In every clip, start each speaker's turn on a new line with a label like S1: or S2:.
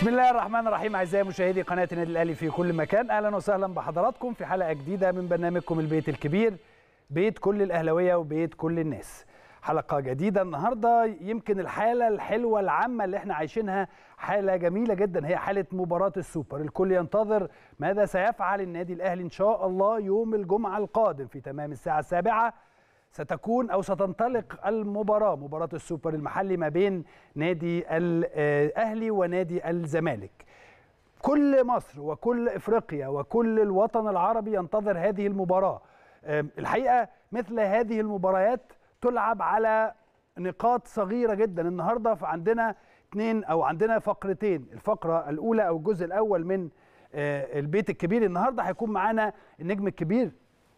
S1: بسم الله الرحمن الرحيم اعزائي مشاهدي قناه النادي الاهلي في كل مكان اهلا وسهلا بحضراتكم في حلقه جديده من برنامجكم البيت الكبير بيت كل الاهلاويه وبيت كل الناس حلقه جديده النهارده يمكن الحاله الحلوه العامه اللي احنا عايشينها حاله جميله جدا هي حاله مباراه السوبر الكل ينتظر ماذا سيفعل النادي الاهلي ان شاء الله يوم الجمعه القادم في تمام الساعه السابعه ستكون او ستنطلق المباراه مباراه السوبر المحلي ما بين نادي الاهلي ونادي الزمالك كل مصر وكل افريقيا وكل الوطن العربي ينتظر هذه المباراه الحقيقه مثل هذه المباريات تلعب على نقاط صغيره جدا النهارده عندنا اثنين او عندنا فقرتين الفقره الاولى او الجزء الاول من البيت الكبير النهارده هيكون معانا النجم الكبير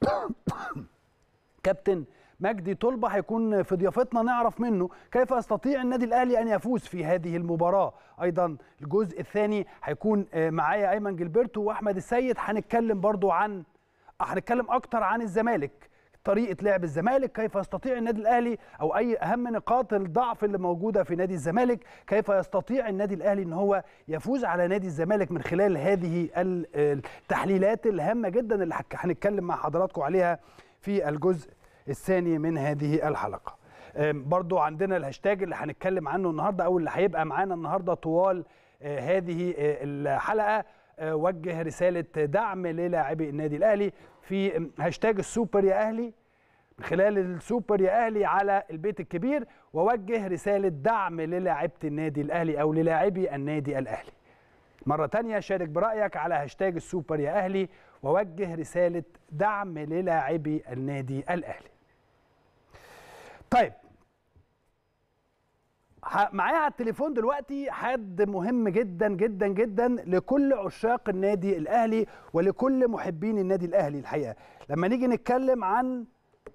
S1: كابتن مجدي طلبه هيكون في ضيافتنا نعرف منه كيف يستطيع النادي الاهلي ان يفوز في هذه المباراه ايضا الجزء الثاني هيكون معايا ايمن جilberto واحمد السيد هنتكلم برضو عن هنتكلم اكتر عن الزمالك طريقه لعب الزمالك كيف يستطيع النادي الاهلي او اي اهم نقاط الضعف اللي موجوده في نادي الزمالك كيف يستطيع النادي الاهلي ان هو يفوز على نادي الزمالك من خلال هذه التحليلات الهامه جدا اللي هنتكلم مع حضراتكم عليها في الجزء الثاني من هذه الحلقه برضو عندنا الهاشتاج اللي هنتكلم عنه النهارده او اللي هيبقى معانا النهارده طوال هذه الحلقه وجه رساله دعم للاعبي النادي الاهلي في هاشتاج السوبر يا اهلي من خلال السوبر يا اهلي على البيت الكبير ووجه رساله دعم للاعيبه النادي الاهلي او للاعبي النادي الاهلي مرة تانية شارك برأيك على هاشتاج السوبر يا أهلي ووجه رسالة دعم للاعبي النادي الأهلي طيب معايا على التليفون دلوقتي حد مهم جدا جدا جدا لكل عشاق النادي الاهلي ولكل محبين النادي الاهلي الحقيقه لما نيجي نتكلم عن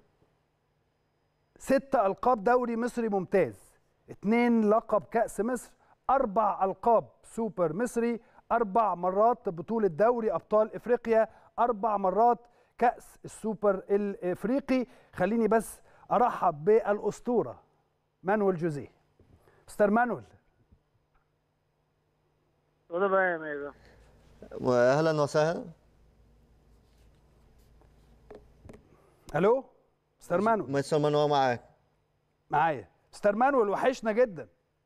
S1: ست القاب دوري مصري ممتاز اتنين لقب كاس مصر اربع القاب سوبر مصري اربع مرات بطوله دوري ابطال افريقيا اربع مرات كاس السوبر الافريقي خليني بس ارحب بالاسطوره مانويل جوزيه مستر مانويل
S2: Tudo bem, amigo.
S3: واهلا وسهلا
S1: الو مستر مانويل
S3: مستر مانويل معاك
S1: معايا مستر مانويل وحشنا جدا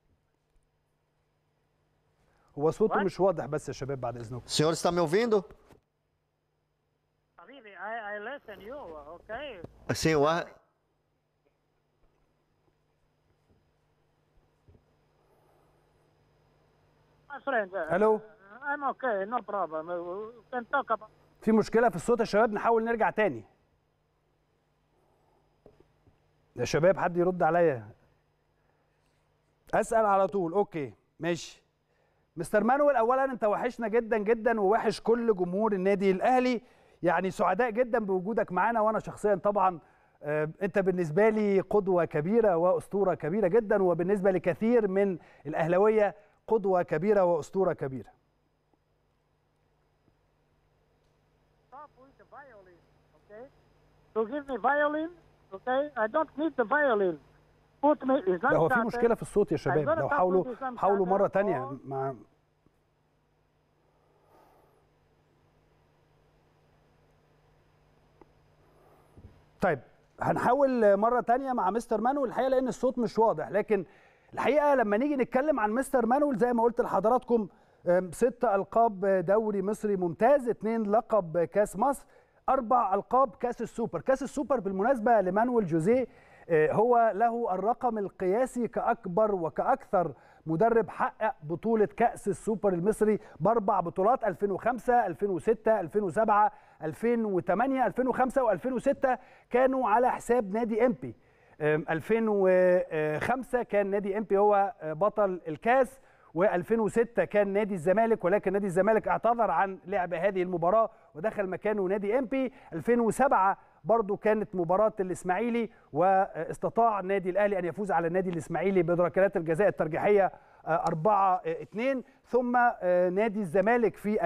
S1: هو صوته
S2: What?
S1: مش واضح بس يا شباب بعد اذنكم
S3: O senhor está me ouvindo?
S2: حبيبي I, I listen you, okay?
S3: Sim, o ar...
S2: My friend. uh,
S1: Hello?
S2: I'm okay, no problem. Uh, We can talk about.
S1: في مشكله في الصوت يا شباب نحاول نرجع تاني يا شباب حد يرد عليا اسال على طول اوكي ماشي مستر مانويل اولا انت وحشنا جدا جدا ووحش كل جمهور النادي الاهلي يعني سعداء جدا بوجودك معانا وانا شخصيا طبعا آه، انت بالنسبه لي قدوه كبيره واسطوره كبيره جدا وبالنسبه لكثير من الاهلاويه قدوه كبيره واسطوره كبيره
S2: Stop with the violin, okay? To give me violin, okay? I don't need the violin. Put me. It's
S1: لا هو في
S2: not
S1: مشكله في الصوت يا شباب لو حاولوا حاولوا مره تانية مع طيب هنحاول مره تانية مع مستر مانويل الحقيقه لان الصوت مش واضح لكن الحقيقه لما نيجي نتكلم عن مستر مانويل زي ما قلت لحضراتكم أم، ست القاب دوري مصري ممتاز اثنين لقب كاس مصر اربع القاب كاس السوبر كاس السوبر بالمناسبه لمانويل جوزيه آه، هو له الرقم القياسي كاكبر وكاكثر مدرب حقق بطوله كاس السوبر المصري باربع بطولات 2005 2006 2007 2008 2005 و2006 كانوا على حساب نادي امبي آم، 2005 كان نادي امبي هو آه، بطل الكاس و2006 كان نادي الزمالك ولكن نادي الزمالك اعتذر عن لعب هذه المباراه ودخل مكانه نادي امبي 2007 برضو كانت مباراة الإسماعيلي واستطاع النادي الأهلي أن يفوز على النادي الإسماعيلي بركلات الجزاء الترجيحية 4 2 ثم آه، نادي الزمالك في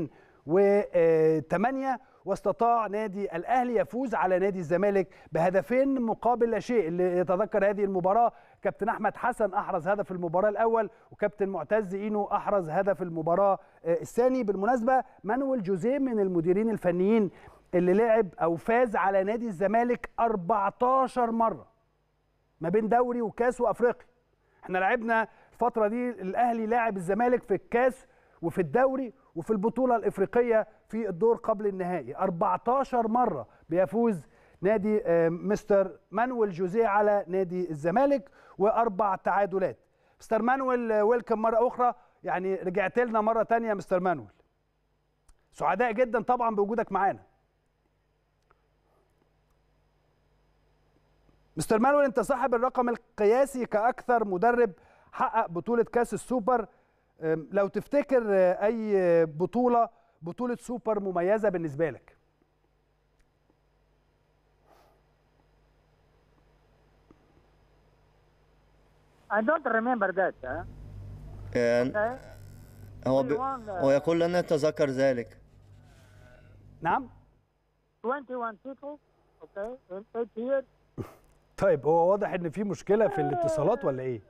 S1: 2008 واستطاع نادي الاهلي يفوز على نادي الزمالك بهدفين مقابل لا شيء اللي يتذكر هذه المباراه كابتن احمد حسن احرز هدف المباراه الاول وكابتن معتز اينو احرز هدف المباراه آه، الثاني بالمناسبه مانويل جوزيه من المديرين الفنيين اللي لعب او فاز على نادي الزمالك 14 مره ما بين دوري وكاس وافريقيا احنا لعبنا الفتره دي الاهلي لاعب الزمالك في الكاس وفي الدوري وفي البطوله الافريقيه في الدور قبل النهائي 14 مره بيفوز نادي آه، مستر مانويل جوزيه على نادي الزمالك واربع تعادلات مستر مانويل آه، ويلكم مره اخرى يعني رجعت لنا مره تانية مستر مانويل سعداء جدا طبعا بوجودك معانا مستر مانويل انت صاحب الرقم القياسي كاكثر مدرب حقق بطوله كاس السوبر أم، لو تفتكر آه، اي آه، بطوله بطوله سوبر مميزه بالنسبه لك
S2: I don't remember that. Huh?
S3: يعني
S2: Okay.
S3: هو ب... هو يقول لن يتذكر ذلك
S1: نعم
S2: 21 people. Okay. In eight years.
S1: طيب هو واضح ان في مشكله في الاتصالات ولا ايه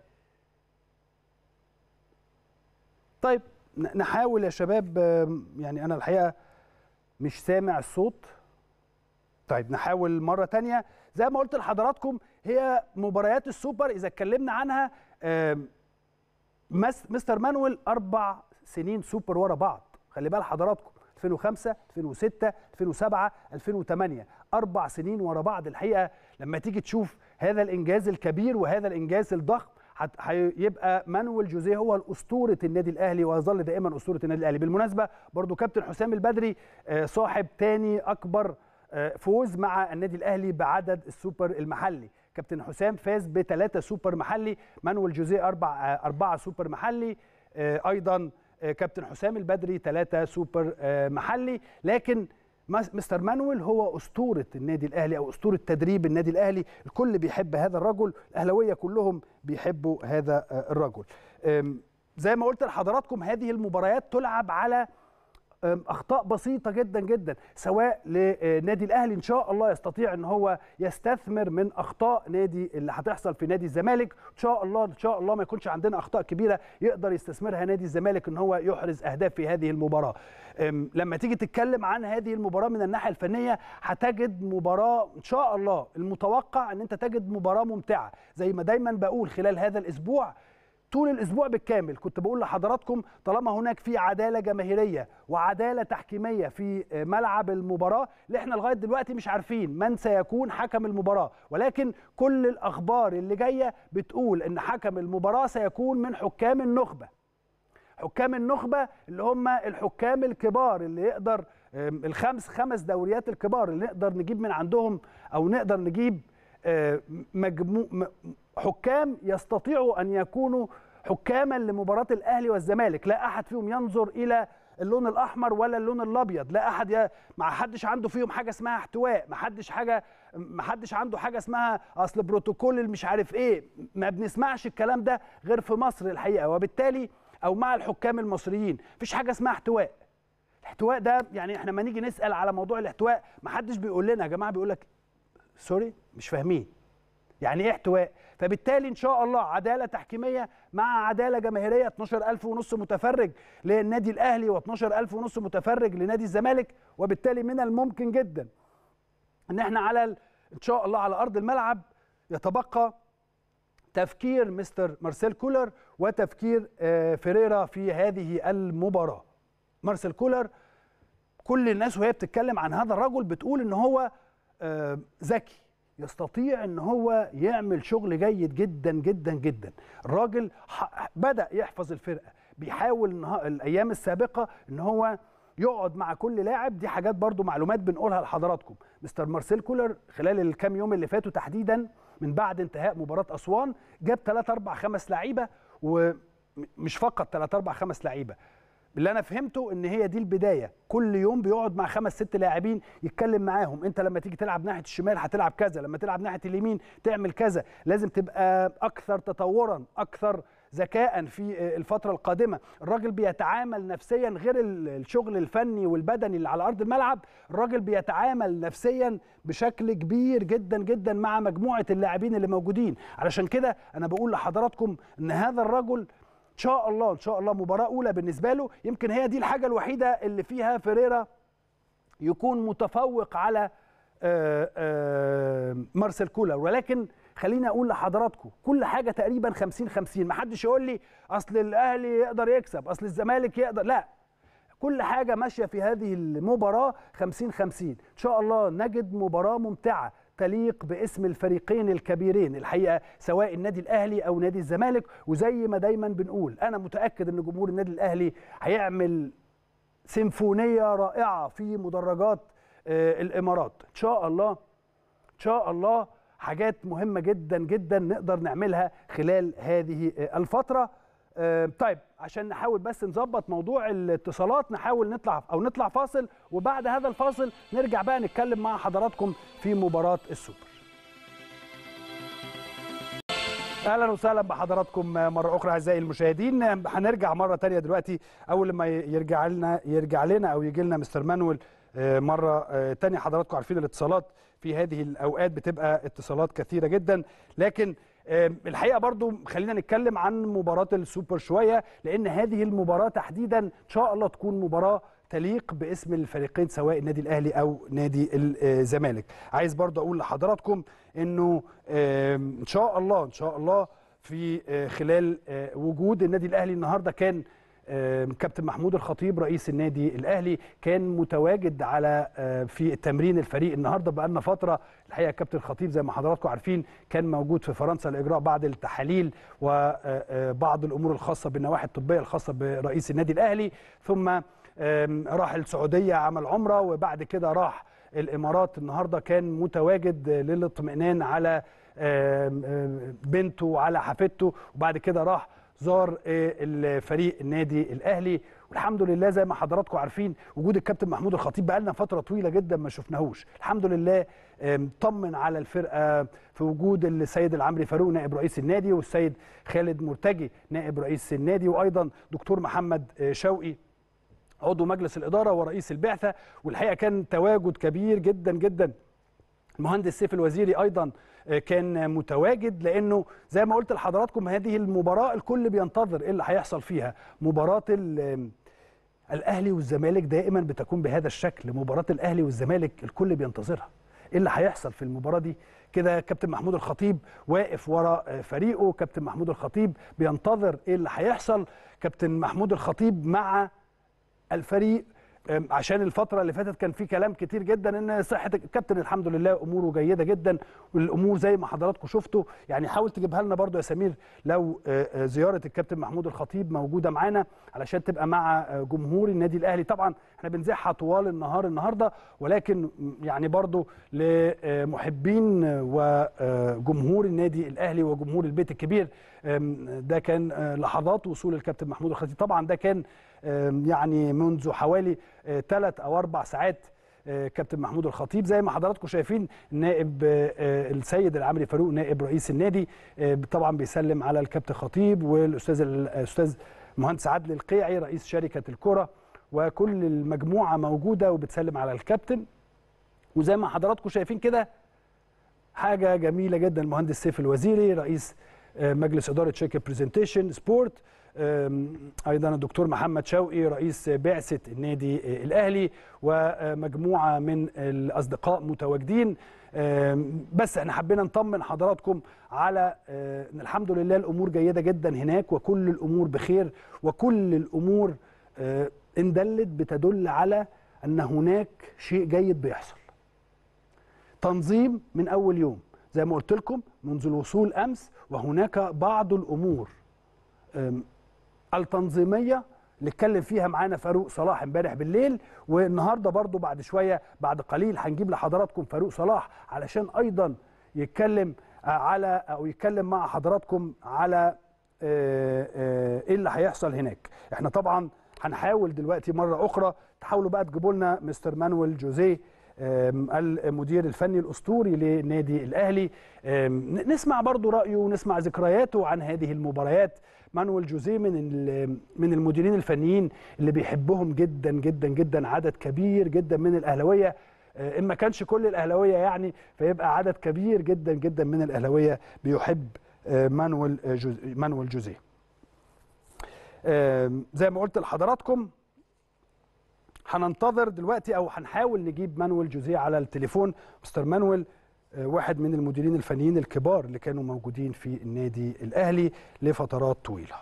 S1: طيب ن- نحاول يا شباب آم، يعني انا الحقيقه مش سامع الصوت طيب نحاول مره تانية زي ما قلت لحضراتكم هي مباريات السوبر اذا اتكلمنا عنها آم، مس- مستر مانويل اربع سنين سوبر ورا بعض خلي بال حضراتكم 2005 2006 2007 2008 اربع سنين ورا بعض الحقيقه لما تيجي تشوف هذا الانجاز الكبير وهذا الانجاز الضخم هت- هيبقى مانويل جوزيه هو الاسطوره النادي الاهلي ويظل دائما اسطوره النادي الاهلي بالمناسبه برضو كابتن حسام البدري آه، صاحب تاني اكبر آه، فوز مع النادي الاهلي بعدد السوبر المحلي كابتن حسام فاز بثلاثه سوبر محلي مانويل جوزيه اربع آه، اربعه سوبر محلي آه، ايضا آه، كابتن حسام البدري ثلاثه سوبر آه، محلي لكن مس- مستر مانويل هو اسطوره النادي الاهلي او اسطوره تدريب النادي الاهلي الكل بيحب هذا الرجل الاهلاويه كلهم بيحبوا هذا آه، الرجل آم، زي ما قلت لحضراتكم هذه المباريات تلعب على أم، اخطاء بسيطه جدا جدا سواء لنادي الاهلي ان شاء الله يستطيع ان هو يستثمر من اخطاء نادي اللي هتحصل في نادي الزمالك ان شاء الله ان شاء الله ما يكونش عندنا اخطاء كبيره يقدر يستثمرها نادي الزمالك ان هو يحرز اهداف في هذه المباراه أم، لما تيجي تتكلم عن هذه المباراه من الناحيه الفنيه هتجد مباراه ان شاء الله المتوقع ان انت تجد مباراه ممتعه زي ما دايما بقول خلال هذا الاسبوع طول الاسبوع بالكامل كنت بقول لحضراتكم طالما هناك في عداله جماهيريه وعداله تحكيميه في ملعب المباراه اللي احنا لغايه دلوقتي مش عارفين من سيكون حكم المباراه ولكن كل الاخبار اللي جايه بتقول ان حكم المباراه سيكون من حكام النخبه حكام النخبه اللي هم الحكام الكبار اللي يقدر آم، الخمس خمس دوريات الكبار اللي نقدر نجيب من عندهم او نقدر نجيب آه، مجموع م- حكام يستطيعوا ان يكونوا حكاما لمباراه الاهلي والزمالك لا احد فيهم ينظر الى اللون الاحمر ولا اللون الابيض لا احد ي... ما حدش عنده فيهم حاجه اسمها احتواء ما حدش حاجه ما حدش عنده حاجه اسمها اصل بروتوكول اللي مش عارف ايه ما بنسمعش الكلام ده غير في مصر الحقيقه وبالتالي او مع الحكام المصريين مفيش حاجه اسمها احتواء الاحتواء ده يعني احنا لما نيجي نسال على موضوع الاحتواء ما حدش بيقول لنا يا جماعه بيقول لك سوري مش فاهمين يعني ايه احتواء فبالتالي ان شاء الله عداله تحكيميه مع عداله جماهيريه 12000 ونص متفرج للنادي الاهلي و12000 ونص متفرج لنادي الزمالك وبالتالي من الممكن جدا ان احنا على ال- ان شاء الله على ارض الملعب يتبقى تفكير مستر مارسيل كولر وتفكير آه، فيريرا في هذه المباراه مارسيل كولر كل الناس وهي بتتكلم عن هذا الرجل بتقول ان هو آه، ذكي يستطيع ان هو يعمل شغل جيد جدا جدا جدا الراجل ح- بدا يحفظ الفرقه بيحاول النها- الايام السابقه ان هو يقعد مع كل لاعب دي حاجات برضو معلومات بنقولها لحضراتكم مستر مارسيل كولر خلال الكام يوم اللي فاتوا تحديدا من بعد انتهاء مباراه اسوان جاب 3 4 5 لعيبه ومش فقط 3 4 5 لعيبه اللي انا فهمته ان هي دي البدايه كل يوم بيقعد مع خمس ست لاعبين يتكلم معاهم انت لما تيجي تلعب ناحيه الشمال هتلعب كذا لما تلعب ناحيه اليمين تعمل كذا لازم تبقى اكثر تطورا اكثر ذكاء في الفتره القادمه الراجل بيتعامل نفسيا غير الشغل الفني والبدني اللي على ارض الملعب الراجل بيتعامل نفسيا بشكل كبير جدا جدا مع مجموعه اللاعبين اللي موجودين علشان كده انا بقول لحضراتكم ان هذا الرجل ان شاء الله ان شاء الله مباراه اولى بالنسبه له يمكن هي دي الحاجه الوحيده اللي فيها فيريرا يكون متفوق على آآ آآ مارسيل كولر ولكن خليني اقول لحضراتكم كل حاجه تقريبا 50 50 ما حدش يقول لي اصل الاهلي يقدر يكسب اصل الزمالك يقدر لا كل حاجه ماشيه في هذه المباراه 50 50 ان شاء الله نجد مباراه ممتعه تليق باسم الفريقين الكبيرين الحقيقه سواء النادي الاهلي او نادي الزمالك وزي ما دايما بنقول انا متاكد ان جمهور النادي الاهلي هيعمل سيمفونيه رائعه في مدرجات الامارات ان شاء الله ان شاء الله حاجات مهمه جدا جدا نقدر نعملها خلال هذه الفتره طيب عشان نحاول بس نظبط موضوع الاتصالات نحاول نطلع او نطلع فاصل وبعد هذا الفاصل نرجع بقى نتكلم مع حضراتكم في مباراه السوبر اهلا وسهلا بحضراتكم مره اخرى اعزائي المشاهدين هنرجع مره تانية دلوقتي اول ما يرجع لنا يرجع لنا او يجي لنا مستر مانويل مره تانية حضراتكم عارفين الاتصالات في هذه الاوقات بتبقى اتصالات كثيره جدا لكن الحقيقه برضو خلينا نتكلم عن مباراه السوبر شويه لان هذه المباراه تحديدا ان شاء الله تكون مباراه تليق باسم الفريقين سواء النادي الاهلي او نادي الزمالك عايز برضو اقول لحضراتكم انه ان شاء الله ان شاء الله في خلال وجود النادي الاهلي النهارده كان كابتن محمود الخطيب رئيس النادي الاهلي كان متواجد على في التمرين الفريق النهارده بقى لنا فتره الحقيقه كابتن الخطيب زي ما حضراتكم عارفين كان موجود في فرنسا لاجراء بعض التحاليل وبعض الامور الخاصه بالنواحي الطبيه الخاصه برئيس النادي الاهلي ثم راح السعوديه عمل عمره وبعد كده راح الامارات النهارده كان متواجد للاطمئنان على بنته وعلى حفيدته وبعد كده راح زار الفريق النادي الاهلي والحمد لله زي ما حضراتكم عارفين وجود الكابتن محمود الخطيب بقى لنا فتره طويله جدا ما شفناهوش الحمد لله طمن على الفرقه في وجود السيد العمري فاروق نائب رئيس النادي والسيد خالد مرتجي نائب رئيس النادي وايضا دكتور محمد شوقي عضو مجلس الاداره ورئيس البعثه والحقيقه كان تواجد كبير جدا جدا المهندس سيف الوزيري ايضا كان متواجد لانه زي ما قلت لحضراتكم هذه المباراه الكل بينتظر ايه اللي هيحصل فيها مباراه الاهلي والزمالك دائما بتكون بهذا الشكل مباراه الاهلي والزمالك الكل بينتظرها ايه اللي هيحصل في المباراه دي كده كابتن محمود الخطيب واقف ورا فريقه كابتن محمود الخطيب بينتظر ايه اللي هيحصل كابتن محمود الخطيب مع الفريق عشان الفترة اللي فاتت كان في كلام كتير جدا ان صحة الكابتن الحمد لله اموره جيدة جدا والامور زي ما حضراتكم شفتوا يعني حاول تجيبها لنا برضو يا سمير لو زيارة الكابتن محمود الخطيب موجودة معانا علشان تبقى مع جمهور النادي الاهلي طبعا احنا بنزعها طوال النهار النهاردة ولكن يعني برضو لمحبين وجمهور النادي الاهلي وجمهور البيت الكبير ده كان لحظات وصول الكابتن محمود الخطيب طبعا ده كان يعني منذ حوالي ثلاث او اربع ساعات كابتن محمود الخطيب زي ما حضراتكم شايفين نائب السيد العمري فاروق نائب رئيس النادي طبعا بيسلم على الكابتن خطيب والاستاذ الاستاذ مهندس عادل القيعي رئيس شركه الكره وكل المجموعه موجوده وبتسلم على الكابتن وزي ما حضراتكم شايفين كده حاجه جميله جدا المهندس سيف الوزيري رئيس مجلس اداره شركه برزنتيشن سبورت ايضا الدكتور محمد شوقي رئيس بعثه النادي الاهلي ومجموعه من الاصدقاء متواجدين بس احنا حبينا نطمن حضراتكم على ان الحمد لله الامور جيده جدا هناك وكل الامور بخير وكل الامور ان دلت بتدل على ان هناك شيء جيد بيحصل تنظيم من اول يوم زي ما قلت لكم منذ الوصول امس وهناك بعض الامور التنظيميه اللي اتكلم فيها معانا فاروق صلاح امبارح بالليل والنهارده برضو بعد شويه بعد قليل هنجيب لحضراتكم فاروق صلاح علشان ايضا يتكلم على او يتكلم مع حضراتكم على ايه اللي هيحصل هناك احنا طبعا هنحاول دلوقتي مره اخرى تحاولوا بقى تجيبوا لنا مستر مانويل جوزيه آم، المدير الفني الاسطوري للنادي الاهلي آم، نسمع برضو رايه ونسمع ذكرياته عن هذه المباريات مانويل جوزيه من ال- من المديرين الفنيين اللي بيحبهم جدا جدا جدا عدد كبير جدا من الاهلاويه آه، ان ما كانش كل الاهلاويه يعني فيبقى عدد كبير جدا جدا من الاهلاويه بيحب آه، مانويل آه، جوز- مانويل جوزيه آم، زي ما قلت لحضراتكم هننتظر دلوقتي او هنحاول نجيب مانويل جوزيه على التليفون مستر مانويل آه، واحد من المديرين الفنيين الكبار اللي كانوا موجودين في النادي الاهلي لفترات طويله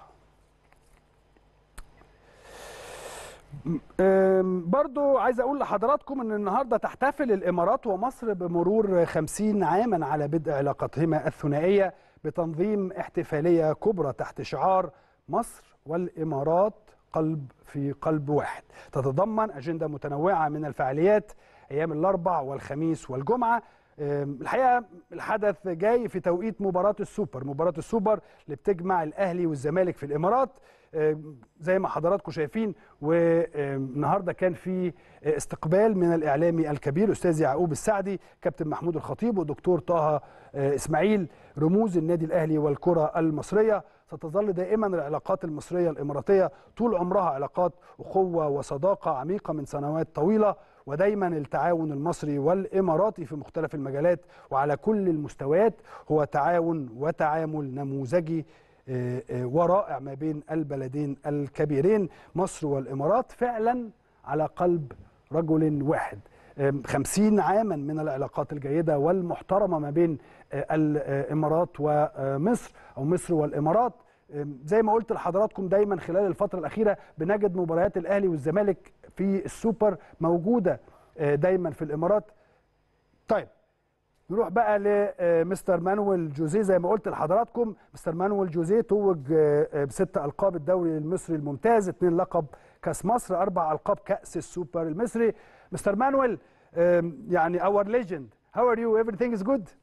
S1: أم، برضو عايز اقول لحضراتكم ان النهارده تحتفل الامارات ومصر بمرور 50 عاما على بدء علاقتهما الثنائيه بتنظيم احتفاليه كبرى تحت شعار مصر والامارات قلب في قلب واحد تتضمن اجنده متنوعه من الفعاليات ايام الاربع والخميس والجمعه أم، الحقيقه الحدث جاي في توقيت مباراه السوبر مباراه السوبر اللي بتجمع الاهلي والزمالك في الامارات أم، زي ما حضراتكم شايفين والنهارده كان في استقبال من الاعلامي الكبير استاذ يعقوب السعدي كابتن محمود الخطيب ودكتور طه آه، اسماعيل رموز النادي الاهلي والكره المصريه ستظل دائما العلاقات المصريه الاماراتيه طول عمرها علاقات اخوه وصداقه عميقه من سنوات طويله ودايما التعاون المصري والاماراتي في مختلف المجالات وعلى كل المستويات هو تعاون وتعامل نموذجي آه، آه، ورائع ما بين البلدين الكبيرين مصر والامارات فعلا على قلب رجل واحد آم، خمسين عاما من العلاقات الجيدة والمحترمة ما بين آه، الإمارات ومصر أو مصر والإمارات آم، زي ما قلت لحضراتكم دايما خلال الفترة الأخيرة بنجد مباريات الأهلي والزمالك في السوبر موجودة آه، دايما في الإمارات طيب نروح بقى لمستر مانويل جوزيه زي ما قلت لحضراتكم مستر مانويل جوزيه توج آه، آه، بست القاب الدوري المصري الممتاز اثنين لقب كاس مصر اربع القاب كاس السوبر المصري مستر مانويل آم، يعني اور ليجند هاو ار يو everything is good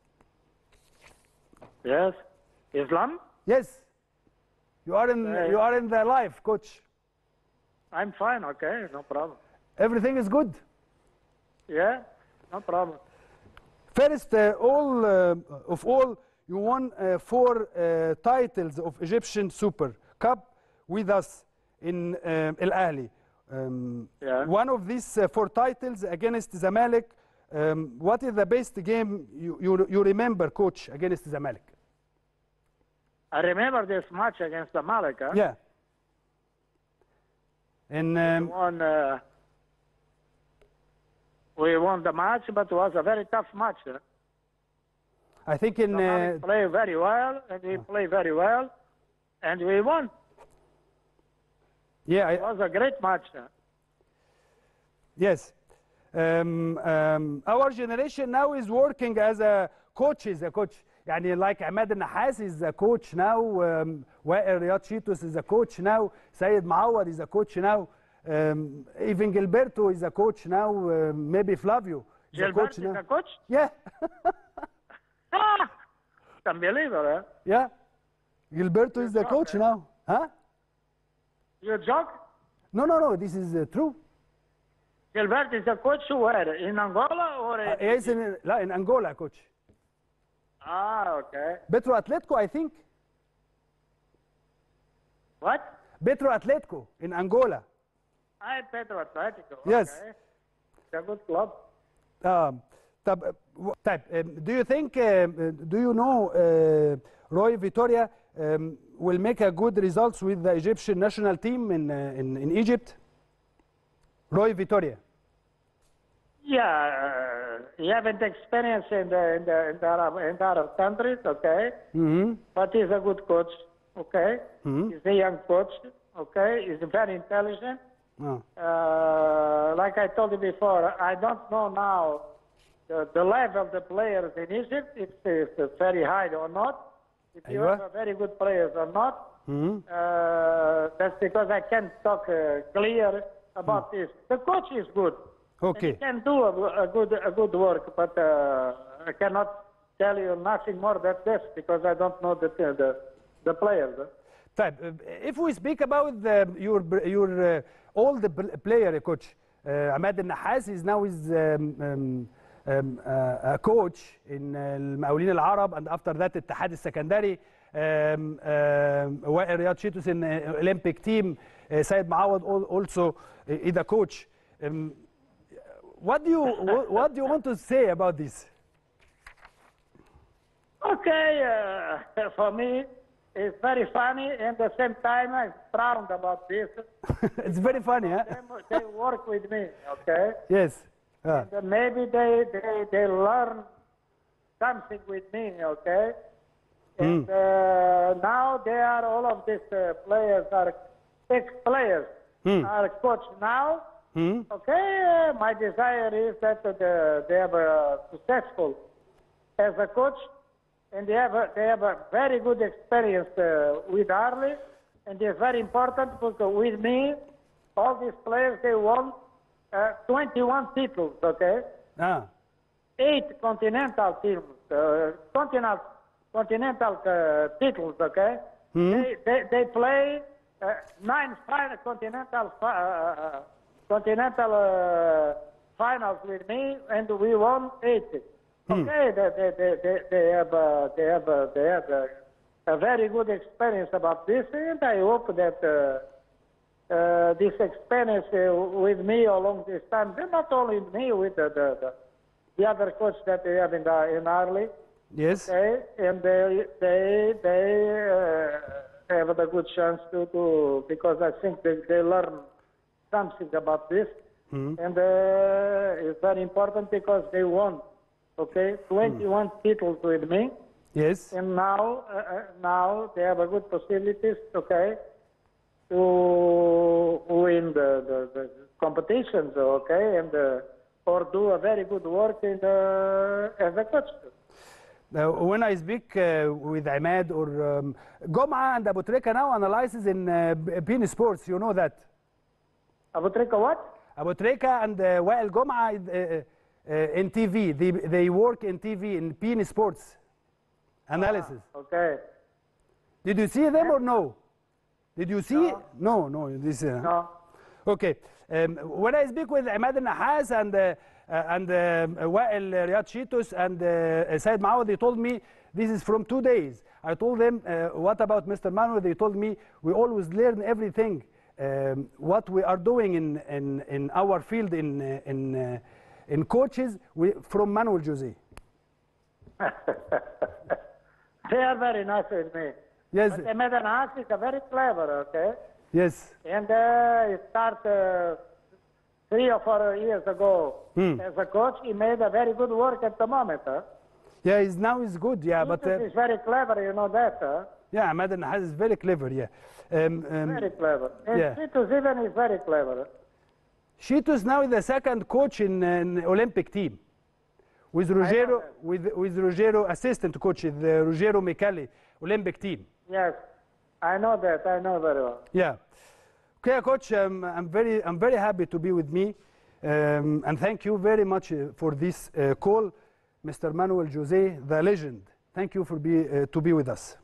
S2: Yes. Islam?
S1: yes you are in
S2: Uh,
S1: you are in the life coach
S2: I'm fine, okay, no problem.
S1: everything is good
S2: Yeah, no problem.
S1: First, uh, all uh, of all, you won uh, four uh, titles of Egyptian Super Cup with us in uh, El Ahly. Um,
S2: Yeah.
S1: One of these uh, four titles against Zamalek. Um, what is the best game you, you, you remember, coach, against Zamalek?
S2: I remember this match against the Malik, huh?
S1: Yeah. And
S2: We
S1: um,
S2: won, uh, we won the match, but it was a very tough match. Huh?
S1: I think in
S2: The
S1: uh,
S2: Malik play very well, and we play very well, and we won.
S1: yeah,
S2: It
S1: I,
S2: was a great match. huh?
S1: Yes. Um, um, our generation now is working as a coach is a coach يعني like عماد النحاس is a coach now um, وائل رياض شيتوس is a coach now سيد معوض is a coach now um, even Gilberto is a coach now um, maybe Flavio is a
S2: Gilbert
S1: coach
S2: is
S1: now
S2: the coach?
S1: yeah
S2: Ah! Unbelievable, huh?
S1: yeah Gilberto is the
S2: joke,
S1: coach
S2: eh?
S1: now huh
S2: You joke?
S1: no no no this is uh, true
S2: Gilbert is the coach where? In Angola or
S1: uh,
S2: in...
S1: yes in, لا in Angola coach
S2: Ah, okay.
S1: Petro Atletico I think
S2: What?
S1: Petro Atletico in Angola
S2: I Petro Atletico.
S1: Yes.
S2: Okay. It's a good club.
S1: Um, طب و- طيب um, do you think um, do you know uh, Roy Vitoria um, will make a good results with the Egyptian national team in uh, in, in Egypt? Roy Vitoria.
S2: Yeah, uh, he haven't experience in the in the in the Arab in the Arab countries, okay.
S1: Mm-hmm.
S2: But he's a good coach, okay.
S1: Mhm.
S2: He's a young coach, okay. He's very intelligent.
S1: Oh.
S2: Uh, like I told you before, I don't know now the, the level of the players in Egypt, if it's very high or not. If you
S1: أيوة.
S2: have very good players or not.
S1: Mhm.
S2: Uh, that's because I can't talk uh, clear about this. The coach is good. And
S1: Okay.
S2: he can do a, a good a good work, but uh, I cannot tell you nothing more than this because I don't know the the, the players.
S1: طيب uh, if we speak about the, your your uh, all the pl- player coach uh, Ahmad Nahas is now is um, um, um, uh, a coach in uh, المقاولين العرب and after that اتحاد السكندري um, um, وائل رياض شيتوس in uh, Olympic team uh, سيد معوض al- also uh, is a coach um, what do you what, what do you want to say about this
S2: Okay, uh, for me, it's very funny, and at the same time, I'm proud about this.
S1: it's very funny huh?
S2: They, they work with me, okay?
S1: yes Ah.
S2: And maybe they, they, they learn something with me, okay? And uh, now they are, all of these uh, players are ex-players, are coached now.
S1: Hmm?
S2: Okay, uh, my desire is that uh, the, they are uh, successful as a coach, and they have a, they have a very good experience uh, with Harley, and it's very important because with me, all these players they won uh, 21 titles, okay,
S1: Ah.
S2: eight continental teams, uh, continental continental uh, titles, okay. They, they they play uh, nine final continental fi- uh, continental uh, finals with me, and we won eight. Okay, they they they they, they have uh, they have uh, they have uh, a very good experience about this, and I hope that. Uh, uh, this experience uh, with me along this time, and not only me, with the, the, the, the other coach that we have in, the, in Arley,
S1: yes
S2: okay, and they, they, they uh, have the good chance to, to because I think they, they learn something about this, and uh, it's very important because they won, okay, 21 titles with me.
S1: yes
S2: And now, uh, uh, now they have a good possibilities, okay, to win the, the, the competitions, okay, and uh, or do a very good work in the, as a coach.
S1: Uh, when I speak uh, with Ahmad or um, Gom'a and Abu Trika now analyzes in uh, Bean Sports, you know that.
S2: Abu Trika what?
S1: Abu Trika and uh, Wael Gom'a uh, uh, in TV. They, they work in TV in Bean Sports analysis.
S2: Okay.
S1: Did you see them or no? Did you see? No, no. This, uh,
S2: No.
S1: Okay. Um, when I speak with Ahmad Nahas and uh, uh, and uh, Wael Riyad Shitus and uh, Said Maawad, they told me this is from two days. I told them, uh, what about Mr. Manuel? They told me we always learn everything. Um, what we are doing in, in, in our field in, uh, in, uh, in coaches we, from Manuel Jose.
S2: They are very nice with me.
S1: Yes,
S2: But Ahmed Nas is a very clever, okay?
S1: yes,
S2: And uh, he started uh, three or four years ago as a coach. He made a very good work at the moment. Huh?
S1: yeah. He's now is good. Yeah, but uh,
S2: He's very clever, you know that. Huh?
S1: yeah, Ahmad Nahas is very clever. Yeah. Um, um,
S2: Very clever. And
S1: Yeah.
S2: Titus even is very clever.
S1: Shitus now is the second coach in an Olympic team. With Rogero,
S2: that.
S1: with with Rogero assistant coach, the Rogero Micali Olympic team.
S2: Yes, I know that. I know very well.
S1: Yeah. Okay, coach, um, I'm very I'm very happy to be with me, um, and thank you very much uh, for this uh, call, Mr. Manuel Jose, the legend. Thank you for be uh, to be with us.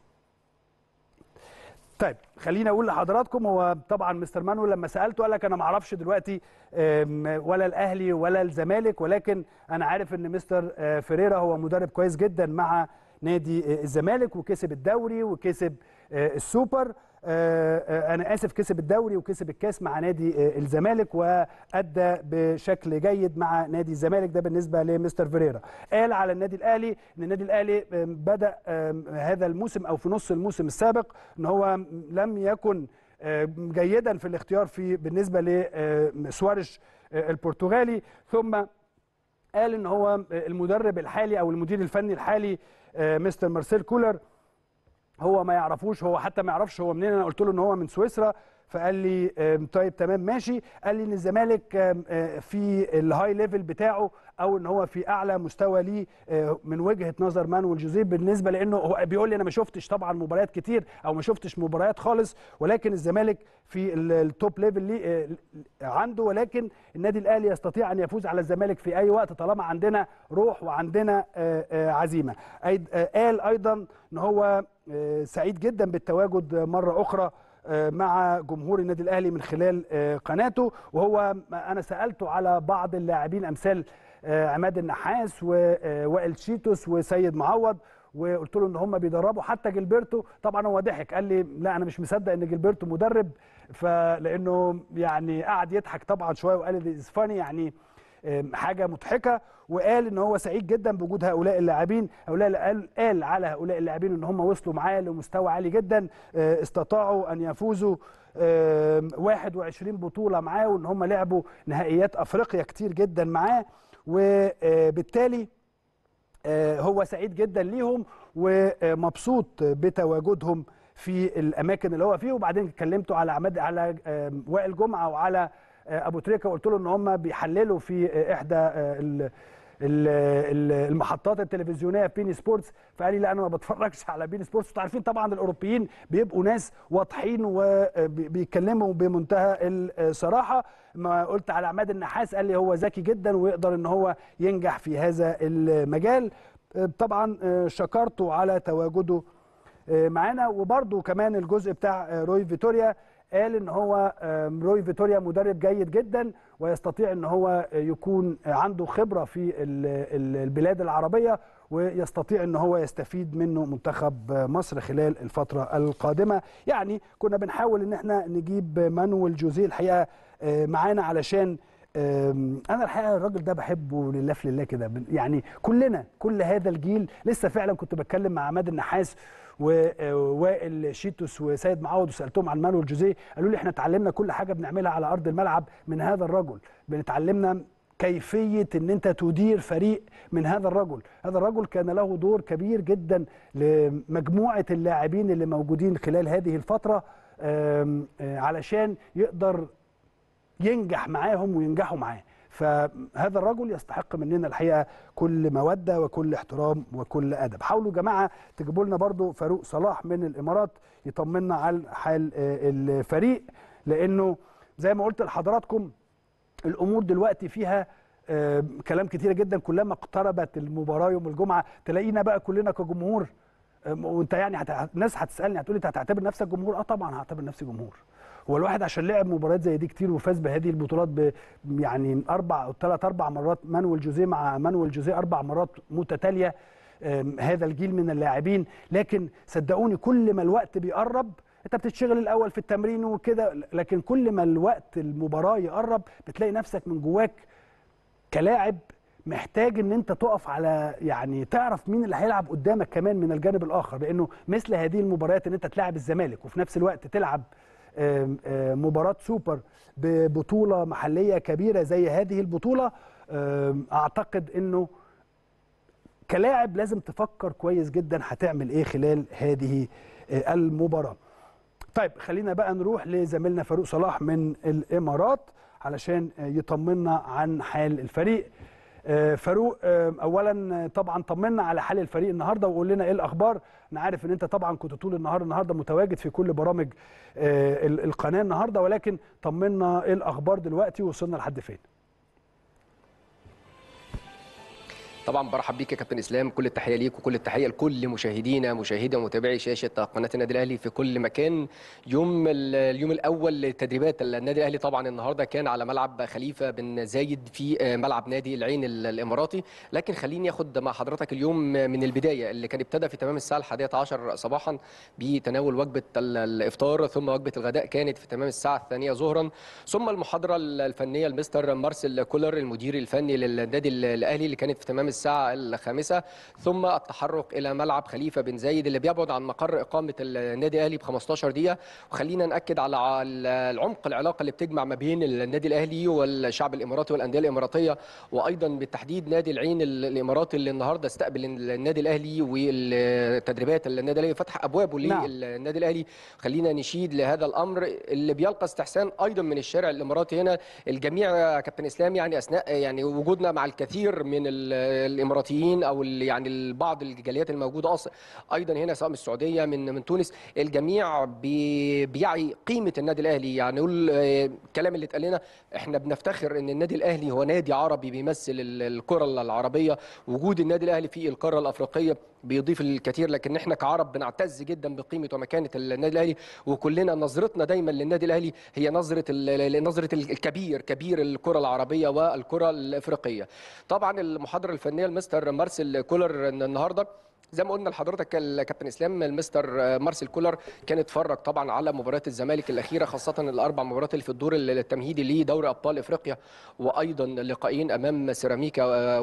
S1: طيب خليني اقول لحضراتكم هو طبعا مستر مانويل لما سالته قال لك انا ما اعرفش دلوقتي أم، ولا الاهلي ولا الزمالك ولكن انا عارف ان مستر آه، فيريرا هو مدرب كويس جدا مع نادي آه، الزمالك وكسب الدوري وكسب آه، السوبر آه، آه، انا اسف كسب الدوري وكسب الكاس مع نادي آه، الزمالك وادى بشكل جيد مع نادي الزمالك ده بالنسبه لمستر فيريرا قال على النادي الاهلي ان النادي الاهلي آم، بدا آم، هذا الموسم او في نص الموسم السابق ان هو لم يكن آم، جيدا في الاختيار في بالنسبه لسوارش البرتغالي ثم قال ان هو المدرب الحالي او المدير الفني الحالي آه، مستر مارسيل كولر هو ما يعرفوش هو حتى ما يعرفش هو منين انا قلت له ان هو من سويسرا فقال لي آم، طيب تمام ماشي قال لي ان الزمالك آم، آه، في الهاي ليفل بتاعه او ان هو في اعلى مستوى ليه آه، من وجهه نظر مانويل جوزيه بالنسبه لانه هو بيقول لي انا ما شفتش طبعا مباريات كتير او ما شفتش مباريات خالص ولكن الزمالك في ال- التوب ليفل ليه آه، عنده ولكن النادي الاهلي يستطيع ان يفوز على الزمالك في اي وقت طالما عندنا روح وعندنا آه، آه، عزيمه أيض- آه، قال ايضا ان هو آه، سعيد جدا بالتواجد مره اخرى مع جمهور النادي الاهلي من خلال قناته وهو انا سالته على بعض اللاعبين امثال عماد النحاس ووائل شيتوس وسيد معوض وقلت له ان هم بيدربوا حتى جilberto طبعا هو ضحك قال لي لا انا مش مصدق ان جilberto مدرب فلانه يعني قعد يضحك طبعا شويه وقال لي فاني يعني حاجه مضحكه وقال ان هو سعيد جدا بوجود هؤلاء اللاعبين هؤلاء قال, قال على هؤلاء اللاعبين ان هم وصلوا معاه لمستوى عالي جدا استطاعوا ان يفوزوا 21 بطوله معاه وان هم لعبوا نهائيات افريقيا كتير جدا معاه وبالتالي هو سعيد جدا ليهم ومبسوط بتواجدهم في الاماكن اللي هو فيه وبعدين كلمته على عماد على وائل جمعه وعلى ابو تريكه وقلت له ان هم بيحللوا في احدى المحطات التلفزيونيه في بين سبورتس فقال لي لا انا ما بتفرجش على بين سبورتس انتوا عارفين طبعا الاوروبيين بيبقوا ناس واضحين وبيتكلموا بمنتهى الصراحه ما قلت على عماد النحاس قال لي هو ذكي جدا ويقدر ان هو ينجح في هذا المجال طبعا شكرته على تواجده معانا وبرده كمان الجزء بتاع روي فيتوريا قال ان هو روي فيتوريا مدرب جيد جدا ويستطيع ان هو يكون عنده خبره في البلاد العربيه ويستطيع ان هو يستفيد منه منتخب مصر خلال الفتره القادمه يعني كنا بنحاول ان احنا نجيب مانويل جوزيه الحقيقه معانا علشان انا الحقيقه الراجل ده بحبه لله في لله كده يعني كلنا كل هذا الجيل لسه فعلا كنت بتكلم مع عماد النحاس ووائل شيتوس وسيد معوض وسالتهم عن مانويل جوزيه قالوا لي احنا اتعلمنا كل حاجه بنعملها على ارض الملعب من هذا الرجل بنتعلمنا كيفيه ان انت تدير فريق من هذا الرجل هذا الرجل كان له دور كبير جدا لمجموعه اللاعبين اللي موجودين خلال هذه الفتره علشان يقدر ينجح معاهم وينجحوا معاه فهذا الرجل يستحق مننا الحقيقه كل موده وكل احترام وكل ادب حاولوا يا جماعه تجيبوا لنا برضو فاروق صلاح من الامارات يطمنا على حال الفريق لانه زي ما قلت لحضراتكم الامور دلوقتي فيها كلام كتير جدا كلما اقتربت المباراه يوم الجمعه تلاقينا بقى كلنا كجمهور وانت يعني هت... الناس هتسالني هتقولي انت هتعتبر نفسك جمهور اه طبعا هعتبر نفسي جمهور هو الواحد عشان لعب مباريات زي دي كتير وفاز بهذه البطولات ب يعني اربع او ثلاث اربع مرات مانويل جوزيه مع مانويل جوزيه اربع مرات متتاليه هذا الجيل من اللاعبين لكن صدقوني كل ما الوقت بيقرب انت بتشتغل الاول في التمرين وكده لكن كل ما الوقت المباراه يقرب بتلاقي نفسك من جواك كلاعب محتاج ان انت تقف على يعني تعرف مين اللي هيلعب قدامك كمان من الجانب الاخر لانه مثل هذه المباريات ان انت تلعب الزمالك وفي نفس الوقت تلعب مباراه سوبر ببطوله محليه كبيره زي هذه البطوله اعتقد انه كلاعب لازم تفكر كويس جدا هتعمل ايه خلال هذه المباراه طيب خلينا بقى نروح لزميلنا فاروق صلاح من الامارات علشان يطمنا عن حال الفريق فاروق اولا طبعا طمنا على حال الفريق النهارده وقول لنا ايه الاخبار انا عارف ان انت طبعا كنت طول النهار النهارده متواجد في كل برامج القناه النهارده ولكن طمنا ايه الاخبار دلوقتي وصلنا لحد فين
S4: طبعا برحب بيك يا كابتن اسلام كل التحيه ليك وكل التحيه لكل مشاهدينا مشاهدي ومتابعي شاشه قناه النادي الاهلي في كل مكان يوم اليوم الاول لتدريبات النادي الاهلي طبعا النهارده كان على ملعب خليفه بن زايد في ملعب نادي العين الاماراتي لكن خليني اخد مع حضرتك اليوم من البدايه اللي كان ابتدى في تمام الساعه الحادية عشر صباحا بتناول وجبه الافطار ثم وجبه الغداء كانت في تمام الساعه الثانيه ظهرا ثم المحاضره الفنيه لمستر مارسيل كولر المدير الفني للنادي الاهلي اللي كانت في تمام الساعة الخامسة ثم التحرك إلى ملعب خليفة بن زايد اللي بيبعد عن مقر إقامة النادي الأهلي ب 15 دقيقة وخلينا نأكد على العمق العلاقة اللي بتجمع ما بين النادي الأهلي والشعب الإماراتي والأندية الإماراتية وأيضا بالتحديد نادي العين الإماراتي اللي النهاردة استقبل النادي الأهلي والتدريبات النادي الأهلي فتح أبوابه نعم. للنادي الأهلي خلينا نشيد لهذا الأمر اللي بيلقى استحسان أيضا من الشارع الإماراتي هنا الجميع كابتن إسلام يعني أثناء يعني وجودنا مع الكثير من الاماراتيين او يعني بعض الجاليات الموجوده اصلا ايضا هنا سواء من السعوديه من من تونس الجميع بي بيعي قيمه النادي الاهلي يعني نقول الكلام اللي اتقال لنا احنا بنفتخر ان النادي الاهلي هو نادي عربي بيمثل الكره العربيه وجود النادي الاهلي في القاره الافريقيه بيضيف الكثير لكن احنا كعرب بنعتز جدا بقيمه ومكانه النادي الاهلي وكلنا نظرتنا دايما للنادي الاهلي هي نظره ال- نظره الكبير كبير الكره العربيه والكره الافريقيه طبعا المحاضره الفنيه لمستر مارسيل كولر النهارده زي ما قلنا لحضرتك الكابتن اسلام المستر مارسيل كولر كان اتفرج طبعا على مباريات الزمالك الاخيره خاصه الاربع مباريات اللي في الدور التمهيدي لدوري ابطال افريقيا وايضا لقاءين امام سيراميكا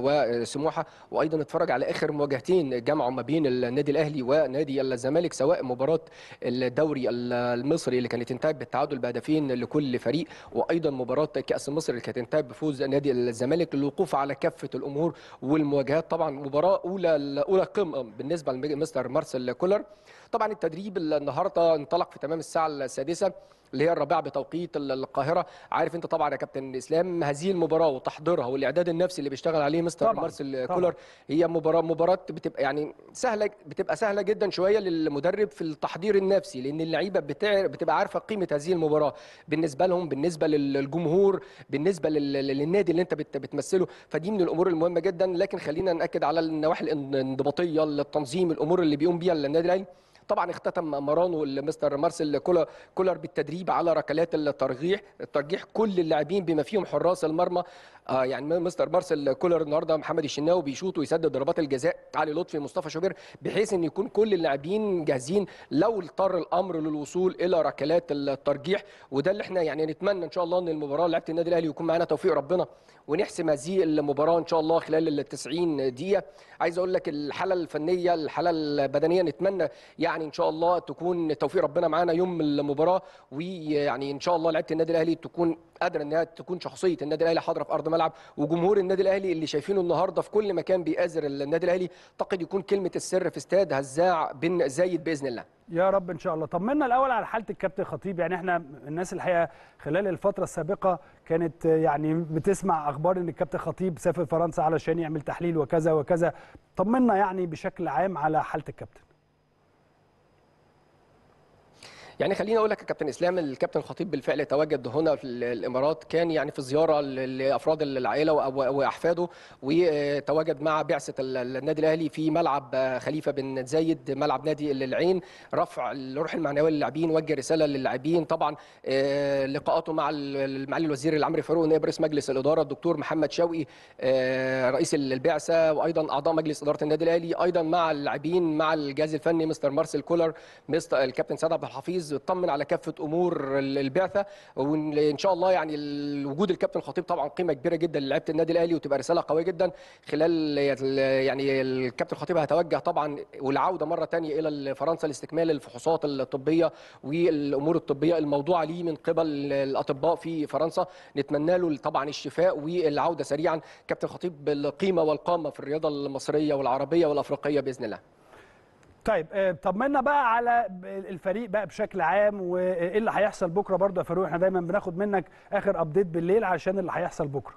S4: وسموحه وايضا اتفرج على اخر مواجهتين جمعوا ما بين النادي الاهلي ونادي الزمالك سواء مباراه الدوري المصري اللي كانت انتهت بالتعادل بهدفين لكل فريق وايضا مباراه كاس مصر اللي كانت انتهت بفوز نادي الزمالك للوقوف على كافه الامور والمواجهات طبعا مباراه اولى اولى قمه بالنسبه لمستر مارسيل كولر طبعا التدريب النهارده انطلق في تمام الساعه السادسه اللي هي الرابعه بتوقيت القاهره عارف انت طبعا يا كابتن اسلام هذه المباراه وتحضيرها والاعداد النفسي اللي بيشتغل عليه مستر
S1: طبعاً،
S4: مارسيل
S1: طبعاً.
S4: كولر هي مباراه مباراه بتبقى يعني سهله بتبقى سهله جدا شويه للمدرب في التحضير النفسي لان اللعيبه بتع... بتبقى عارفه قيمه هذه المباراه بالنسبه لهم بالنسبه للجمهور بالنسبه لل... للنادي اللي انت بت... بتمثله فدي من الامور المهمه جدا لكن خلينا ناكد على النواحي الانضباطيه التنظيم الامور اللي بيقوم بيها النادي الاهلي طبعا اختتم مرانو مستر مارسيل كولر كولر بالتدريب على ركلات الترجيح الترجيح كل اللاعبين بما فيهم حراس المرمى آه يعني مستر مارسيل كولر النهارده محمد الشناوي بيشوط ويسدد ضربات الجزاء علي لطفي مصطفى شوبير بحيث ان يكون كل اللاعبين جاهزين لو اضطر الامر للوصول الى ركلات الترجيح وده اللي احنا يعني نتمنى ان شاء الله ان المباراه لعيبه النادي الاهلي يكون معانا توفيق ربنا ونحسم هذه المباراه ان شاء الله خلال ال 90 دقيقه عايز اقول لك الحاله الفنيه الحاله البدنيه نتمنى يعني ان شاء الله تكون توفيق ربنا معانا يوم المباراه ويعني ان شاء الله لعيبه النادي الاهلي تكون قادره انها تكون شخصيه النادي الاهلي حاضره في ارض ملعب وجمهور النادي الاهلي اللي شايفينه النهارده في كل مكان بيآزر النادي الاهلي اعتقد يكون كلمه السر في استاد هزاع بن زايد باذن الله
S1: يا رب ان شاء الله طمنا الاول على حاله الكابتن خطيب يعني احنا الناس الحقيقه خلال الفتره السابقه كانت يعني بتسمع اخبار ان الكابتن خطيب سافر فرنسا علشان يعمل تحليل وكذا وكذا طمنا يعني بشكل عام على حاله الكابتن
S4: يعني خليني اقول لك يا كابتن اسلام الكابتن خطيب بالفعل تواجد هنا في الامارات كان يعني في زياره لافراد العائله واحفاده وتواجد مع بعثه النادي الاهلي في ملعب خليفه بن زايد ملعب نادي العين رفع الروح المعنويه للاعبين وجه رساله للاعبين طبعا لقاءاته مع معالي الوزير العمري فاروق نائب رئيس مجلس الاداره الدكتور محمد شوقي رئيس البعثه وايضا اعضاء مجلس اداره النادي الاهلي ايضا مع اللاعبين مع الجهاز الفني مستر مارسيل كولر مستر الكابتن سعد عبد الحفيظ اطمن على كافه امور البعثه وان شاء الله يعني وجود الكابتن خطيب طبعا قيمه كبيره جدا للاعيبه النادي الاهلي وتبقى رساله قويه جدا خلال يعني الكابتن خطيب هيتوجه طبعا والعوده مره ثانيه الى فرنسا لاستكمال الفحوصات الطبيه والامور الطبيه الموضوعه ليه من قبل الاطباء في فرنسا نتمنى له طبعا الشفاء والعوده سريعا كابتن خطيب القيمه والقامه في الرياضه المصريه والعربيه والافريقيه باذن الله
S1: طيب طمنا بقى على الفريق بقى بشكل عام وايه اللي هيحصل بكره برضه يا فاروق احنا دايما بناخد منك اخر ابديت بالليل عشان اللي هيحصل بكره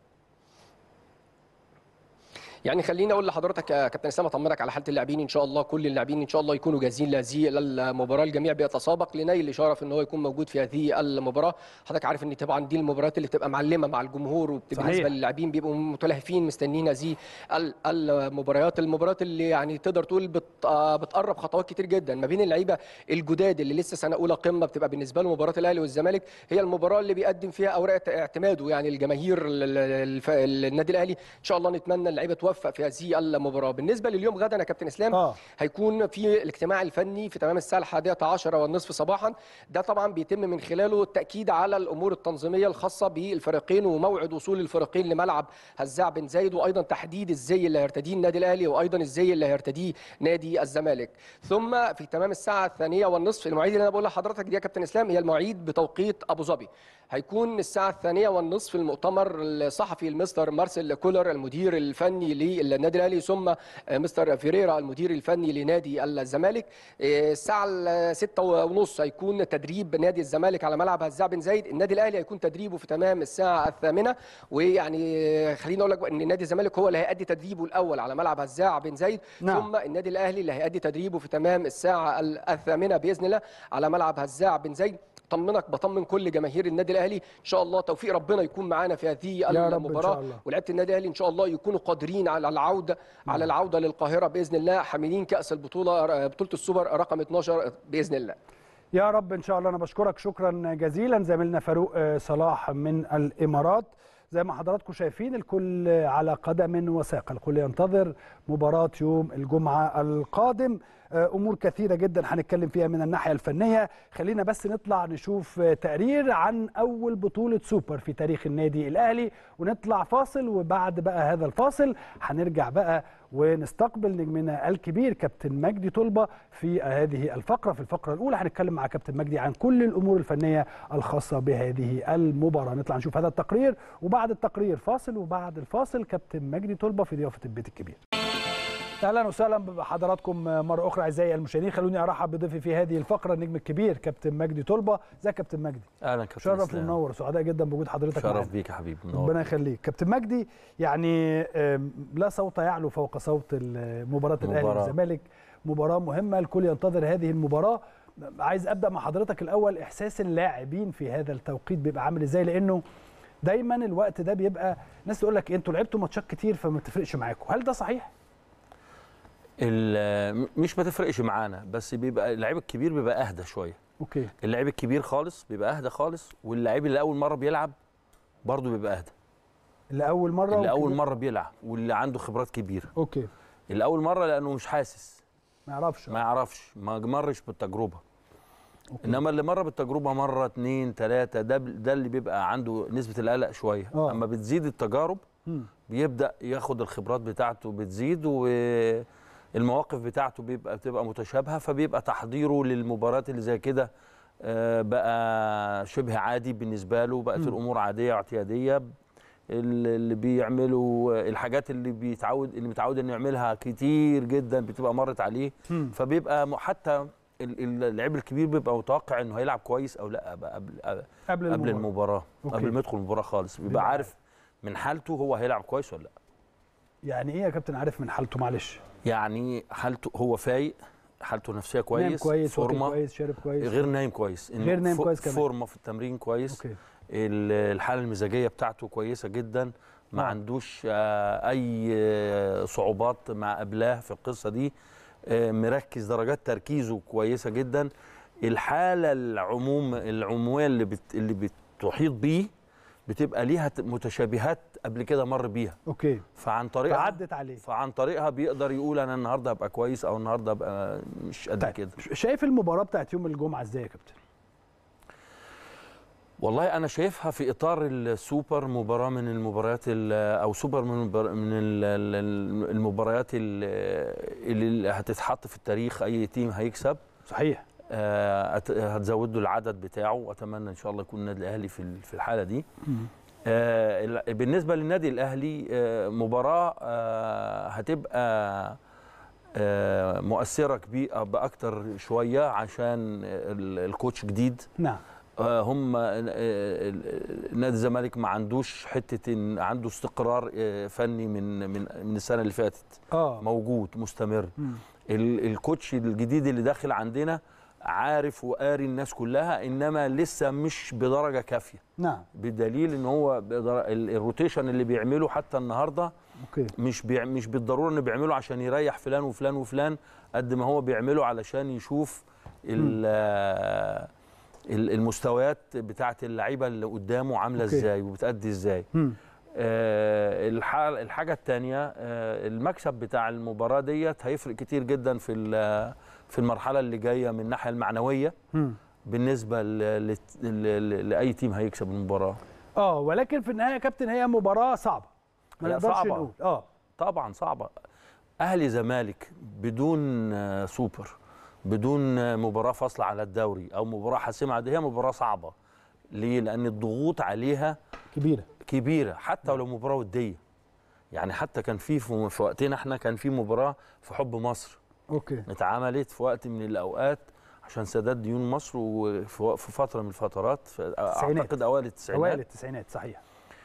S4: يعني خليني اقول لحضرتك يا كابتن اسامه اطمنك على حاله اللاعبين ان شاء الله كل اللاعبين ان شاء الله يكونوا جاهزين لهذه المباراه الجميع بيتسابق لنيل شرف ان هو يكون موجود في هذه المباراه حضرتك عارف ان طبعا دي المباريات اللي بتبقى معلمه مع الجمهور وبالنسبه للاعبين بيبقوا متلهفين مستنيين هذه المباريات المباريات اللي يعني تقدر تقول بتقرب خطوات كتير جدا ما بين اللعيبه الجداد اللي لسه سنه اولى قمه بتبقى بالنسبه له مباراه الاهلي والزمالك هي المباراه اللي بيقدم فيها اوراق اعتماده يعني الجماهير النادي الاهلي ان شاء الله نتمنى اللعيبه توفق في هذه المباراه بالنسبه لليوم غدا يا كابتن اسلام
S1: آه.
S4: هيكون في الاجتماع الفني في تمام الساعه الحادية عشرة والنصف صباحا ده طبعا بيتم من خلاله التاكيد على الامور التنظيميه الخاصه بالفريقين وموعد وصول الفريقين لملعب هزاع بن زايد وايضا تحديد الزي اللي هيرتديه النادي الاهلي وايضا الزي اللي هيرتديه نادي الزمالك ثم في تمام الساعه الثانية والنصف المواعيد اللي انا بقول لحضرتك دي يا كابتن اسلام هي المواعيد بتوقيت ابو ظبي هيكون الساعه الثانية والنصف المؤتمر الصحفي المستر مارسيل كولر المدير الفني للنادي الاهلي ثم مستر فيريرا المدير الفني لنادي الزمالك الساعه 6 ونص هيكون تدريب نادي الزمالك على ملعب هزاع بن زايد النادي الاهلي هيكون تدريبه في تمام الساعه الثامنة ويعني خليني اقول لك ان نادي الزمالك هو اللي هيأدي تدريبه الاول على ملعب هزاع بن زايد
S1: نعم.
S4: ثم النادي الاهلي اللي هيأدي تدريبه في تمام الساعه الثامنة باذن الله على ملعب هزاع بن زايد بطمنك بطمن كل جماهير النادي الاهلي ان شاء الله توفيق ربنا يكون معانا في هذه
S1: يا رب إن شاء
S4: المباراه
S1: الله.
S4: ولعيبه النادي الاهلي ان شاء الله يكونوا قادرين على العوده على العوده للقاهره باذن الله حاملين كاس البطوله بطوله السوبر رقم 12 باذن الله
S1: يا رب ان شاء الله انا بشكرك شكرا جزيلا زميلنا فاروق آه، صلاح من الامارات زي ما حضراتكم شايفين الكل على قدم وساق الكل ينتظر مباراة يوم الجمعة القادم آه، أمور كثيرة جدا هنتكلم فيها من الناحية الفنية خلينا بس نطلع نشوف آه، تقرير عن أول بطولة سوبر في تاريخ النادي الأهلي ونطلع فاصل وبعد بقى هذا الفاصل هنرجع بقى ونستقبل نجمنا الكبير كابتن مجدي طلبة في هذه الفقرة في الفقرة الأولى هنتكلم مع كابتن مجدي عن كل الأمور الفنية الخاصة بهذه المباراة نطلع نشوف هذا التقرير وبعد التقرير فاصل وبعد الفاصل كابتن مجدي طلبة في ضيافة البيت الكبير اهلا وسهلا بحضراتكم مره اخرى اعزائي المشاهدين خلوني ارحب بضيفي في هذه الفقره النجم الكبير كابتن مجدي طلبه ازيك يا كابتن مجدي
S5: اهلا كابتن
S1: شرف
S5: إسلام.
S1: ومنور سعداء جدا بوجود حضرتك معانا
S5: شرف بيك يا حبيبي منور
S1: ربنا يخليك كابتن مجدي يعني آم، لا صوت يعلو فوق صوت ال- مباراه الاهلي
S5: مباراة.
S1: والزمالك مباراه مهمه الكل ينتظر هذه المباراه عايز ابدا مع حضرتك الاول احساس اللاعبين في هذا التوقيت بيبقى عامل ازاي لانه دايما الوقت ده بيبقى ناس تقول لك انتوا لعبتوا ماتشات كتير فما بتفرقش معاكم هل ده صحيح
S5: ال- مش ما تفرقش معانا بس بيبقى اللعيب الكبير بيبقى اهدى شويه
S1: اوكي
S5: اللعيب الكبير خالص بيبقى اهدى خالص واللعيب اللي اول مره بيلعب برضه بيبقى اهدى
S1: اللي اول مره
S5: اللي اول
S1: وكده-
S5: مره بيلعب واللي عنده خبرات كبيره
S1: اوكي
S5: اللي اول مره لانه مش حاسس
S1: ما يعرفش
S5: ما يعرفش ما مرش بالتجربه
S1: أوكي.
S5: انما اللي مر بالتجربه مره اتنين تلاته ده ده اللي بيبقى عنده نسبه القلق شويه
S1: آه.
S5: اما بتزيد التجارب
S1: مم.
S5: بيبدا ياخد الخبرات بتاعته بتزيد والمواقف بتاعته بيبقى بتبقى متشابهه فبيبقى تحضيره للمباريات اللي زي كده آه، بقى شبه عادي بالنسبه له بقت
S1: مم.
S5: الامور عاديه واعتياديه اللي اللي بيعملوا الحاجات اللي بيتعود اللي متعود انه يعملها كتير جدا بتبقى مرت عليه
S1: مم.
S5: فبيبقى م- حتى ال- ال- اللعيب الكبير بيبقى متوقع انه هيلعب كويس او لا بقى قبل قبل,
S1: قبل
S5: قبل
S1: المباراة.
S5: المباراه
S1: أوكي.
S5: قبل ما يدخل المباراه خالص بيبقى,
S1: بيبقى
S5: عارف من حالته هو هيلعب كويس ولا لا
S1: يعني ايه يا كابتن عارف من حالته معلش
S5: يعني حالته هو فايق حالته نفسيه كويس
S1: نايم كويس واكل
S5: فورمه
S1: كويس شارب كويس
S5: غير نايم كويس إن
S1: غير نايم
S5: فو-
S1: كويس كمان.
S5: فورمه في التمرين كويس
S1: اوكي
S5: ال- الحاله المزاجيه بتاعته كويسه جدا ما
S1: آه.
S5: عندوش آه، اي آه، صعوبات مع قبلاه في القصه دي آه، مركز درجات تركيزه كويسه جدا الحاله العموم العموميه اللي بت اللي بتحيط بيه بتبقى ليها ت- متشابهات قبل كده مر بيها
S1: اوكي
S5: فعن طريقها
S1: فعدت عليه
S5: فعن طريقها بيقدر يقول انا النهارده هبقى كويس او النهارده هبقى مش قد
S1: طيب
S5: كده
S1: شايف المباراه بتاعت يوم الجمعه ازاي يا كابتن
S5: والله انا شايفها في اطار السوبر مباراه من المباريات ال- او سوبر من المبار- من ال- ال- المباريات ال- اللي هتتحط في التاريخ اي تيم هيكسب
S1: صحيح
S5: آه، هت- هتزود له العدد بتاعه واتمنى ان شاء الله يكون النادي الاهلي في ال- في الحاله دي آه، ال- بالنسبه للنادي الاهلي آه، مباراه آه، هتبقى آه، مؤثره كبيره باكتر شويه عشان ال- الكوتش جديد
S1: نعم
S5: آه، هم آه، آه، نادي الزمالك ما عندوش حته ان عنده استقرار آه، فني من من من السنه اللي فاتت
S1: اه
S5: موجود مستمر
S1: مم.
S5: ال- الكوتش الجديد اللي داخل عندنا عارف وقاري الناس كلها انما لسه مش بدرجه كافيه
S1: نعم
S5: بدليل ان هو بدر- ال- الروتيشن اللي بيعمله حتى النهارده
S1: اوكي
S5: مش بيع مش بالضروره انه بيعمله عشان يريح فلان وفلان وفلان قد ما هو بيعمله علشان يشوف ال- ال- المستويات بتاعه اللعيبه اللي قدامه عامله
S1: أوكي.
S5: ازاي وبتأدي ازاي
S1: مم.
S5: آه، الح- الحاجه الثانيه المكسب بتاع المباراه ديت هيفرق كتير جدا في ال- في المرحله اللي جايه من الناحيه المعنويه
S1: مم.
S5: بالنسبه ل- ل- ل- لاي تيم هيكسب المباراه
S1: اه ولكن في النهايه يا كابتن هي مباراه صعبه ما
S5: لا،
S1: نقدرش
S5: صعبة.
S1: نقول اه
S5: طبعا صعبه اهلي زمالك بدون آه، سوبر بدون آه، مباراه فاصله على الدوري او مباراه حاسمه دي هي مباراه صعبه ليه لان الضغوط عليها
S1: كبيره
S5: كبيره حتى ولو مباراه وديه يعني حتى كان في في في وقتنا احنا كان في مباراه في حب مصر
S1: اوكي
S5: اتعملت في وقت من الاوقات عشان سداد ديون مصر وفي وق- في فتره من الفترات في
S1: التسعينات.
S5: اعتقد اوائل التسعينات
S1: اوائل التسعينات صحيح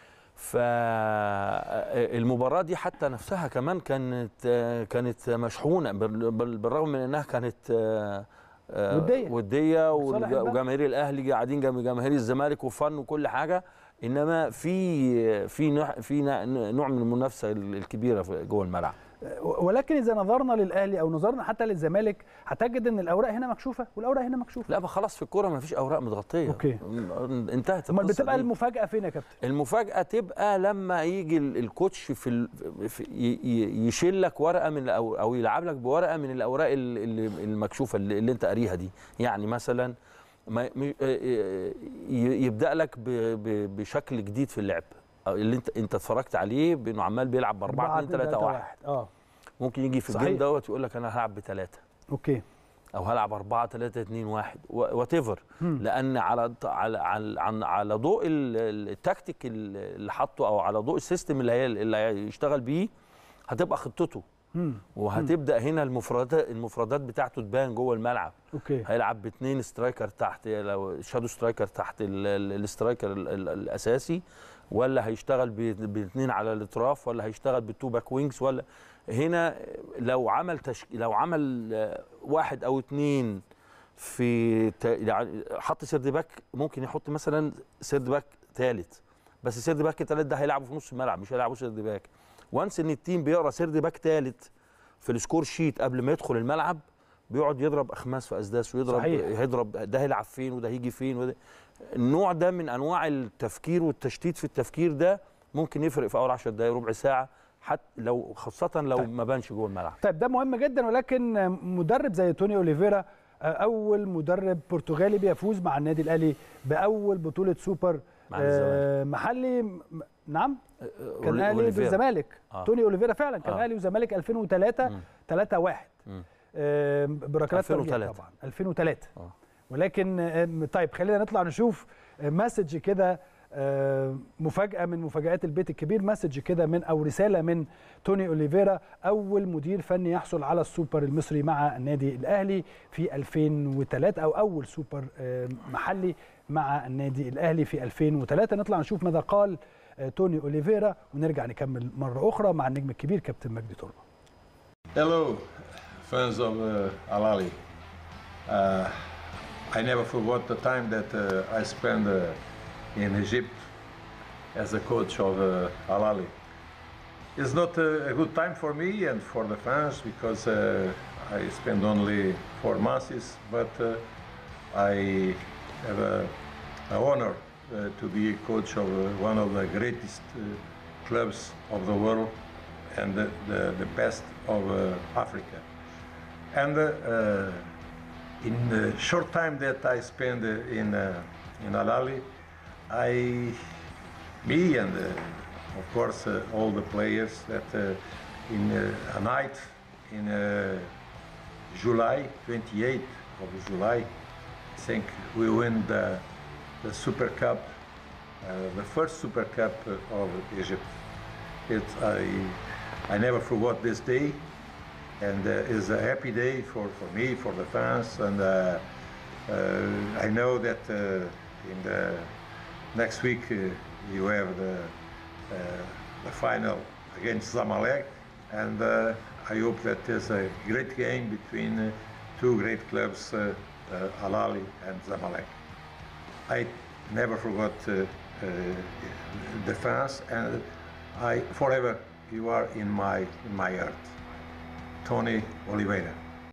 S5: فالمباراة دي حتى نفسها كمان كانت كانت مشحونة بال- بال- بالرغم من انها كانت آه،
S1: ودية.
S5: وديه
S1: لصالح
S5: والج-
S1: البلد.
S5: وجماهير الاهلي قاعدين جنب جماهير الزمالك وفن وكل حاجه انما في في نوع في نوع من المنافسه الكبيره في- جوه الملعب
S1: ولكن اذا نظرنا للاهلي او نظرنا حتى للزمالك هتجد ان الاوراق هنا مكشوفه والاوراق هنا مكشوفه
S5: لا ما خلاص في الكوره ما فيش اوراق متغطيه
S1: أوكي.
S5: م- انتهت
S1: امال
S5: القصة
S1: بتبقى
S5: دي.
S1: المفاجاه فين يا كابتن
S5: المفاجاه تبقى لما يجي ال- الكوتش في, ال... في ي- ي- يشيل لك ورقه من أو, او يلعب لك بورقه من الاوراق ال- ال- المكشوفه اللي, اللي انت قاريها دي يعني مثلا ما م- ي- يبدا لك ب... ب... بشكل جديد في اللعب أو اللي انت انت اتفرجت عليه بانه عمال بيلعب ب 4 2 3 1
S1: اه
S5: ممكن يجي في
S1: صحيح.
S5: الجيم دوت يقول لك انا هلعب بثلاثه
S1: اوكي
S5: او هلعب 4 3 2 1 وات ايفر لان على على على, عن- على ضوء ال- ال- التكتيك اللي حاطه او على ضوء السيستم اللي هي اللي هيشتغل بيه هتبقى خطته
S1: مم.
S5: وهتبدا هنا المفردات المفردات بتاعته تبان جوه الملعب
S1: اوكي
S5: هيلعب باثنين سترايكر تحت لو شادو سترايكر تحت ال- ال- السترايكر ال- ال- الاساسي ولا هيشتغل ب- باثنين على الاطراف ولا هيشتغل بالتو باك وينجز ولا هنا لو عمل تشك... لو عمل آه، واحد او اثنين في ت... يعني حط سيرد باك ممكن يحط مثلا سيرد باك ثالث بس سيرد باك الثالث ده هيلعبه في نص الملعب مش هيلعبه سيرد باك وانس ان التيم بيقرا سيرد باك ثالث في السكور شيت قبل ما يدخل الملعب بيقعد يضرب اخماس في اسداس ويضرب
S1: صحيح.
S5: هيضرب ده هيلعب فين وده هيجي فين وده النوع ده من انواع التفكير والتشتيت في التفكير ده ممكن يفرق في اول 10 دقائق ربع ساعه حتى لو خاصه لو
S1: طيب.
S5: ما بانش جوه الملعب
S1: طيب ده مهم جدا ولكن مدرب زي توني اوليفيرا آه، اول مدرب برتغالي بيفوز مع النادي الاهلي باول بطوله سوبر
S5: مع
S1: آه، محلي م- نعم كان
S5: أولي-
S1: اهلي
S5: أوليفيرا.
S1: والزمالك
S5: آه.
S1: توني اوليفيرا فعلا كان
S5: آه.
S1: اهلي وزمالك 2003
S5: مم.
S1: 3 1
S5: مم.
S1: بركلات ترجيح
S5: 2003.
S1: طبعا 2003
S5: آه.
S1: ولكن آه، طيب خلينا نطلع نشوف آه، مسج كده آه، مفاجأة من مفاجآت البيت الكبير مسج كده من أو رسالة من توني أوليفيرا أول مدير فني يحصل على السوبر المصري مع النادي الأهلي في 2003 أو أول سوبر آه، محلي مع النادي الأهلي في 2003 نطلع نشوف ماذا قال آه، توني أوليفيرا ونرجع نكمل مرة أخرى مع النجم الكبير كابتن مجدي تربة
S6: Hello, fans of uh, Al Ahly. Uh, I never forgot the time that uh, I spent uh, in Egypt as a coach of uh, Al Ahly. It's not a, a good time for me and for the fans because uh, I spent only four months, but uh, I have a, a honor uh, to be a coach of uh, one of the greatest uh, clubs of the world and the, the, the best of uh, Africa. And uh, uh, in the short time that I spent uh, in uh, in Al Ahly, I, me and uh, of course uh, all the players that uh, in uh, a night in uh, July 28th of July, I think we win the, the Super Cup, uh, the first Super Cup uh, of Egypt. It, I, I never forgot this day, and uh, it's a happy day for, for me, for the fans, and uh, uh, I know that uh, in the next week uh, you have the, uh, the final against Zamalek, and uh, I hope that there's a great game between uh, two great clubs, uh, uh, Al Ahly and Zamalek. I never forgot uh, uh, the fans, and I forever you are in my in my heart. Tony Oliveira.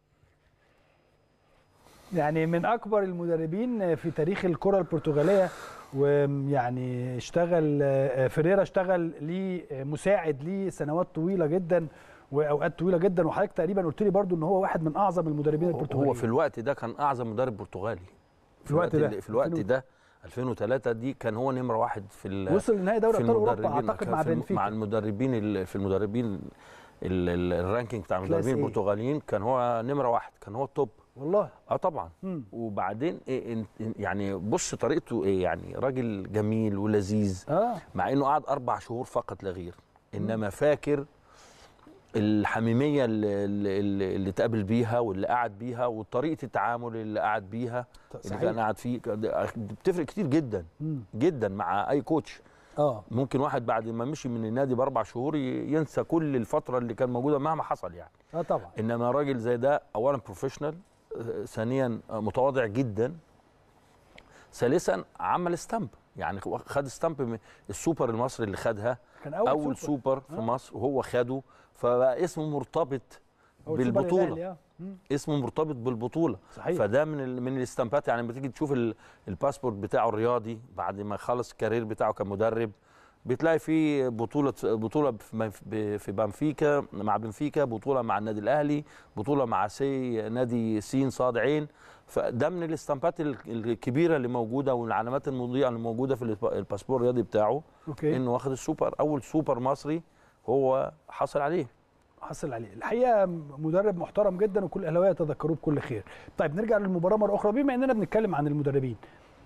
S1: يعني من اكبر المدربين في تاريخ الكره البرتغاليه ويعني اشتغل فيريرا اشتغل ليه مساعد ليه سنوات طويله جدا واوقات طويله جدا وحضرتك تقريبا قلت لي برضو ان هو واحد من اعظم المدربين البرتغاليين
S5: هو في الوقت ده كان اعظم مدرب برتغالي
S1: في الوقت ده.
S5: اللي- في الوقت
S1: 2000
S5: ده 2003 دي كان هو نمره واحد في ال-
S1: وصل لنهائي دوري
S5: في
S1: ابطال اوروبا
S5: المدربين.
S1: اعتقد
S5: كان
S1: مع
S5: في الم-
S1: بنفيكا
S5: مع المدربين ال- في المدربين ال- ال- الرانكينج بتاع المدربين
S1: A.
S5: البرتغاليين كان هو نمره واحد كان هو التوب
S1: والله
S5: اه طبعا
S1: مم.
S5: وبعدين إيه إن- إن- يعني بص طريقته ايه يعني راجل جميل ولذيذ
S1: اه
S5: مع انه قعد اربع شهور فقط لا غير انما فاكر الحميميه اللي, اللي, اللي اتقابل بيها واللي قعد بيها وطريقه التعامل اللي قعد بيها اللي
S1: صحيح.
S5: كان قاعد فيه كان- بتفرق كتير جدا
S1: مم.
S5: جدا مع اي كوتش
S1: اه
S5: ممكن واحد بعد ما مشي من النادي باربع شهور ي- ينسى كل الفتره اللي كان موجوده مهما حصل يعني
S1: اه طبعا
S5: انما راجل زي ده اولا بروفيشنال آه، ثانيا آه، متواضع جدا ثالثا عمل ستامب يعني خد ستامب من السوبر المصري اللي خدها
S1: كان اول,
S5: اول
S1: سوبر.
S5: سوبر في
S1: آه.
S5: مصر وهو خده فبقى اسمه مرتبط
S1: أول سوبر
S5: بالبطوله
S1: للأهلي، آه. مم.
S5: اسمه مرتبط بالبطوله
S1: صحيح
S5: فده من ال... من الاستامبات يعني لما تيجي تشوف ال... الباسبورت بتاعه الرياضي بعد ما خلص الكارير بتاعه كمدرب بتلاقي فيه بطوله بطوله في منف- ب- في بنفيكا مع بنفيكا بطوله مع النادي الاهلي بطوله مع سي نادي سين صاد عين فده من الاستامبات ال- الكبيره اللي موجوده والعلامات المضيئه اللي موجوده في الب- الباسبور الرياضي بتاعه
S1: اوكي
S5: انه واخد السوبر اول سوبر مصري هو حصل عليه
S1: حصل عليه الحقيقه مدرب محترم جدا وكل الاهلاويه يتذكروه بكل خير طيب نرجع للمباراه مره اخرى بما اننا بنتكلم عن المدربين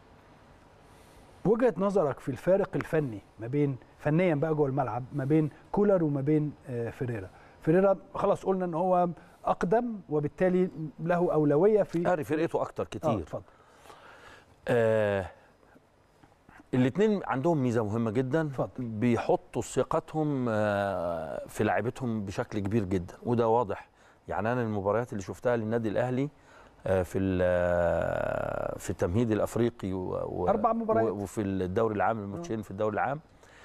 S1: وجهه نظرك في الفارق الفني ما بين فنيا بقى جوه الملعب ما بين كولر وما بين آه، فيريرا فيريرا خلاص قلنا ان هو اقدم وبالتالي له اولويه في
S5: قاري فرقته اكتر
S1: اه
S5: كتير
S1: اتفضل
S5: آه الاثنين عندهم ميزه مهمه جدا
S1: اتفضل.
S5: بيحطوا ثقتهم آه في لعيبتهم بشكل كبير جدا وده واضح يعني انا المباريات اللي شفتها للنادي الاهلي آه في ال- آه، في التمهيد الافريقي و و
S1: أربع مباريات.
S5: و- وفي الدوري العام الماتشين في الدوري العام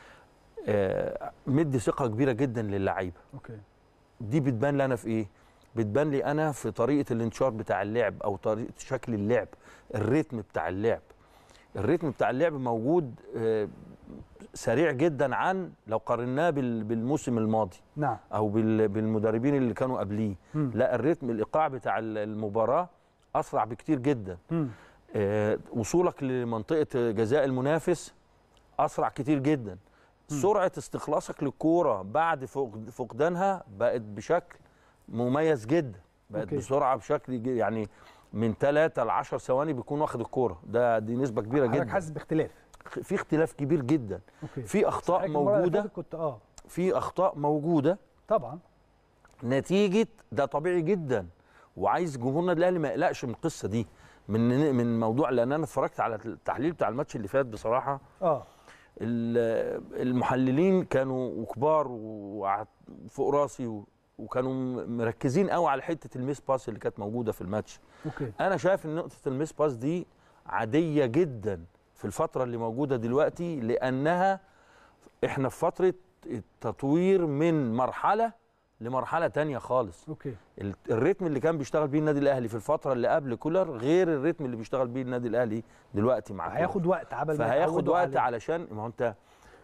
S5: آه مدي ثقه كبيره جدا للعيبه
S1: اوكي
S5: دي بتبان لي انا في ايه بتبان لي انا في طريقه الانتشار بتاع اللعب او طريقه شكل اللعب الريتم بتاع اللعب الريتم بتاع اللعب موجود آه، سريع جدا عن لو قارناه بال- بالموسم الماضي
S1: نعم
S5: او بال- بالمدربين اللي كانوا قبليه
S1: مم.
S5: لا الريتم الايقاع بتاع ال- المباراه اسرع بكتير جدا
S1: مم.
S5: آه، وصولك لمنطقه جزاء المنافس اسرع كتير جدا سرعه استخلاصك للكوره بعد فقد- فقدانها بقت بشكل مميز جدا بقت
S1: أوكي.
S5: أوكي. بسرعه بشكل ج- يعني من 3 ل 10 ثواني بيكون واخد الكوره ده دي نسبه كبيره
S1: حضرتك
S5: جدا
S1: حاسس باختلاف
S5: في اختلاف كبير جدا
S1: اوكي
S5: في اخطاء
S1: صحيح المرة اللي
S5: موجوده
S1: فاتت كنت اه
S5: في اخطاء موجوده
S1: طبعا
S5: نتيجه ده طبيعي جدا وعايز جمهورنا الاهلي ما يقلقش من القصه دي من من موضوع لان انا اتفرجت على التحليل بتاع الماتش اللي فات بصراحه
S1: اه
S5: ال- المحللين كانوا كبار وفوق راسي و- وكانوا م- مركزين قوي على حته الميس باس اللي كانت موجوده في الماتش
S1: اوكي
S5: انا شايف ان نقطه الميس باس دي عاديه جدا في الفتره اللي موجوده دلوقتي لانها احنا في فتره التطوير من مرحله لمرحله تانية خالص
S1: اوكي
S5: ال- الريتم اللي كان بيشتغل بيه النادي الاهلي في الفتره اللي قبل كولر غير الريتم اللي بيشتغل بيه النادي الاهلي دلوقتي مع كولر.
S1: هياخد وقت عبل ما
S5: فهياخد
S1: يتعودوا
S5: وقت
S1: عليه.
S5: علشان ما هو انت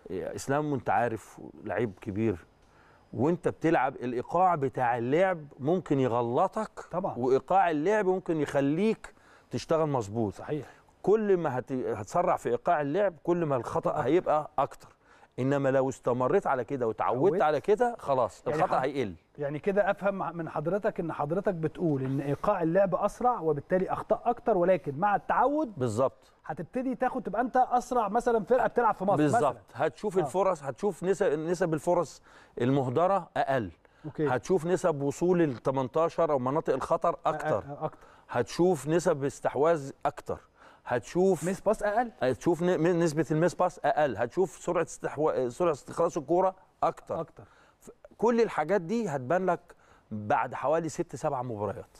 S5: اسلام وانت عارف لعيب كبير وانت بتلعب الايقاع بتاع اللعب ممكن يغلطك
S1: طبعا.
S5: وايقاع اللعب ممكن يخليك تشتغل مظبوط
S1: صحيح
S5: كل ما هت... هتسرع في ايقاع اللعب كل ما الخطا هيبقى اكتر انما لو استمريت على كده وتعودت
S1: اتعودت.
S5: على كده خلاص
S1: يعني
S5: الخطا
S1: حض-
S5: هيقل
S1: يعني كده افهم من حضرتك ان حضرتك بتقول ان ايقاع اللعب اسرع وبالتالي اخطاء اكتر ولكن مع التعود
S5: بالظبط
S1: هتبتدي تاخد تبقى انت اسرع مثلا فرقه بتلعب في مصر
S5: بالظبط
S1: مثلا
S5: هتشوف
S1: آه.
S5: الفرص هتشوف نسب نسب الفرص المهدره اقل
S1: اوكي
S5: هتشوف نسب وصول ال 18 او مناطق الخطر اكتر
S1: أ- أ- اكتر
S5: هتشوف نسب استحواذ اكتر هتشوف
S1: ميس باس اقل
S5: هتشوف ن- من- نسبه الميس باس اقل هتشوف سرعه استحوا... سرعه استخلاص الكوره اكتر
S1: اكتر
S5: كل الحاجات دي هتبان لك بعد حوالي ست سبع مباريات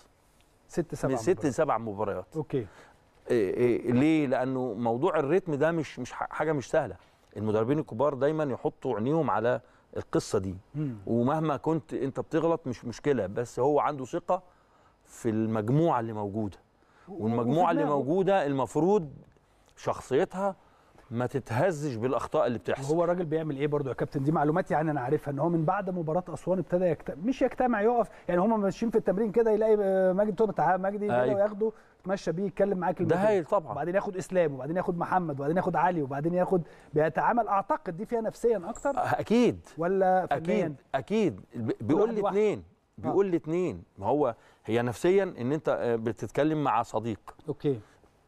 S1: ست سبع
S5: من ست
S1: مباريات.
S5: سبع مباريات
S1: اوكي
S5: إيه إيه ليه لانه موضوع الريتم ده مش مش ح- حاجه مش سهله المدربين الكبار دايما يحطوا عينيهم على القصه دي
S1: مم.
S5: ومهما كنت انت بتغلط مش مشكله بس هو عنده ثقه في المجموعه اللي موجوده والمجموعه اللي
S1: دماغه.
S5: موجوده المفروض شخصيتها ما تتهزش بالاخطاء اللي بتحصل
S1: هو الراجل بيعمل ايه برضو يا كابتن دي معلومات يعني انا عارفها ان هو من بعد مباراه اسوان ابتدى يكت... مش يجتمع يقف يعني هم ماشيين في التمرين كده يلاقي آه، ماجد تقول تعالى مجدي كده
S5: أيوة.
S1: وياخده يتمشى بيه يتكلم معاه
S5: ده
S1: كلمتين
S5: هايل طبعا
S1: وبعدين ياخد اسلام وبعدين ياخد محمد وبعدين ياخد علي وبعدين ياخد بيتعامل اعتقد دي فيها نفسيا اكتر
S5: اكيد
S1: ولا فنيا
S5: اكيد اكيد ب- بيقول
S1: واحد
S5: لي
S1: واحد.
S5: اتنين بيقول لي اتنين ما هو هي نفسيا ان انت آه، بتتكلم مع صديق
S1: اوكي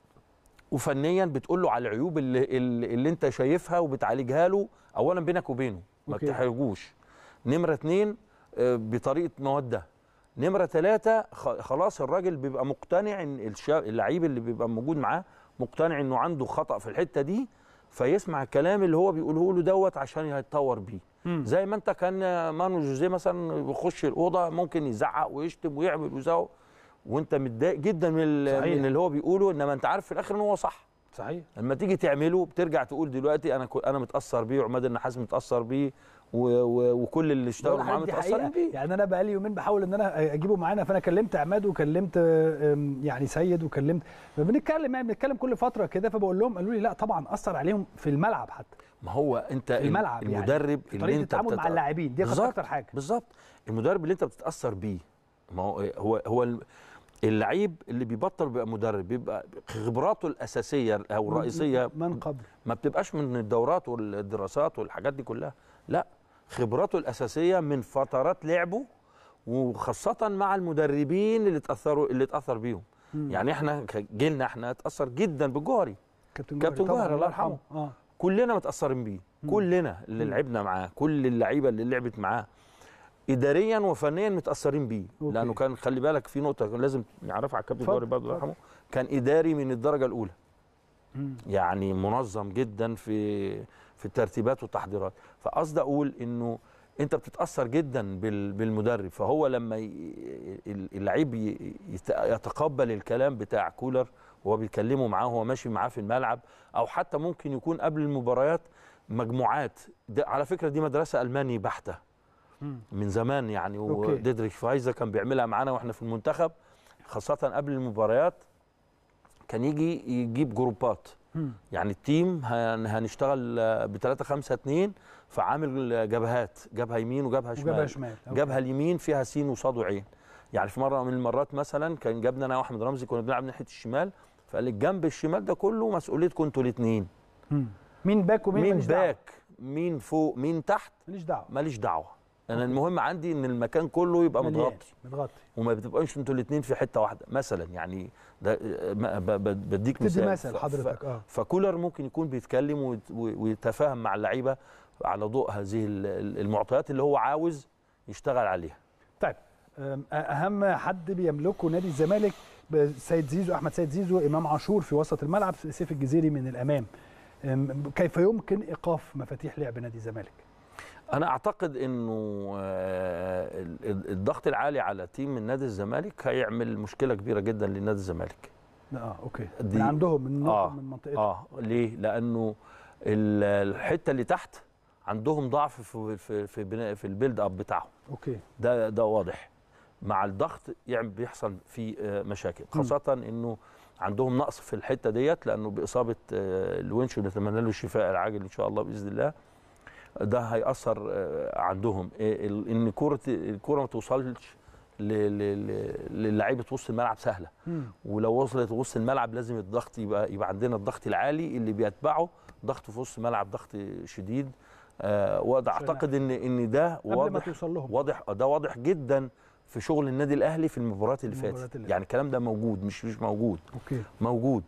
S5: وفنيا بتقول له على العيوب اللي, اللي, اللي انت شايفها وبتعالجها له اولا بينك وبينه ما
S1: أوكي.
S5: بتحرجوش نمره اتنين آه، بطريقه موده نمره ثلاثة خ- خلاص الراجل بيبقى مقتنع ان الشا- اللعيب اللي بيبقى موجود معاه مقتنع انه عنده خطأ في الحتة دي فيسمع الكلام اللي هو بيقوله له دوت عشان يتطور بيه
S1: مم.
S5: زي ما انت كان مانو جوزيه مثلا بيخش الاوضه ممكن يزعق ويشتم ويعمل ويزعق وانت متضايق جدا من, ال-
S1: صحيح.
S5: من اللي هو بيقوله انما انت عارف في الاخر ان هو صح
S1: صحيح
S5: لما تيجي تعمله بترجع تقول دلوقتي انا كو- انا متاثر بيه وعماد النحاس متاثر بيه و و وكل اللي اشتغلوا
S1: بقول
S5: معاه
S1: لحضرتك دي
S5: متاثرين
S1: حقيقة.
S5: بيه
S1: يعني انا بقالي يومين بحاول ان انا اجيبه معانا فانا كلمت عماد وكلمت آم، يعني سيد وكلمت فبنتكلم يعني بنتكلم كل فتره كده فبقول لهم قالوا لي لا طبعا اثر عليهم في الملعب حتى
S5: ما هو انت
S1: في الملعب يعني.
S5: المدرب
S1: في
S5: اللي
S1: طريقه
S5: انت
S1: التعامل مع
S5: بتتأ-
S1: اللاعبين دي كانت
S5: بالظبط،
S1: اكتر حاجه
S5: بالظبط المدرب اللي انت بتتاثر بيه ما هو هو هو ال- اللعيب اللي بيبطل بيبقى مدرب بيبقى خبراته الاساسيه او الرئيسيه
S1: من قبل
S5: ما بتبقاش من الدورات والدراسات والحاجات دي كلها لا خبراته الاساسيه من فترات لعبه وخاصه مع المدربين اللي اتاثروا اللي اتاثر بيهم يعني احنا ك- جيلنا احنا اتاثر جدا بالجوهري
S1: كابتن
S5: كابتن
S1: طبعاً،
S5: جوهر الله يرحمه.
S1: اه
S5: كلنا متاثرين بيه كلنا اللي لعبنا معاه كل اللعيبه اللي لعبت معاه اداريا وفنيا متاثرين بيه
S1: أوكي.
S5: لانه كان خلي بالك في نقطه كان لازم نعرفها على الكابتن
S1: اتفضل،
S5: جوهري برضه الله
S1: اتفضل.
S5: يرحمه كان اداري من الدرجه الاولى
S1: مم.
S5: يعني منظم جدا في في الترتيبات والتحضيرات فقصدي اقول انه انت بتتاثر جدا بال- بالمدرب فهو لما ي- اللعيب ي- يت- يتقبل الكلام بتاع كولر وهو بيكلمه معاه وهو ماشي معاه في الملعب او حتى ممكن يكون قبل المباريات مجموعات ده على فكره دي مدرسه الماني بحته
S1: مم.
S5: من زمان يعني
S1: أوكي.
S5: وديدريك فايزر كان بيعملها معانا واحنا في المنتخب خاصه قبل المباريات كان يجي يجيب جروبات
S1: مم.
S5: يعني التيم هن- هنشتغل ب 3 5 2 فعامل جبهات جبهه يمين وجبهه شمال
S1: وجابها شمال أوكي.
S5: جبهه اليمين فيها سين وصاد وعين يعني في مره من المرات مثلا كان جابنا انا واحمد رمزي كنا بنلعب ناحيه الشمال فقال لي الجنب الشمال ده كله مسؤوليتكم انتوا الاثنين
S1: مم. مين باك ومين
S5: مين
S1: ماليش دعوة.
S5: باك مين فوق مين تحت
S1: ماليش دعوه
S5: ماليش دعوه انا المهم عندي ان المكان كله يبقى
S1: مليان.
S5: متغطي
S1: متغطي
S5: وما بتبقاش انتوا الاثنين في حته واحده مثلا يعني ده ما- ب- ب- بديك
S1: تدي
S5: مثال
S1: مثل
S5: ف-
S1: حضرتك
S5: ف-
S1: اه
S5: فكولر ممكن يكون بيتكلم ويت- ويتفاهم مع اللعيبه على ضوء هذه ال- ال- المعطيات اللي هو عاوز يشتغل عليها
S1: طيب أم، اهم حد بيملكه نادي الزمالك سيد زيزو احمد سيد زيزو امام عاشور في وسط الملعب سيف الجزيري من الامام أم، كيف يمكن ايقاف مفاتيح لعب نادي الزمالك
S5: انا اعتقد انه آه، ال- ال- الضغط العالي على تيم من نادي الزمالك هيعمل مشكله كبيره جدا لنادي الزمالك
S1: اه اوكي
S5: دي-
S1: من عندهم من نقطة
S5: آه،
S1: من منطقتهم
S5: اه ليه لانه ال- الحته اللي تحت عندهم ضعف في في في, بناء- في البيلد اب بتاعهم
S1: اوكي
S5: ده ده واضح مع الضغط يعني بيحصل في آه، مشاكل خاصه انه عندهم نقص في الحته ديت لانه باصابه آه، الونش ونتمنى له الشفاء العاجل ان شاء الله باذن الله ده هياثر آه، عندهم آه، ال- ان كره الكره ما توصلش ل- ل- ل- للعيبه وسط الملعب سهله
S1: مم.
S5: ولو وصلت وسط الملعب لازم الضغط يبقى يبقى عندنا الضغط العالي اللي بيتبعه ضغط في وسط الملعب ضغط شديد آه وده
S1: عشان
S5: اعتقد ان ان ده
S1: قبل ما
S5: واضح
S1: توصل لهم
S5: واضح ده واضح جدا في شغل النادي الاهلي في المباريات اللي
S1: المباريات
S5: فاتت
S1: اللي
S5: يعني الكلام ده موجود مش مش موجود
S1: اوكي
S5: موجود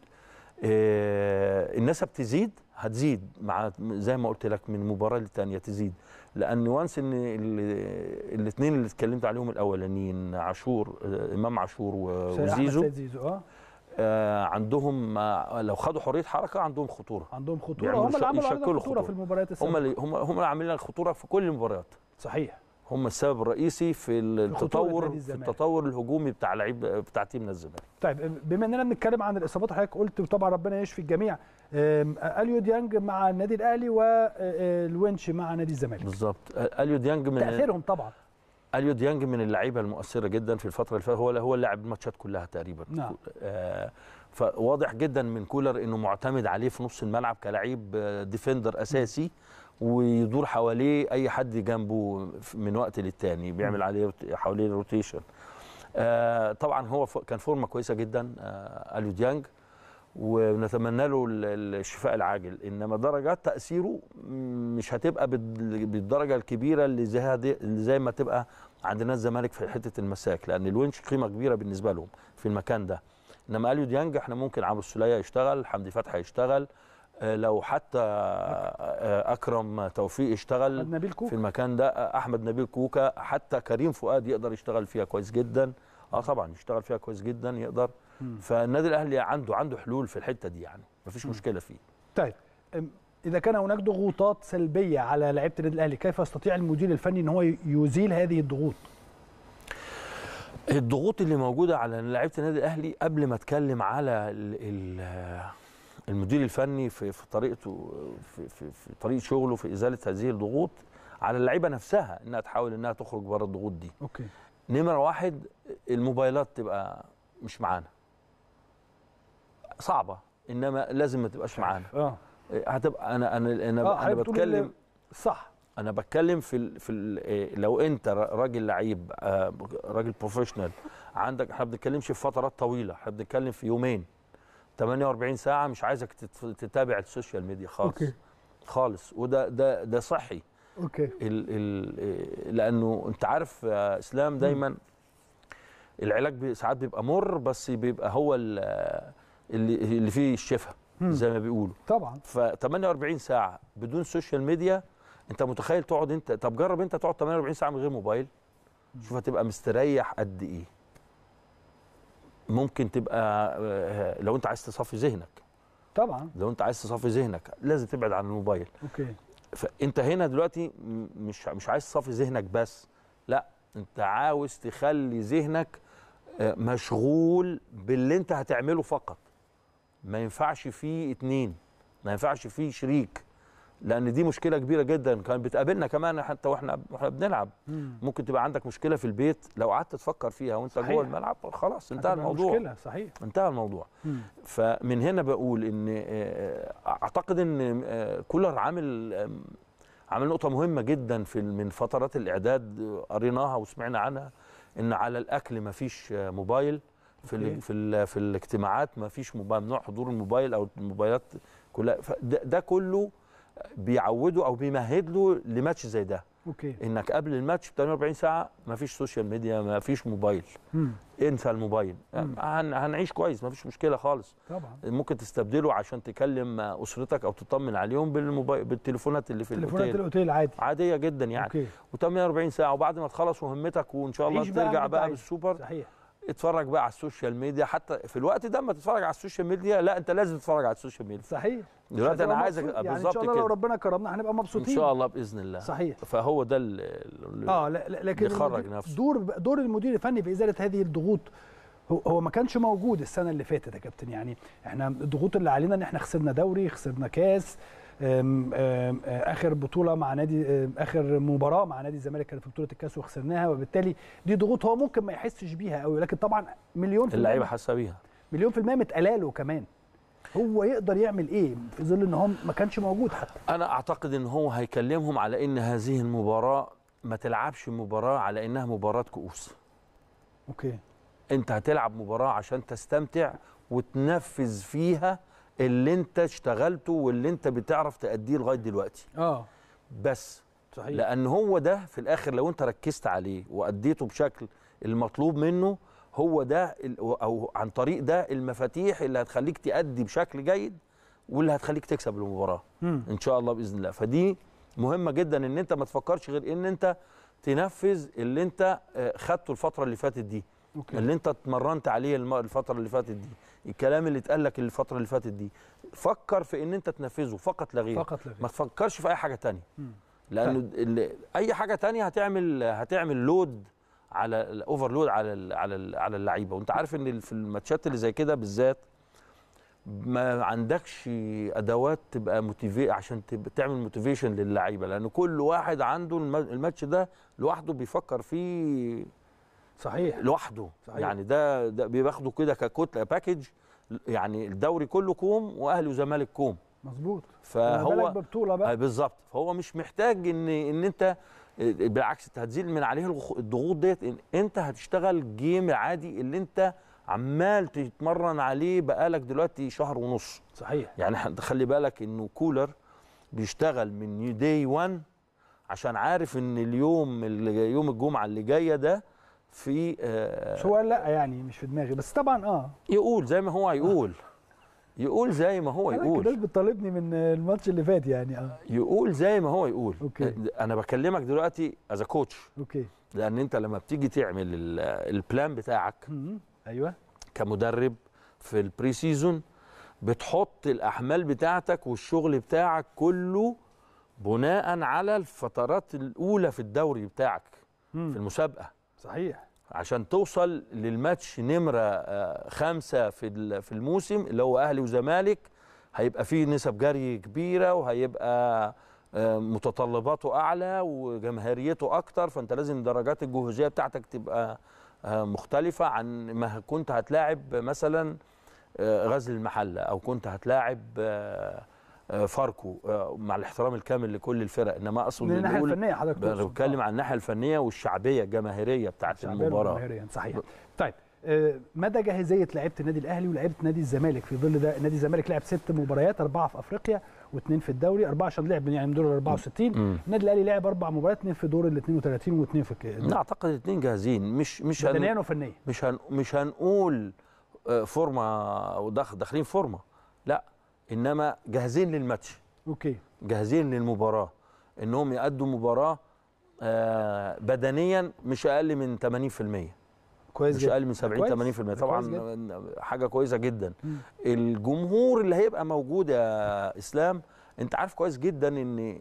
S5: آه النسب تزيد هتزيد مع زي ما قلت لك من مباراه للتانيه تزيد لان وانس ان الاثنين اللي اتكلمت عليهم الاولانيين عاشور آه امام عاشور و-
S1: سيد أحمد
S5: وزيزو
S1: سيد زيزو اه
S5: آه عندهم آه لو خدوا حريه حركه عندهم خطوره
S1: عندهم خطوره
S5: بيعملوا
S1: هم اللي
S5: شك-
S1: عملوا علينا
S5: يشكلوا
S1: خطوره في
S5: خطورة.
S1: المباريات
S5: هم
S1: السابقه
S5: اللي هم هم اللي عاملين لنا الخطوره في كل المباريات
S1: صحيح
S5: هم السبب الرئيسي في التطور
S1: نادي
S5: في
S1: الزمالك.
S5: التطور الهجومي بتاع لعيب بتاع تيم نادي الزمالك
S1: طيب بما اننا بنتكلم عن الاصابات حضرتك قلت طبعا ربنا يشفي الجميع أم، اليو ديانج مع النادي الاهلي والونش مع نادي الزمالك
S5: بالظبط اليو ديانج من
S1: تاثيرهم طبعا
S5: اليو ديانج من اللعيبه المؤثره جدا في الفتره اللي فاتت هو هو اللي لعب الماتشات كلها تقريبا
S1: نعم.
S5: آه فواضح جدا من كولر انه معتمد عليه في نص الملعب كلاعب آه، ديفندر اساسي ويدور حواليه اي حد جنبه ف- من وقت للتاني بيعمل عليه روت- حواليه روتيشن آه طبعا هو ف- كان فورمه كويسه جدا آه اليو ديانج ونتمنى له ال- ال- الشفاء العاجل انما درجات تاثيره م- مش هتبقى بال- بالدرجه الكبيره اللي زي هذه- اللي زي ما تبقى عند نادي الزمالك في حته المساك لان الونش قيمه كبيره بالنسبه لهم في المكان ده انما اليو ديانج احنا ممكن عمرو السوليه يشتغل حمدي فتحي يشتغل آه، لو حتى آه، اكرم توفيق يشتغل
S1: أحمد نبيل كوكا.
S5: في المكان ده آه، احمد نبيل كوكا حتى كريم فؤاد يقدر يشتغل فيها كويس جدا اه طبعا يشتغل فيها كويس جدا يقدر فالنادي الاهلي عنده عنده حلول في الحته دي يعني مفيش مشكله فيه
S1: طيب أم، اذا كان هناك ضغوطات سلبيه على لعيبه النادي الاهلي كيف يستطيع المدير الفني ان هو يزيل هذه الضغوط
S5: الضغوط اللي موجوده على لعيبه النادي الاهلي قبل ما اتكلم على ال- ال- المدير الفني في في طريقته في, في, في طريقه شغله في ازاله هذه الضغوط على اللعيبه نفسها انها تحاول انها تخرج بره الضغوط دي
S1: اوكي
S5: نمره واحد الموبايلات تبقى مش معانا صعبه انما لازم ما تبقاش معانا
S1: اه
S5: هتبقى انا انا انا,
S1: اه
S5: أنا
S1: حضرتك بتقول
S5: بتكلم
S1: اللي- صح
S5: انا بتكلم في ال في ال إيه، لو انت را- راجل لعيب آه، راجل بروفيشنال عندك احنا ما بنتكلمش في فترات طويله احنا بنتكلم في يومين 48 ساعه مش عايزك تت- تتابع السوشيال ميديا خالص
S1: أوكي.
S5: خالص وده ده ده صحي
S1: اوكي
S5: ال ال إيه، لانه انت عارف يا اسلام دايما العلاج بي- ساعات بيبقى مر بس بيبقى هو ال- اللي اللي فيه الشفاء زي ما بيقولوا
S1: طبعا
S5: ف 48 ساعه بدون سوشيال ميديا انت متخيل تقعد انت طب جرب انت تقعد 48 ساعه من غير موبايل شوف هتبقى مستريح قد ايه ممكن تبقى آه، لو انت عايز تصفي ذهنك
S1: طبعا
S5: لو انت عايز تصفي ذهنك لازم تبعد عن الموبايل
S1: اوكي
S5: فانت هنا دلوقتي م- مش مش عايز تصفي ذهنك بس لا انت عاوز تخلي ذهنك آه، مشغول باللي انت هتعمله فقط ما ينفعش فيه اتنين ما ينفعش فيه شريك لان دي مشكله كبيره جدا كانت بتقابلنا كمان حتى واحنا واحنا بنلعب ممكن تبقى عندك مشكله في البيت لو قعدت تفكر فيها وانت
S1: صحيح.
S5: جوه الملعب خلاص انتهى
S1: هتبقى
S5: الموضوع
S1: مشكله صحيح
S5: انتهى الموضوع
S1: مم.
S5: فمن هنا بقول ان آه، اعتقد ان آه، كولر عامل آم، عامل نقطه مهمه جدا في ال- من فترات الاعداد آه، قريناها وسمعنا عنها ان على الاكل ما فيش موبايل في
S1: أوكي.
S5: ال في ال في الاجتماعات ما فيش ممنوع حضور الموبايل او الموبايلات كلها فده ده كله بيعوده او بيمهد له لماتش زي ده
S1: اوكي
S5: انك قبل الماتش ب 48 ساعه ما فيش سوشيال ميديا ما فيش موبايل
S1: مم.
S5: انسى الموبايل هن هنعيش كويس ما فيش مشكله خالص
S1: طبعا
S5: ممكن تستبدله عشان تكلم اسرتك او تطمن عليهم بالموبايل بالتليفونات اللي في
S1: تليفونات
S5: الاوتيل
S1: الاوتيل عادي
S5: عاديه جدا يعني
S1: اوكي
S5: و48 ساعه وبعد ما تخلص مهمتك وان شاء الله
S1: عيش بقى
S5: ترجع
S1: اللي
S5: بقى
S1: أنت
S5: بالسوبر
S1: صحيح
S5: اتفرج بقى على السوشيال ميديا حتى في الوقت ده ما تتفرج على السوشيال ميديا لا انت لازم تتفرج على السوشيال ميديا
S1: صحيح
S5: دلوقتي انا
S1: هتبقى
S5: عايزك
S1: مبسوط. يعني ان
S5: بالظبط
S1: شاء الله لو
S5: كده
S1: ربنا كرمنا هنبقى
S5: ان
S1: مبسوطين
S5: شاء الله باذن الله
S1: صحيح
S5: فهو ده ال- ال-
S1: اه لا لا- لكن
S5: بيخرج
S1: المدير-
S5: نفسه.
S1: دور دور المدير الفني في ازاله هذه الضغوط هو هو ما كانش موجود السنه اللي فاتت يا كابتن يعني احنا الضغوط اللي علينا ان احنا خسرنا دوري خسرنا كاس أم أم اخر بطوله مع نادي أم، اخر مباراه مع نادي الزمالك كانت في بطوله الكاس وخسرناها وبالتالي دي ضغوط هو ممكن ما يحسش بيها قوي لكن طبعا مليون في
S5: اللعيبه
S1: المية
S5: حاسه بيها
S1: مليون في المية متقلاله كمان هو يقدر يعمل ايه في ظل ان هو ما كانش موجود حتى
S5: انا اعتقد ان هو هيكلمهم على ان هذه المباراه ما تلعبش مباراه على انها مباراه كؤوس
S1: اوكي
S5: انت هتلعب مباراه عشان تستمتع وتنفذ فيها اللي انت اشتغلته واللي انت بتعرف تأديه لغايه دلوقتي
S1: اه
S5: بس
S1: صحيح
S5: لان هو ده في الاخر لو انت ركزت عليه واديته بشكل المطلوب منه هو ده ال- او عن طريق ده المفاتيح اللي هتخليك تأدي بشكل جيد واللي هتخليك تكسب المباراه
S1: مم.
S5: ان شاء الله باذن الله فدي مهمه جدا ان انت ما تفكرش غير ان انت تنفذ اللي انت آه، خدته الفتره اللي فاتت دي
S1: اوكي
S5: اللي انت اتمرنت عليه الم- الفتره اللي فاتت دي الكلام اللي اتقال لك الفتره اللي فاتت دي فكر في ان انت تنفذه فقط لا غير
S1: فقط لا غير.
S5: ما تفكرش في اي حاجه تانية لانه ال- اي حاجه تانية هتعمل هتعمل لود على الاوفر لود على ال على ال على اللعيبه وانت عارف ان في الماتشات اللي زي كده بالذات ما عندكش ادوات تبقى موتيفي عشان تبقى تعمل موتيفيشن للعيبه لان كل واحد عنده الم- الماتش ده لوحده بيفكر فيه
S1: صحيح
S5: لوحده
S1: صحيح.
S5: يعني ده ده بياخده كده ككتله باكج يعني الدوري كله كوم واهلي وزمالك كوم
S1: مظبوط
S5: فهو
S1: بالك ببطوله
S5: آه
S1: بقى
S5: بالظبط فهو مش محتاج ان ان انت آه، بالعكس انت هتزيل من عليه الغ- الضغوط ديت إن انت هتشتغل جيم عادي اللي انت عمال تتمرن عليه بقالك دلوقتي شهر ونص
S1: صحيح
S5: يعني إحنا- خلي بالك انه كولر بيشتغل من داي 1 عشان عارف ان اليوم اللي يوم الجمعه اللي جايه ده في آه،
S1: مش هو قال لا يعني مش في دماغي بس طبعا اه
S5: يقول زي ما هو يقول يقول زي ما هو
S1: انا كده
S5: يقول
S1: بتطالبني من الماتش اللي فات يعني اه
S5: يقول زي ما هو يقول
S1: أوكي.
S5: انا بكلمك دلوقتي از كوتش
S1: اوكي
S5: لان انت لما بتيجي تعمل ال- البلان بتاعك
S1: مم. ايوه
S5: كمدرب في البري سيزون بتحط الاحمال بتاعتك والشغل بتاعك كله بناء على الفترات الاولى في الدوري بتاعك
S1: مم.
S5: في المسابقه
S1: صحيح
S5: عشان توصل للماتش نمره آه، خمسه في ال- في الموسم اللي هو اهلي وزمالك هيبقى فيه نسب جري كبيره وهيبقى آه، متطلباته اعلى وجماهيريته اكتر فانت لازم درجات الجهوزيه بتاعتك تبقى آه، مختلفه عن ما كنت هتلاعب مثلا آه، غزل المحله او كنت هتلاعب آه، آه، فاركو آه، مع الاحترام الكامل لكل الفرق انما اقصد
S1: من الناحيه
S5: بنقول-
S1: الفنيه حضرتك
S5: انا
S1: تقصد.
S5: بتكلم عن الناحيه الفنيه والشعبيه الجماهيريه بتاعت
S1: شعبياً
S5: المباراه
S1: وجماهيرياً، صحيح طيب آه، مدى جاهزيه لعيبه النادي الاهلي ولعيبه نادي الزمالك في ظل ده نادي الزمالك لعب ست مباريات اربعه في افريقيا واثنين في الدوري اربعه عشان لعب يعني من دور ال 64
S5: مم.
S1: النادي الاهلي لعب اربع مباريات اثنين في دور ال 32 واثنين في ك-
S5: لا اعتقد الاثنين جاهزين مش مش
S1: بدنيا
S5: هن
S1: وفنيا
S5: مش هن مش هنقول آه، فورمه وداخل داخلين فورمه لا انما جاهزين للماتش
S1: اوكي
S5: جاهزين للمباراه انهم يأدوا مباراه آه، بدنيا مش اقل من 80%
S1: كويس
S5: مش
S1: جدا
S5: اقل من 70
S1: كويس.
S5: 80%
S1: ده
S5: طبعا
S1: كويس جدا.
S5: حاجه كويسه جدا
S1: مم.
S5: الجمهور اللي هيبقى موجود يا اسلام انت عارف كويس جدا ان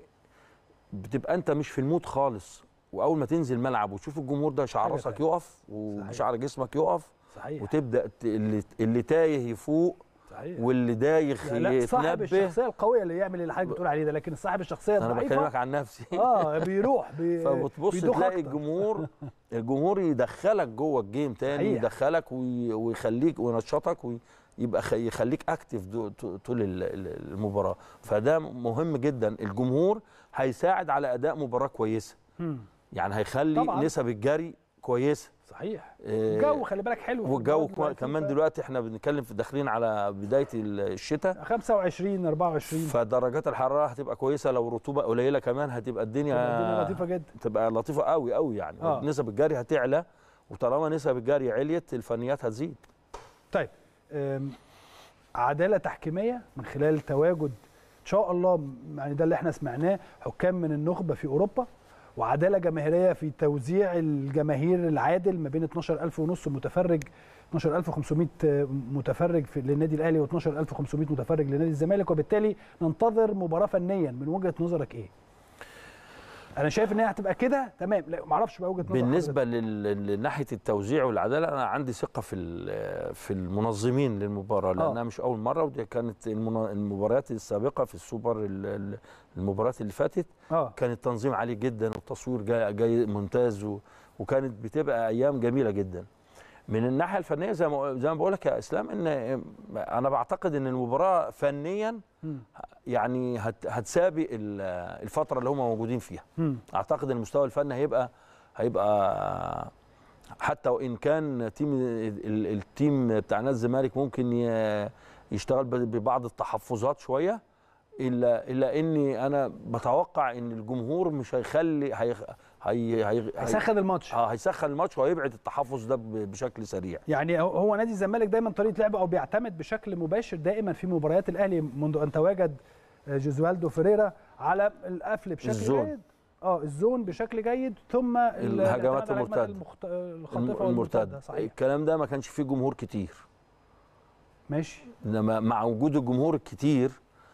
S5: بتبقى انت مش في المود خالص واول ما تنزل ملعب وتشوف الجمهور ده شعر
S1: حاجة
S5: راسك
S1: تانية.
S5: يقف وشعر جسمك يقف
S1: صحيح
S5: وتبدا ت- اللي, اللي تايه يفوق
S1: صحيح
S5: واللي دايخ
S1: لا, لا صاحب
S5: يتنبه
S1: الشخصيه القويه اللي يعمل اللي حضرتك بتقول عليه ده لكن صاحب الشخصيه
S5: انا
S1: الضعيفه
S5: بكلمك عن نفسي
S1: اه بيروح بي
S5: فبتبص
S1: بيدوخ
S5: تلاقي
S1: أكتر.
S5: الجمهور الجمهور يدخلك جوه الجيم تاني
S1: صحيح.
S5: يدخلك وي- ويخليك وينشطك ويبقى خ- يخليك اكتف دو- ط- طول ال- ال- المباراه فده مهم جدا الجمهور هيساعد على اداء مباراه كويسه
S1: مم.
S5: يعني هيخلي
S1: طبعاً.
S5: نسب الجري كويسه
S1: صحيح
S5: آه،
S1: الجو خلي بالك حلو في
S5: والجو
S1: البلد
S5: كما- كمان
S1: ف-
S5: دلوقتي احنا بنتكلم في داخلين على بدايه الشتاء
S1: 25 24
S5: فدرجات الحراره هتبقى كويسه لو رطوبه قليله كمان هتبقى الدنيا
S1: الدنيا لطيفه جدا
S5: تبقى لطيفه قوي قوي يعني
S1: آه.
S5: آه. نسب الجري هتعلى وطالما نسب الجري عليت الفنيات هتزيد
S1: طيب أم، عداله تحكيميه من خلال تواجد ان شاء الله م- يعني ده اللي احنا سمعناه حكام من النخبه في اوروبا وعداله جماهيريه في توزيع الجماهير العادل ما بين 12000 ونص متفرج 12500 متفرج في للنادي الاهلي و12500 متفرج لنادي الزمالك وبالتالي ننتظر مباراه فنيا من وجهه نظرك ايه؟ انا شايف ان هي هتبقى كده تمام لا ما اعرفش بقى وجهه نظر
S5: بالنسبه لل- لناحيه التوزيع والعداله انا عندي ثقه في ال- في المنظمين للمباراه لانها مش اول مره ودي كانت المنا- المباريات السابقه في السوبر ال- ال- المباريات اللي فاتت
S1: اه
S5: كان التنظيم عالي جدا والتصوير جاي, جاي ممتاز و- وكانت بتبقى ايام جميله جدا من الناحيه الفنيه زي ما زي ما بقول لك يا اسلام ان انا بعتقد ان المباراه فنيا
S1: مم.
S5: يعني هت هتسابق ال- الفتره اللي هم موجودين فيها
S1: مم.
S5: اعتقد ان المستوى الفني هيبقى هيبقى حتى وان كان تيم ال- التيم بتاع نادي الزمالك ممكن ي- يشتغل ب- ببعض التحفظات شويه الا الا اني انا بتوقع ان الجمهور مش هيخلي هي هي هي
S1: هيسخن الماتش
S5: اه هيسخن الماتش وهيبعد التحفظ ده ب- بشكل سريع
S1: يعني هو- هو نادي الزمالك دايما طريقه لعبه او بيعتمد بشكل مباشر دائما في مباريات الاهلي منذ ان تواجد آه، جوزوالدو فيريرا على القفل بشكل
S5: الزون.
S1: جيد اه الزون بشكل جيد ثم ال-
S5: الهجمات
S1: الاعتماد على
S5: المرتدة.
S1: الهجمات المخت-
S5: الم-
S1: الخاطفه والمرتده صحيح
S5: الكلام ده ما كانش فيه جمهور كتير
S1: ماشي
S5: انما مع وجود الجمهور الكتير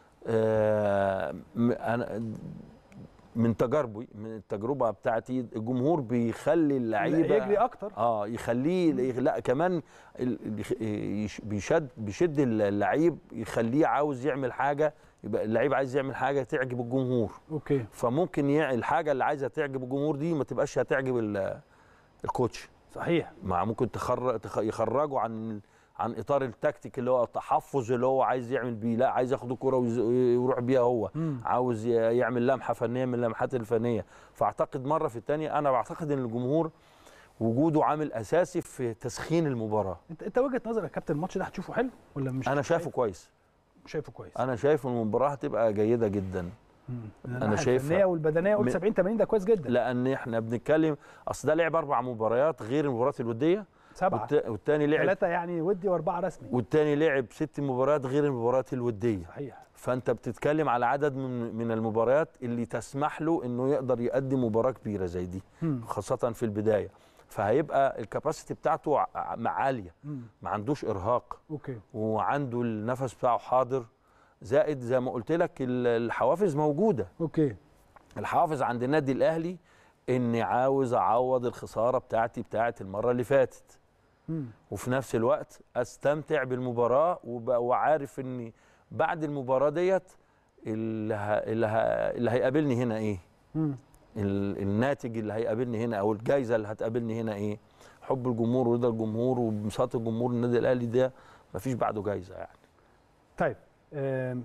S5: آه، م- انا من تجاربي من التجربه بتاعتي الجمهور بيخلي اللعيبه
S1: يجري اكتر
S5: اه يخليه لا كمان ال- يخ- يش- بيشد بيشد اللعيب يخليه عاوز يعمل حاجه يبقى اللعيب عايز يعمل حاجه تعجب الجمهور
S1: اوكي
S5: فممكن يع- الحاجه اللي عايزه تعجب الجمهور دي ما تبقاش هتعجب ال- الكوتش
S1: صحيح
S5: مع ممكن تخر... تخ... يخرجوا عن عن اطار التكتيك اللي هو التحفظ اللي هو عايز يعمل بيه لا عايز ياخد الكره ويز... ويروح بيها هو
S1: مم.
S5: عاوز ي- يعمل لمحه فنيه من اللمحات الفنيه فاعتقد مره في الثانيه انا بعتقد ان الجمهور وجوده عامل اساسي في تسخين المباراه
S1: انت انت وجهه نظرك يا كابتن الماتش ده هتشوفه حلو ولا مش
S5: انا شايفه كويس
S1: شايفه كويس
S5: انا شايف ان المباراه هتبقى جيده جدا
S1: انا
S5: شايفها
S1: الفنيه والبدنيه قلت
S5: م-
S1: 70 80 ده كويس جدا
S5: لان احنا بنتكلم اصل ده لعب اربع مباريات غير المباريات الوديه
S1: سبعه
S5: والت... والتاني لعب
S1: ثلاثه يعني ودي واربعه رسمي
S5: والتاني لعب ست مباريات غير المباريات الوديه
S1: صحيح
S5: فانت بتتكلم على عدد من من المباريات اللي تسمح له انه يقدر يقدم مباراه كبيره زي دي
S1: مم.
S5: خاصه في البدايه فهيبقى الكباسيتي بتاعته ع- ع- عاليه
S1: مم.
S5: ما عندوش ارهاق
S1: اوكي
S5: وعنده النفس بتاعه حاضر زائد زي ما قلت لك ال- الحوافز موجوده
S1: اوكي
S5: الحوافز عند النادي الاهلي اني عاوز اعوض الخساره بتاعتي بتاعت المره اللي فاتت
S1: مم.
S5: وفي نفس الوقت استمتع بالمباراه وب- وعارف اني بعد المباراه ديت اللي, ه... اللي, ه... اللي هيقابلني هنا ايه
S1: مم.
S5: ال... الناتج اللي هيقابلني هنا او الجائزه اللي هتقابلني هنا ايه حب الجمهور ورضا الجمهور وانبساط الجمهور النادي الاهلي ده مفيش بعده جائزه يعني
S1: طيب آم،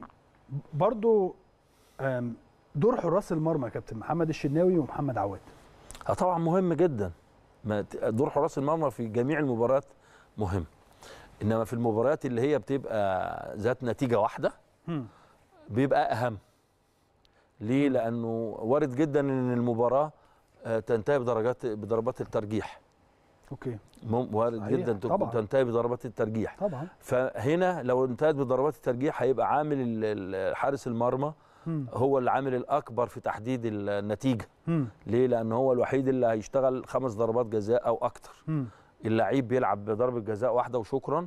S1: برضو آم، دور حراس المرمى يا كابتن محمد الشناوي ومحمد عواد
S5: اه طبعا مهم جدا ما ت- دور حراس المرمى في جميع المباريات مهم انما في المباريات اللي هي بتبقى ذات نتيجه واحده
S1: مم.
S5: بيبقى اهم ليه لانه وارد جدا ان المباراه آه، تنتهي بدرجات بضربات الترجيح
S1: اوكي
S5: مم- وارد
S1: صحيح،
S5: جدا تكون
S1: طبعاً.
S5: تنتهي بضربات الترجيح
S1: طبعا
S5: فهنا لو انتهت بضربات الترجيح هيبقى عامل ال- ال- حارس المرمى
S1: مم.
S5: هو العامل الاكبر في تحديد النتيجه
S1: مم.
S5: ليه لان هو الوحيد اللي هيشتغل خمس ضربات جزاء او اكتر
S1: مم.
S5: اللعيب بيلعب بضربه جزاء واحده وشكرا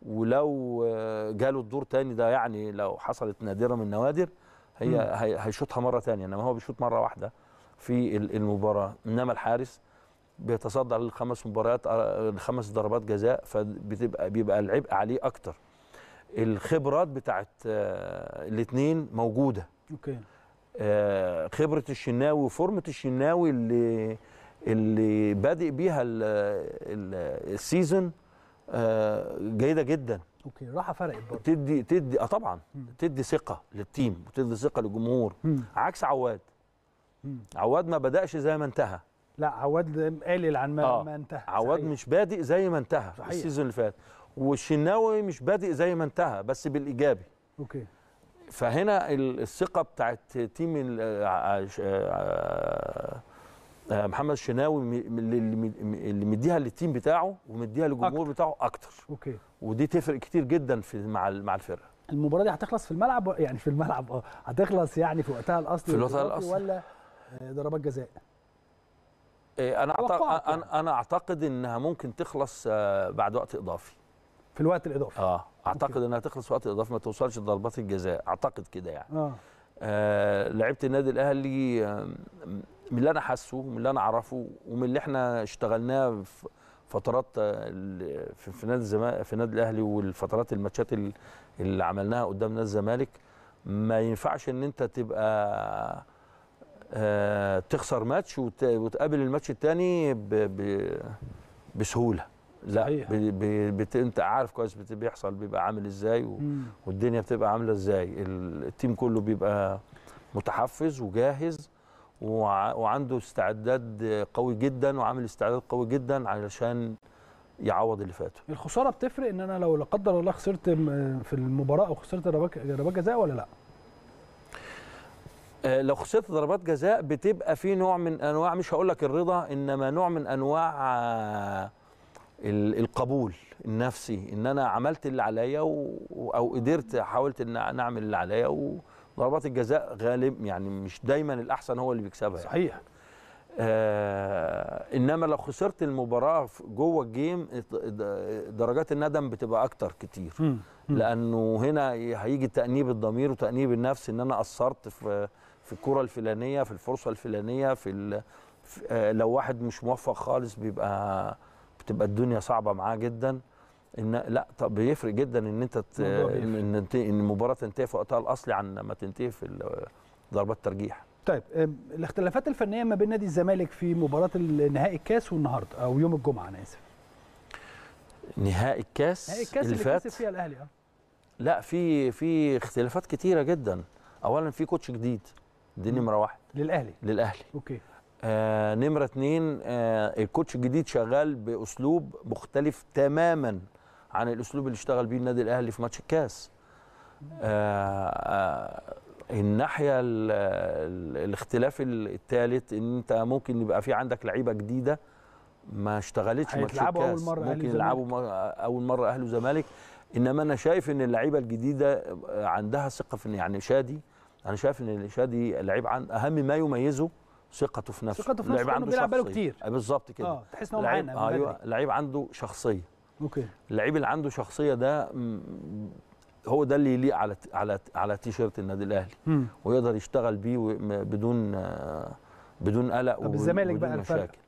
S5: ولو آه، جاله الدور تاني ده يعني لو حصلت نادره من النوادر هي
S1: مم.
S5: هي- هيشوطها مره تانية انما هو بيشوط مره واحده في ال- المباراه انما الحارس بيتصدى للخمس مباريات آه، خمس ضربات جزاء فبتبقى بيبقى العبء عليه اكتر الخبرات بتاعت الاثنين موجوده
S1: اوكي
S5: آه، خبره الشناوي وفورمه الشناوي اللي اللي بادئ بيها ال- ال- السيزون آه، جيده جدا
S1: اوكي راحه فرقت برضه
S5: تدي تدي اه طبعا
S1: مم.
S5: تدي ثقه للتيم وتدي ثقه للجمهور
S1: مم.
S5: عكس عواد
S1: مم.
S5: عواد ما بداش زي ما انتهى
S1: لا عواد قالل عن ما,
S5: آه.
S1: ما انتهى
S5: عواد
S1: صحيح.
S5: مش بادئ زي ما انتهى
S1: صحيح.
S5: السيزون اللي فات والشناوي مش بادئ زي ما انتهى بس بالايجابي
S1: اوكي
S5: فهنا ال- الثقه بتاعت تيم ال- آه، آه، آه، آه، محمد الشناوي م- اللي اللي مديها للتيم بتاعه ومديها للجمهور بتاعه اكتر
S1: اوكي
S5: ودي تفرق كتير جدا في مع ال- مع الفرقه
S1: المباراه دي هتخلص في الملعب و- يعني في الملعب اه هتخلص يعني في وقتها الاصلي
S5: في الوقت
S1: والإضافي
S5: الأصلي.
S1: ولا آه، ضربات جزاء
S5: إيه، انا
S1: توقعك
S5: أعتقد
S1: يعني.
S5: انا انا اعتقد انها ممكن تخلص آه، بعد وقت اضافي
S1: في الوقت الاضافي
S5: اه اعتقد انها تخلص في وقت اضافي ما توصلش لضربات الجزاء اعتقد كده يعني
S1: اه
S5: آه لعيبه النادي الاهلي آه، من اللي انا حاسه ومن اللي انا اعرفه ومن اللي احنا اشتغلناه في فترات آه، ال- في في نادي الزمالك في نادي الاهلي والفترات الماتشات ال- اللي عملناها قدام نادي الزمالك ما ينفعش ان انت تبقى آه تخسر ماتش وت- وتقابل الماتش الثاني ب ب بسهوله لا
S1: صحيح.
S5: ب ب بت انت عارف كويس بت- بيحصل بيبقى عامل ازاي و
S1: مم.
S5: والدنيا بتبقى عامله ازاي ال- التيم كله بيبقى متحفز وجاهز وع- وعنده استعداد قوي جدا وعامل استعداد قوي جدا علشان يعوض اللي فاته
S1: الخساره بتفرق ان انا لو لا قدر الله خسرت م- في المباراه او خسرت ضربات ضربات جزاء ولا لا
S5: آه، لو خسرت ضربات جزاء بتبقى في نوع من انواع مش هقول لك الرضا انما نوع من انواع آه، ال- القبول النفسي ان انا عملت اللي عليا و- او قدرت حاولت ان أنا اعمل اللي عليا وضربات الجزاء غالب يعني مش دايما الاحسن هو اللي بيكسبها يعني.
S1: صحيح
S5: آه انما لو خسرت المباراه في- جوه الجيم ات- د- درجات الندم بتبقى اكتر كتير
S1: مم. مم.
S5: لانه هنا هيجي تانيب الضمير وتانيب النفس ان انا قصرت في في الكره الفلانيه في الفرصه الفلانيه في, ال... في آه لو واحد مش موفق خالص بيبقى بتبقى الدنيا صعبه معاه جدا ان لا طب بيفرق جدا ان انت ت...
S1: الموضوع بيفرق.
S5: ان ان انت- إن المباراه تنتهي في وقتها الاصلي عن ما تنتهي في ال- ضربات ترجيح
S1: طيب آم، الاختلافات الفنيه ما بين نادي الزمالك في مباراه النهائي الكاس والنهارده او يوم الجمعه انا اسف
S5: نهائي الكاس,
S1: نهائي الكاس
S5: اللي,
S1: اللي,
S5: فات
S1: كسب فيها الاهلي اه
S5: لا في في اختلافات كتيره جدا اولا في كوتش جديد دي
S1: مم.
S5: نمره واحد
S1: للاهلي
S5: للاهلي
S1: اوكي
S5: آه نمره اتنين آه الكوتش الجديد شغال باسلوب مختلف تماما عن الاسلوب اللي اشتغل بيه النادي الاهلي في ماتش الكاس آه آه الناحيه ال ال الاختلاف الثالث ان انت ممكن يبقى في عندك لعيبه جديده ما اشتغلتش ماتش
S1: هيتلعبوا أول
S5: الكاس
S1: مرة أهلي
S5: ممكن
S1: وزمالك.
S5: يلعبوا مر- اول مره اهلي وزمالك انما انا شايف ان اللعيبه الجديده عندها ثقه في يعني شادي انا شايف ان شادي لعيب عن اهم ما يميزه ثقته في نفسه
S1: ثقته في نفسه
S5: اللعيب
S1: كأنه بيلعب بقاله
S5: شخصية.
S1: كتير.
S5: آه، بالظبط كده
S1: اه تحس ان هو
S5: لعيب
S1: معانا من
S5: ايوه
S1: بدري.
S5: لعيب عنده شخصيه
S1: اوكي
S5: اللعيب اللي عنده شخصيه ده م- هو ده اللي يليق على على على تيشيرت النادي الاهلي
S1: مم.
S5: ويقدر يشتغل بيه و- م- بدون آه، بدون قلق
S1: طب الزمالك
S5: وبدون
S1: بقى الفرق؟
S5: مشاكل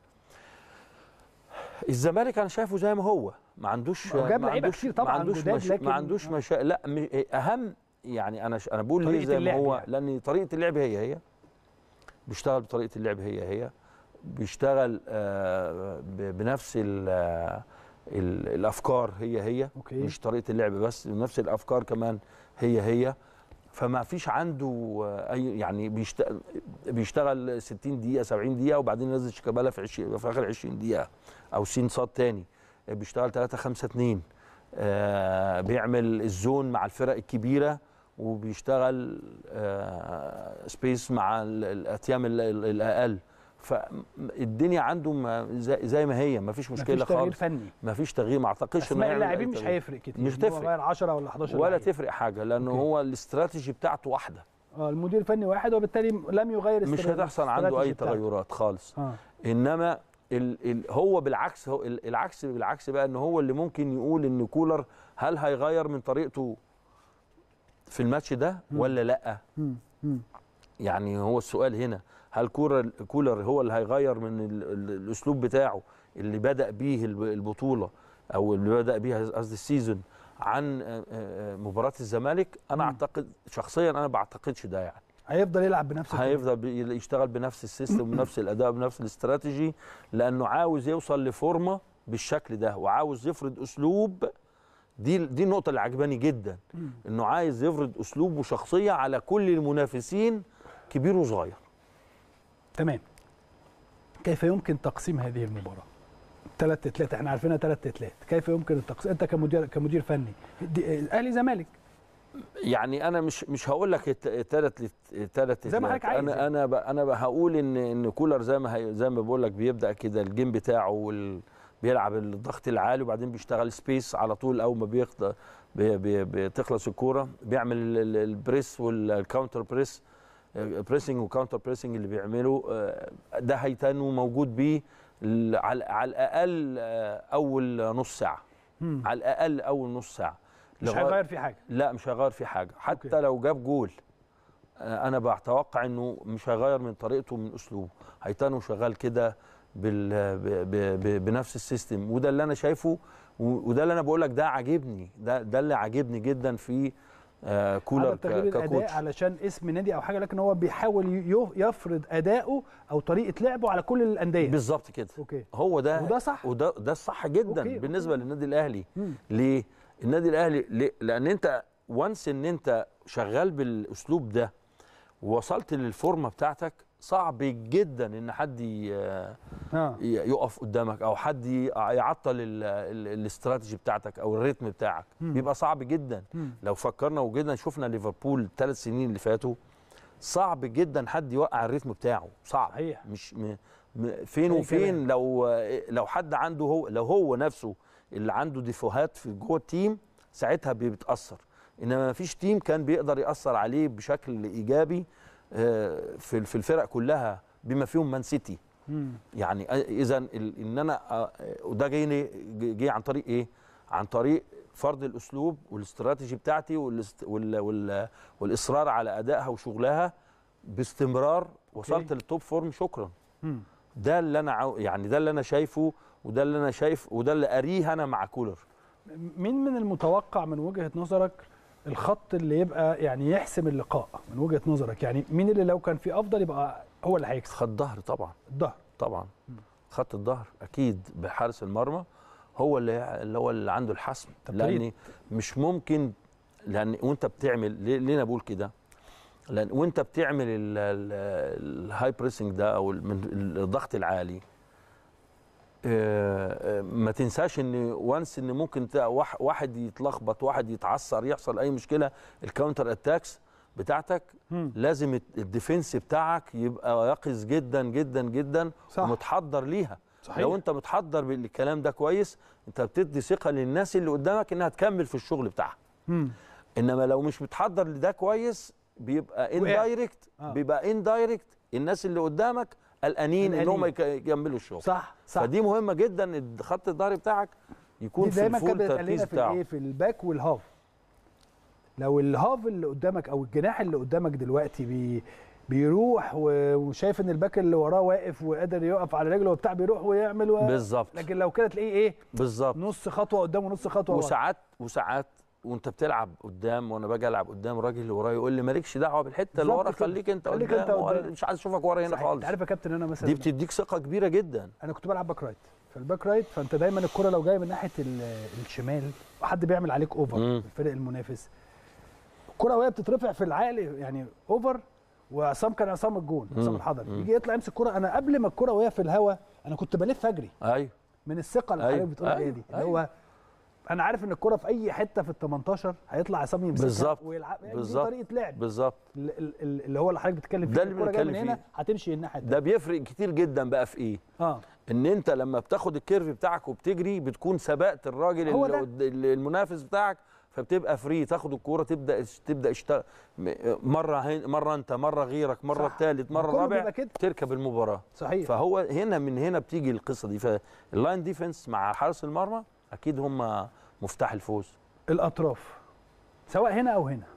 S5: الزمالك انا شايفه زي ما هو ما عندوش
S1: هو جاب
S5: ما
S1: لعيبة
S5: عندوش
S1: كتير طبعاً
S5: ما عندوش
S1: جداد،
S5: مش
S1: لكن-
S5: ما عندوش
S1: آه.
S5: مشا... لا م- اهم يعني انا ش... انا بقول ليه
S1: طريقة
S5: زي ما
S1: اللعب
S5: هو
S1: يعني.
S5: لان طريقه اللعب هي هي بيشتغل بطريقه اللعب هي هي بيشتغل آه، ب- بنفس ال ال الافكار هي هي
S1: أوكي.
S5: مش طريقه اللعب بس نفس الافكار كمان هي هي فما فيش عنده آه، اي يعني بيشتغل بيشتغل 60 دقيقه 70 دقيقه وبعدين ينزل شيكابالا في 20 في اخر 20 دقيقه او سين صاد تاني بيشتغل 3 5 2 آه بيعمل الزون مع الفرق الكبيره وبيشتغل آه سبيس مع ال- الاتيام ال- ال- الاقل فالدنيا عنده ما زي, زي ما هي ما فيش مشكله
S1: مفيش تغيير
S5: خالص
S1: فني
S5: ما فيش تغيير ما اعتقدش إنه
S1: اسماء
S5: يعمل أي
S1: اللاعبين مش
S5: تغيير.
S1: هيفرق كتير
S5: مش
S1: إن هو
S5: تفرق.
S1: غير 10 ولا 11
S5: ولا
S1: لعيب.
S5: تفرق حاجه لانه
S1: أوكي.
S5: هو الاستراتيجي بتاعته واحده
S1: اه المدير الفني واحد وبالتالي لم يغير
S5: مش
S1: استرا-
S5: هتحصل عنده اي
S1: الاستراتيجي بتاعته.
S5: تغيرات خالص
S1: اه
S5: انما ال ال هو بالعكس هو ال- العكس بالعكس بقى ان هو اللي ممكن يقول ان كولر هل هيغير من طريقته في الماتش ده ولا لا
S1: مم. مم.
S5: يعني هو السؤال هنا هل كولر كولر هو اللي هيغير من ال ال الاسلوب بتاعه اللي بدا بيه الب- البطوله او اللي بدا بيها قصدي السيزون عن آه، آه، مباراه الزمالك انا اعتقد شخصيا انا بعتقدش ده يعني
S1: هيفضل يلعب بنفس الطريقة.
S5: هيفضل بي- يشتغل بنفس السيستم بنفس الاداء بنفس الاستراتيجي لانه عاوز يوصل لفورمه بالشكل ده وعاوز يفرض اسلوب دي دي النقطه اللي عجباني جدا انه عايز يفرض اسلوب وشخصيه على كل المنافسين كبير وصغير
S1: تمام كيف يمكن تقسيم هذه المباراه ثلاث تتلات احنا عارفينها ثلاث تتلات كيف يمكن التقسيم انت كمدير كمدير فني دي- الاهلي زمالك
S5: يعني انا مش مش هقول لك الثلاث الثلاث
S1: زي ما حضرتك عايز
S5: انا
S1: يعني.
S5: انا ب- انا ب- هقول ان ان كولر زي ما هي زي ما بقول لك بيبدا كده الجيم بتاعه وال بيلعب الضغط العالي وبعدين بيشتغل سبيس على طول اول ما بيخض بي بي بتخلص الكوره بيعمل ال- ال- البريس والكاونتر بريس بريسنج وكاونتر بريسنج اللي بيعمله آه، ده هيتنو موجود بيه ال- على على الاقل آه، اول نص ساعه
S1: مم.
S5: على الاقل اول نص ساعه
S1: مش
S5: لغاية-
S1: هيغير في حاجه
S5: لا مش هيغير في حاجه حتى
S1: أوكي.
S5: لو جاب جول آه، انا بتوقع انه مش هيغير من طريقته من اسلوبه هيتانو شغال كده بال ب ب ب بنفس السيستم وده اللي انا شايفه و- وده اللي انا بقول لك ده عاجبني ده ده اللي عاجبني جدا في آه كولر
S1: عدم تغيير
S5: ك-
S1: الاداء
S5: ككوتش
S1: علشان اسم نادي او حاجه لكن هو بيحاول ي- يفرض اداؤه او طريقه لعبه على كل الانديه
S5: بالظبط كده
S1: اوكي
S5: هو ده
S1: وده صح.
S5: وده ده الصح جدا
S1: أوكي،
S5: بالنسبه
S1: أوكي.
S5: للنادي الاهلي
S1: مم.
S5: ليه النادي الاهلي ليه؟ لان انت وانس ان انت شغال بالاسلوب ده ووصلت للفورمه بتاعتك صعب جدا ان حد ي-
S1: اه
S5: ي- يقف قدامك او حد ي- يعطل ال- ال- الاستراتيجي بتاعتك او الريتم بتاعك
S1: مم.
S5: بيبقى صعب جدا
S1: مم.
S5: لو فكرنا وجينا شفنا ليفربول الثلاث سنين اللي فاتوا صعب جدا حد يوقع الريتم بتاعه صعب
S1: صحيح.
S5: مش م... م... فين
S1: أي
S5: وفين
S1: كلام.
S5: لو لو حد عنده هو لو هو نفسه اللي عنده ديفوهات في جوه التيم ساعتها بيتاثر انما ما فيش تيم كان بيقدر ياثر عليه بشكل ايجابي آه، في في الفرق كلها بما فيهم مان سيتي
S1: مم.
S5: يعني اذا ان انا آه، وده جاي جاي عن طريق ايه عن طريق فرض الاسلوب والاستراتيجي بتاعتي والاست وال وال والاصرار على ادائها وشغلها باستمرار وصلت للتوب فورم شكرا
S1: مم.
S5: ده اللي انا عاو يعني ده اللي انا شايفه وده اللي انا شايف وده اللي قاريه انا مع كولر
S1: مين من المتوقع من وجهه نظرك الخط اللي يبقى يعني يحسم اللقاء من وجهه نظرك يعني مين اللي لو كان في افضل يبقى هو اللي هيكسب
S5: خط ظهر طبعا
S1: الظهر
S5: طبعا خط الظهر اكيد بحارس المرمى هو اللي اللي هو اللي عنده الحسم
S1: طب
S5: لان
S1: فريد.
S5: مش ممكن لان وانت بتعمل ليه, ليه انا بقول كده لان وانت بتعمل الهاي بريسنج ده او ال- من الضغط العالي آه، آه، ما تنساش ان وانس ان ممكن تا- واح- واحد يتلخبط واحد يتعثر يحصل اي مشكله الكاونتر اتاكس بتاعتك
S1: مم.
S5: لازم الت- الديفنس بتاعك يبقى يقظ جدا جدا جدا
S1: صح.
S5: ومتحضر ليها
S1: صحيح.
S5: لو انت متحضر بالكلام ده كويس انت بتدي ثقه للناس اللي قدامك انها تكمل في الشغل بتاعها
S1: مم.
S5: انما لو مش متحضر لده كويس بيبقى
S1: وقع.
S5: اندايركت
S1: آه.
S5: بيبقى اندايركت الناس اللي قدامك قلقانين ان هم
S1: قلقانين.
S5: يك- يكملوا الشغل
S1: صح صح
S5: فدي مهمه جدا خط الظهر بتاعك يكون
S1: دي
S5: في
S1: دايما
S5: الفول
S1: كانت بتقال
S5: تركيز
S1: لنا في
S5: بتاعه
S1: الايه في الباك والهاف لو الهاف اللي قدامك او الجناح اللي قدامك دلوقتي بي بيروح و- وشايف ان الباك اللي وراه واقف وقادر يقف على رجله وبتاع بيروح ويعمل و...
S5: بالظبط
S1: لكن لو كده تلاقيه ايه
S5: بالظبط
S1: نص خطوه قدام ونص خطوه ورا
S5: وساعات وساعات وانت بتلعب قدام وانا باجي العب قدام الراجل اللي ورايا يقول لي مالكش دعوه بالحته اللي
S1: بالظبط
S5: ورا
S1: كده.
S5: خليك انت
S1: خليك
S5: قدام
S1: انت قدام.
S5: ولا- مش عايز اشوفك ورا هنا
S1: صحيح.
S5: خالص
S1: انت عارف يا كابتن انا مثلا
S5: دي بتديك ثقه كبيره جدا
S1: انا كنت بلعب باك رايت فالباك رايت فانت دايما الكره لو جايه من ناحيه ال- الشمال وحد بيعمل عليك اوفر
S5: مم.
S1: الفريق المنافس الكره وهي بتترفع في العقل يعني اوفر وعصام كان عصام الجون عصام
S5: مم.
S1: الحضري
S5: مم.
S1: يجي يطلع يمسك الكره انا قبل ما الكره وهي في الهواء انا كنت بلف اجري
S5: ايوه
S1: من الثقه اللي
S5: أيوة،
S1: حضرتك بتقول عليها
S5: أيوة،
S1: دي اللي
S5: أيوة.
S1: هو انا عارف ان الكره في اي حته في ال 18 هيطلع عصام يمسكها
S5: بالظبط.
S1: ويلعب يعني دي
S5: بالظبط.
S1: طريقه لعب
S5: بالظبط
S1: ال- ال- ال- اللي هو اللي حضرتك بتتكلم فيه
S5: ده اللي
S1: الكره جايه من
S5: بنتكلم
S1: هنا
S5: فيه.
S1: هتمشي الناحيه التانية.
S5: ده بيفرق كتير جدا بقى في ايه
S1: اه
S5: ان انت لما بتاخد الكيرف بتاعك وبتجري بتكون سبقت الراجل
S1: هو
S5: اللي
S1: ده.
S5: قد- اللي المنافس بتاعك فبتبقى فري تاخد الكوره تبدا تبدا اشت... مره هن... مره انت مره غيرك مره
S1: صح.
S5: الثالث مره
S1: كله
S5: الرابع
S1: بيبقى كده.
S5: تركب المباراه
S1: صحيح
S5: فهو هنا من هنا بتيجي القصه دي فاللاين ديفنس مع حارس المرمى اكيد هم مفتاح الفوز
S1: الاطراف سواء هنا او هنا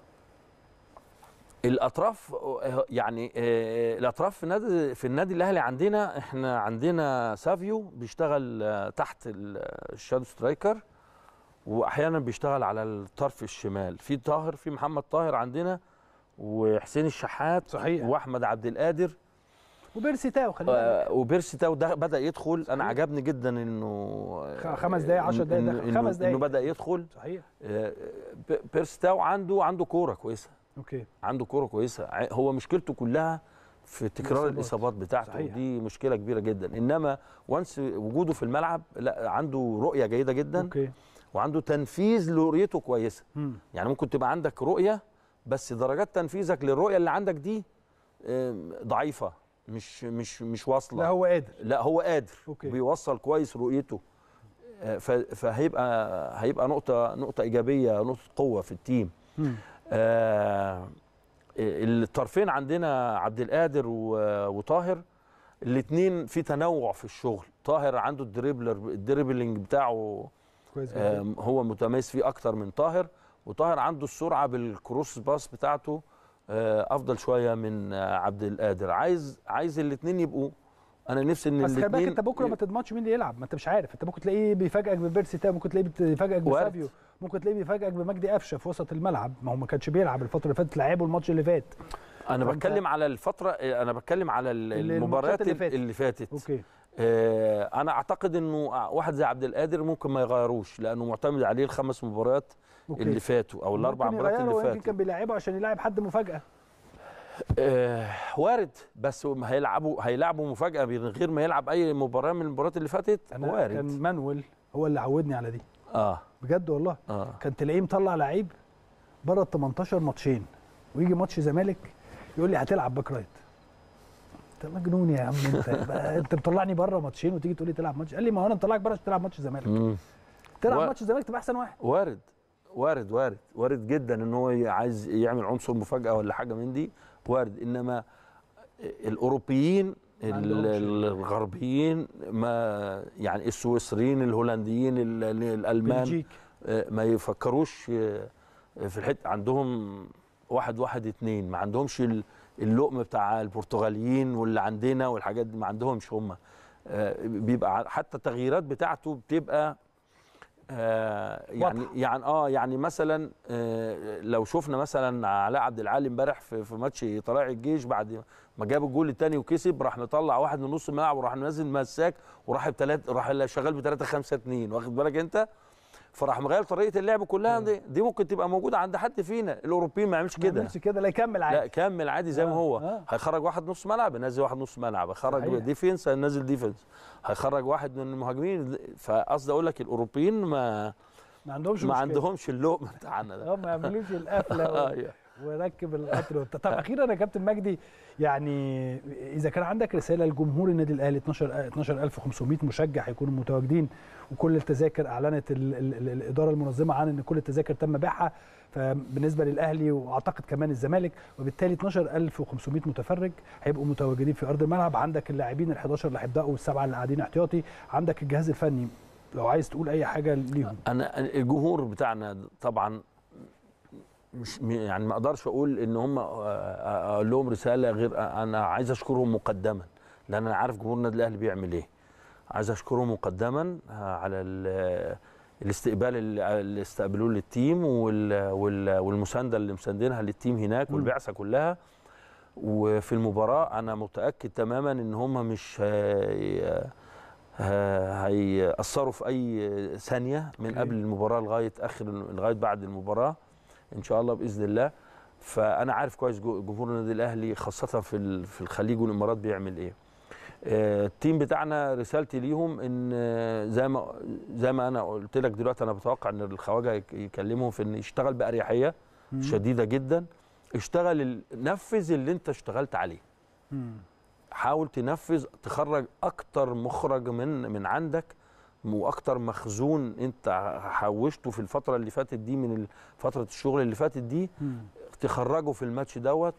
S5: الاطراف آه، يعني آه، الاطراف في النادي في النادي الاهلي عندنا احنا عندنا سافيو بيشتغل آه، تحت ال- الشادو سترايكر واحيانا بيشتغل على الطرف الشمال في طاهر في محمد طاهر عندنا وحسين الشحات
S1: صحيح.
S5: واحمد عبد القادر
S1: وبيرسي تاو خلي بالك
S5: آه، وبيرسي تاو ده بدا يدخل انا عجبني جدا انه
S1: خ- خمس دقايق، عشر دقايق
S5: إنه-
S1: دخل.
S5: إنه-
S1: خمس دقايق.
S5: انه بدا يدخل
S1: صحيح
S5: آه، ب- بيرسي تاو عنده عنده كوره كويسه
S1: اوكي
S5: عنده كوره كويسه ع- هو مشكلته كلها في تكرار
S1: الإصابات.
S5: الاصابات بتاعته
S1: صحيح.
S5: ودي مشكله كبيره جدا انما وانس وجوده في الملعب لا عنده رؤيه جيده جدا
S1: اوكي
S5: وعنده تنفيذ لرؤيته كويسه
S1: مم.
S5: يعني ممكن تبقى عندك رؤيه بس درجات تنفيذك للرؤيه اللي عندك دي آم، ضعيفه مش مش مش واصله
S1: لا هو قادر
S5: لا هو قادر
S1: أوكي.
S5: بيوصل كويس رؤيته آه، ف- فهيبقى هيبقى نقطه نقطه ايجابيه نقطه قوه في التيم
S1: مم.
S5: آه الطرفين عندنا عبد القادر و- وطاهر الاثنين في تنوع في الشغل طاهر عنده الدريبلر الدريبلينج بتاعه
S1: كويس جدا
S5: آم، هو متميز فيه اكتر من طاهر وطاهر عنده السرعه بالكروس باس بتاعته آه، افضل شويه من آه، عبد القادر عايز عايز الاثنين يبقوا انا نفسي ان
S1: بس خلي بالك
S5: الاثنين
S1: انت بكره ما تضمنش مين اللي يلعب ما انت مش عارف انت ممكن تلاقيه بيفاجئك ببيرسي تاو ممكن تلاقيه بيفاجئك
S5: وارد.
S1: بسافيو ممكن تلاقيه بيفاجئك بمجدي قفشه في وسط الملعب ما هو ما كانش بيلعب الفتره اللي فاتت لعبه الماتش اللي فات
S5: انا
S1: فأنت-
S5: بتكلم على الفتره انا بتكلم على ال-
S1: اللي-
S5: المباريات
S1: الماتشات اللي
S5: اللي
S1: فاتت.
S5: فاتت
S1: اوكي
S5: آه، انا اعتقد انه واحد زي عبد القادر ممكن ما يغيروش لانه معتمد عليه الخمس مباريات
S1: اوكي
S5: اللي فاتوا او الاربع
S1: ممكن
S5: مباريات
S1: يغيره،
S5: اللي
S1: يمكن
S5: فاتوا
S1: كان بيلعبه عشان يلعب حد مفاجاه
S5: آه وارد بس هم هيلعبوا هيلعبوا مفاجاه من غير ما يلعب اي مباراه من المباريات اللي فاتت
S1: انا
S5: وارد
S1: كان مانويل هو اللي عودني على دي
S5: اه
S1: بجد والله
S5: اه
S1: كان تلاقيه مطلع لعيب بره ال 18 ماتشين ويجي ماتش زمالك يقول لي هتلعب باك رايت انت مجنون يا عم انت بقى انت مطلعني بره ماتشين وتيجي تقول لي تلعب ماتش قال لي ما هو انا مطلعك بره عشان تلعب ماتش الزمالك
S5: مم.
S1: تلعب
S5: و-
S1: ماتش الزمالك تبقى احسن واحد
S5: وارد وارد وارد وارد جدا ان هو ي- عايز يعمل عنصر مفاجاه ولا حاجه من دي وارد انما الاوروبيين
S1: ما
S5: ال-
S1: عندهمش.
S5: الغربيين ما يعني السويسريين الهولنديين ال- ال- الالمان
S1: بلجيك
S5: آه، ما يفكروش آه، في الحته عندهم واحد واحد اتنين ما عندهمش ال- اللقم بتاع البرتغاليين واللي عندنا والحاجات دي ما عندهمش هم آه، بيبقى ع- حتى التغييرات بتاعته بتبقى آه، يعني
S1: واضحة.
S5: يعني اه يعني مثلا آه، لو شفنا مثلا علاء عبد العالي امبارح في في ماتش طلائع الجيش بعد ما جاب الجول الثاني وكسب راح مطلع واحد من نص الملعب وراح منزل مساك وراح بثلاث راح شغال ب 3 5 2 واخد بالك انت فراح مغير طريقه اللعب كلها دي دي ممكن تبقى موجوده عند حد فينا الاوروبيين ما يعملش
S1: ما
S5: كده
S1: يعملش كده لا يكمل
S5: لا
S1: عادي
S5: كمل عادي زي ما
S1: آه،
S5: هو
S1: آه.
S5: هيخرج واحد نص ملعب ينزل واحد نص ملعب هيخرج
S1: صحيح.
S5: ديفنس هينزل ديفنس هيخرج واحد من المهاجمين فقصدي اقول لك الاوروبيين ما
S1: ما عندهمش
S5: ما
S1: مشكلة.
S5: عندهمش اللقمه بتاعنا ده
S1: اه ما يعملوش القفله و-
S5: أيوة.
S1: وركب القطر وبتاع. طب اخيرا يا كابتن مجدي يعني اذا كان عندك رساله لجمهور النادي الاهلي 12 12500 مشجع هيكونوا متواجدين وكل التذاكر اعلنت ال ال ال الاداره المنظمه عن ان كل التذاكر تم بيعها فبالنسبه للاهلي واعتقد كمان الزمالك وبالتالي 12500 متفرج هيبقوا متواجدين في ارض الملعب عندك اللاعبين ال11 اللي هيبداوا والسبعه اللي قاعدين احتياطي عندك الجهاز الفني لو عايز تقول اي حاجه ليهم
S5: انا الجمهور بتاعنا طبعا مش م- يعني ما اقدرش اقول ان هم آه، آه، اقول لهم رساله غير آه، انا عايز اشكرهم مقدما لان انا عارف جمهور النادي الاهلي بيعمل ايه عايز اشكرهم مقدما آه، على ال- الاستقبال اللي اللي استقبلوه للتيم وال- وال- والمسانده اللي مساندينها للتيم هناك والبعثه كلها وفي المباراه انا متاكد تماما ان هم مش هي- ه- هيأثروا في أي ثانية من
S1: أوكي.
S5: قبل المباراة لغاية آخر لغاية بعد المباراة إن شاء الله بإذن الله فأنا عارف كويس جو- جمهور النادي الأهلي خاصة في ال- في الخليج والإمارات بيعمل إيه. آه، التيم بتاعنا رسالتي ليهم ان آه، زي ما زي ما انا قلت لك دلوقتي انا بتوقع ان الخواجه يك- يكلمهم في ان يشتغل باريحيه شديده جدا اشتغل ال- نفذ اللي انت اشتغلت عليه
S1: مم.
S5: حاول تنفذ تخرج اكتر مخرج من من عندك واكتر مخزون انت حوشته في الفتره اللي فاتت دي من فتره الشغل اللي فاتت دي
S1: مم.
S5: تخرجه في الماتش دوت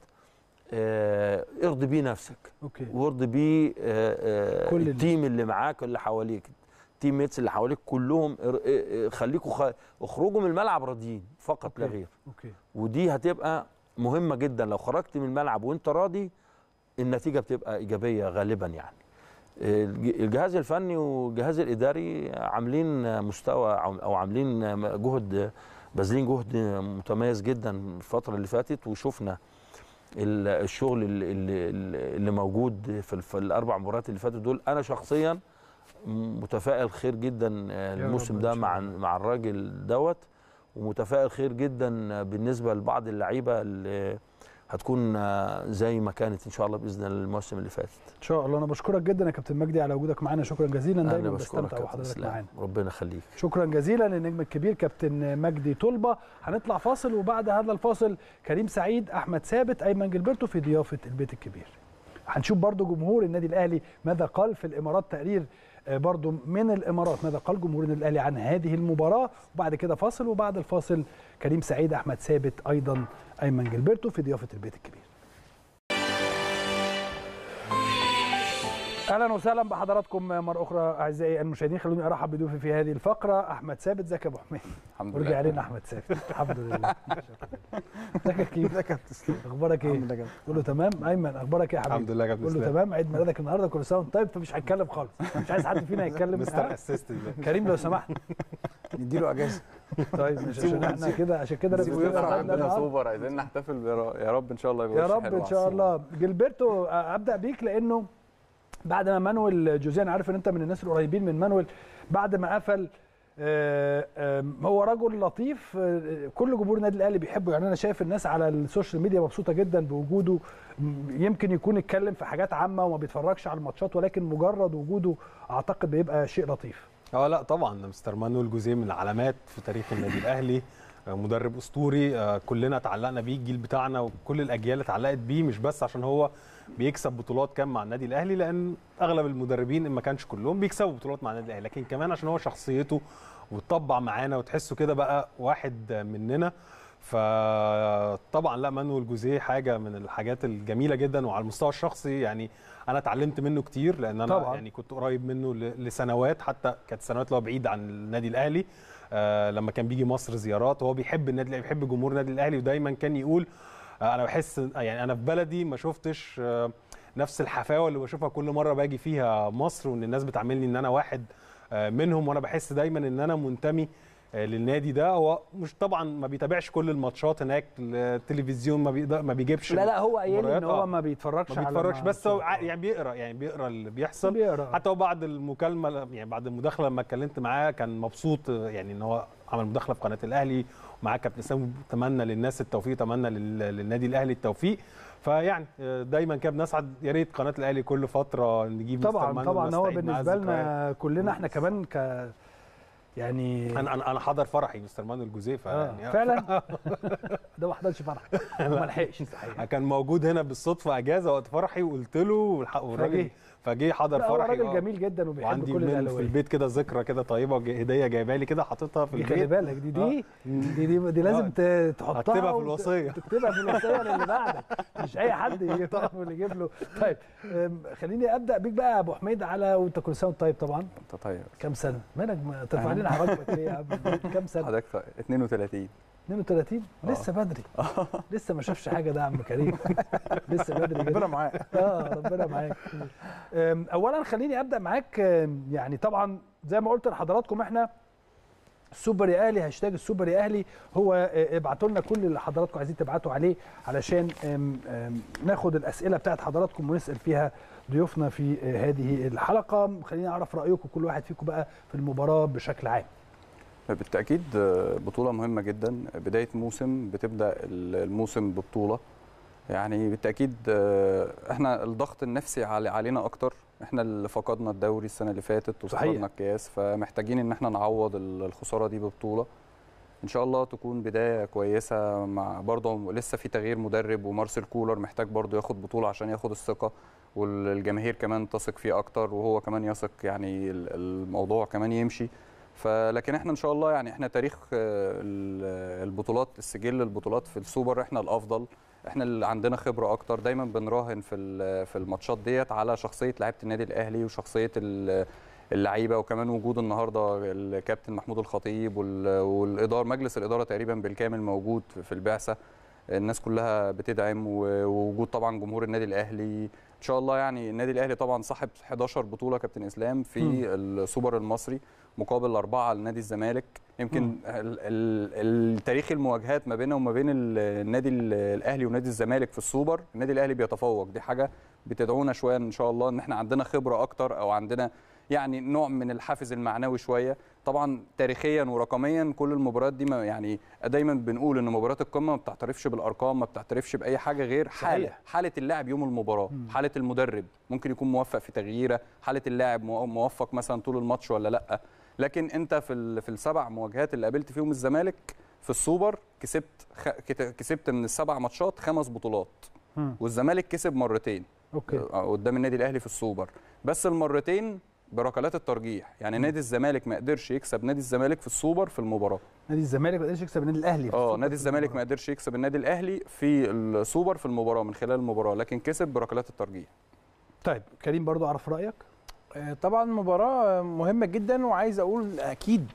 S5: آه، ارضي بيه نفسك
S1: اوكي
S5: وارضي بيه آه، آه،
S1: كل ال-
S5: التيم اللي معاك اللي حواليك التيم ميتس اللي حواليك كلهم ار- آه، آه، خليكوا خ- اخرجوا من الملعب راضيين فقط لا
S1: أوكي.
S5: غير
S1: اوكي
S5: ودي هتبقى مهمه جدا لو خرجت من الملعب وانت راضي النتيجه بتبقى ايجابيه غالبا يعني الج- الجهاز الفني والجهاز الاداري عاملين مستوى او أو عاملين جهد باذلين جهد متميز جدا الفتره اللي فاتت وشفنا ال- الشغل اللي, اللي, اللي موجود في, ال- في الاربع مباريات اللي فاتوا دول انا شخصيا متفائل خير جدا الموسم
S1: رب
S5: ده
S1: إن شاء
S5: مع
S1: الله.
S5: مع الراجل دوت ومتفائل خير جدا بالنسبه لبعض اللعيبه اللي هتكون زي ما كانت ان شاء الله باذن الله الموسم اللي فات
S1: ان شاء الله انا بشكرك جدا يا كابتن مجدي على وجودك معانا شكرا جزيلا
S5: انا
S1: دايما
S5: بشكرك
S1: بستمتع
S5: كابتن
S1: وحضرتك
S5: اسلام
S1: معانا
S5: ربنا يخليك
S1: شكرا جزيلا للنجم الكبير كابتن مجدي طلبه هنطلع فاصل وبعد هذا الفاصل كريم سعيد احمد ثابت ايمن جilberto في ضيافه البيت الكبير هنشوف برضو جمهور النادي الاهلي ماذا قال في الامارات تقرير آه، برضو من الامارات ماذا قال جمهور النادي الاهلي عن هذه المباراه وبعد كده فاصل وبعد الفاصل كريم سعيد احمد ثابت ايضا ايمن جilberto في ضيافه البيت الكبير اهلا وسهلا بحضراتكم مره اخرى اعزائي المشاهدين خلوني ارحب بضيوفي في هذه الفقره احمد ثابت ازيك يا ابو حميد
S7: الحمد
S1: ورجع
S7: لله
S1: علينا احمد ثابت الحمد لله ازيك يا كيف
S7: ازيك يا كابتن اسلام
S1: اخبارك ايه
S7: الحمد لله يا كابتن.
S1: كله تمام ايمن اخبارك ايه يا حبيبي
S7: الحمد لله يا كابتن
S1: كله
S7: اسلام
S1: تمام عيد ميلادك النهارده كل سنه وانت طيب فمش هتكلم خالص مش عايز حد فينا يتكلم
S7: مستر
S1: ها؟
S7: اسيستنت
S1: كريم لو سمحت
S7: نديله اجازه
S1: طيب مش عشان احنا كده عشان كده لازم
S7: سيبه
S1: كده
S7: يفرح
S1: خدنا
S7: عندنا
S1: النهاردة.
S7: سوبر عايزين نحتفل يا- يا رب ان شاء الله يبقى
S1: يا
S7: وش
S1: رب
S7: حلو
S1: ان
S7: على
S1: شاء
S7: السوبر.
S1: الله جilberto ابدا بيك لانه بعد ما مانويل جوزيه انا عارف ان انت من الناس القريبين من مانويل بعد ما قفل آه، آم، هو رجل لطيف آه، كل جمهور النادي الاهلي بيحبه يعني انا شايف الناس على السوشيال ميديا مبسوطه جدا بوجوده م- يمكن يكون اتكلم في حاجات عامه وما بيتفرجش على الماتشات ولكن مجرد وجوده اعتقد بيبقى شيء لطيف
S8: اه لا طبعا مستر مانويل جوزيه من العلامات في تاريخ النادي الاهلي آه، مدرب اسطوري آه، كلنا اتعلقنا بيه الجيل بتاعنا وكل الاجيال اتعلقت بيه مش بس عشان هو بيكسب بطولات كام مع النادي الاهلي لان اغلب المدربين ان ما كانش كلهم بيكسبوا بطولات مع النادي الاهلي لكن كمان عشان هو شخصيته واتطبع معانا وتحسه كده بقى واحد مننا فطبعا لا مانويل جوزيه حاجه من الحاجات الجميله جدا وعلى المستوى الشخصي يعني انا اتعلمت منه كتير لان انا
S1: طبعاً.
S8: يعني كنت قريب منه ل- لسنوات حتى كانت سنوات اللي هو بعيد عن النادي الاهلي آه لما كان بيجي مصر زيارات هو بيحب النادي الاهلي بيحب جمهور النادي الاهلي ودايما كان يقول آه انا بحس يعني انا في بلدي ما شفتش آه نفس الحفاوه اللي بشوفها كل مره باجي فيها مصر وان الناس بتعاملني ان انا واحد آه منهم وانا بحس دايما ان انا منتمي آه، للنادي ده هو مش طبعا ما بيتابعش كل الماتشات هناك التلفزيون ما بيقدر ما بيجيبش
S1: لا لا هو قايل
S8: مباريات،
S1: ان هو
S8: آه.
S1: ما بيتفرجش
S8: ما
S1: على
S8: بيتفرجش بس هو
S1: ماتشات.
S8: ع- يعني بيقرا يعني بيقرا اللي بيحصل
S1: بيقرا.
S8: حتى هو بعد المكالمه يعني بعد المداخله لما اتكلمت معاه كان مبسوط يعني ان هو عمل مداخله في قناه الاهلي ومعاه كابتن اسلام تمنى للناس التوفيق تمنى لل- للنادي الاهلي التوفيق فيعني آه، دايما كده بنسعد يا ريت قناه الاهلي كل فتره نجيب مستر
S1: طبعا
S8: مانويل
S1: طبعا هو
S8: ونستعيد معاه
S1: بالنسبه
S8: الذكريات.
S1: لنا كلنا احنا كمان ك يعني
S8: انا انا انا حضر فرحي مستر مانويل جوزيه
S1: آه.
S8: فيعني
S1: فعلا ده ما حضرش فرح ما لحقش صحيح
S8: كان موجود هنا بالصدفه اجازه وقت فرحي وقلت له والح- والراجل
S1: فجه.
S8: فجه حضر
S1: لا هو
S8: فرحي
S1: راجل
S8: آه.
S1: جميل جدا وبيحب
S8: وعندي
S1: كل
S8: من في
S1: الاهلاويه
S8: البيت كده ذكرى كده طيبه وج- هديه جايبها لي كده حاططها في
S1: دي خلي
S8: البيت
S1: بالك دي دي دي, دي, دي لازم ت- تحطها
S8: هكتبها في
S1: وت-
S8: الوصية.
S1: تكتبها في الوصيه للي بعدك مش اي حد يجيب واللي يجيب له طيب أم، خليني ابدا بيك بقى يا ابو حميد على وانت كل سنه وأنت طيب طبعا
S7: انت طيب
S1: كام سنه مالك ما ترفع لنا حواجبك ليه يا عم كام سنه
S7: حضرتك طيب 32
S1: 32 لسه بدري لسه ما شافش حاجه ده يا عم كريم لسه بدري جدا
S7: ربنا معاه
S1: اه ربنا معاك أم، اولا خليني ابدا معاك أم، يعني طبعا زي ما قلت لحضراتكم احنا السوبر يا اهلي هاشتاج السوبر يا اهلي هو آه، ابعتوا لنا كل اللي حضراتكم عايزين تبعتوا عليه علشان أم، أم، ناخد الاسئله بتاعت حضراتكم ونسال فيها ضيوفنا في آه، هذه الحلقه خليني اعرف رايكم كل واحد فيكم بقى في المباراه بشكل عام
S7: بالتاكيد آه، بطوله مهمه جدا بدايه موسم بتبدا الموسم ببطوله يعني بالتاكيد آه، احنا الضغط النفسي علي- علينا اكتر احنا اللي فقدنا الدوري السنه اللي فاتت
S1: صحيح.
S7: وفقدنا الكاس فمحتاجين ان احنا نعوض ال- الخساره دي ببطوله ان شاء الله تكون بدايه كويسه مع برضه لسه في تغيير مدرب ومارسيل كولر محتاج برضه ياخد بطوله عشان ياخد الثقه والجماهير كمان تثق فيه اكتر وهو كمان يثق يعني ال- الموضوع كمان يمشي فلكن احنا ان شاء الله يعني احنا تاريخ آه، ال- البطولات السجل البطولات في السوبر احنا الافضل احنا اللي عندنا خبره اكتر دايما بنراهن في ال- في الماتشات ديت على شخصيه لعيبه النادي الاهلي وشخصيه ال- اللعيبه وكمان وجود النهارده الكابتن محمود الخطيب وال- والاداره مجلس الاداره تقريبا بالكامل موجود في البعثه الناس كلها بتدعم و- ووجود طبعا جمهور النادي الاهلي ان شاء الله يعني النادي الاهلي طبعا صاحب 11 بطوله كابتن اسلام في
S1: مم.
S7: السوبر المصري مقابل اربعه لنادي الزمالك يمكن ال- ال- التاريخ المواجهات ما بينه وما بين ال- النادي ال- الاهلي ونادي الزمالك في السوبر النادي الاهلي بيتفوق دي حاجه بتدعونا شويه ان شاء الله ان احنا عندنا خبره اكتر او عندنا يعني نوع من الحافز المعنوي شويه طبعا تاريخيا ورقميا كل المباريات دي ما يعني دايما بنقول ان مباريات القمه ما بتعترفش بالارقام ما بتعترفش باي حاجه غير حاله
S1: صحيح.
S7: حاله اللاعب يوم المباراه حاله المدرب ممكن يكون موفق في تغييره حاله اللاعب مو- موفق مثلا طول الماتش ولا لا لكن انت في ال- في السبع مواجهات اللي قابلت فيهم الزمالك في السوبر كسبت خ... كت- كسبت من السبع ماتشات خمس بطولات
S1: مم.
S7: والزمالك كسب مرتين
S1: اوكي
S7: آه، قدام النادي الاهلي في السوبر بس المرتين بركلات الترجيح يعني نادي الزمالك ما قدرش يكسب نادي الزمالك في السوبر في المباراه
S1: نادي الزمالك ما قدرش يكسب النادي الاهلي في
S7: اه
S1: السوبر
S7: نادي
S1: في
S7: الزمالك ما
S1: المباراة.
S7: قدرش يكسب النادي الاهلي في السوبر في المباراه من خلال المباراه لكن كسب بركلات الترجيح
S1: طيب كريم برضو اعرف رايك
S9: آه، طبعا مباراة مهمة جدا وعايز اقول اكيد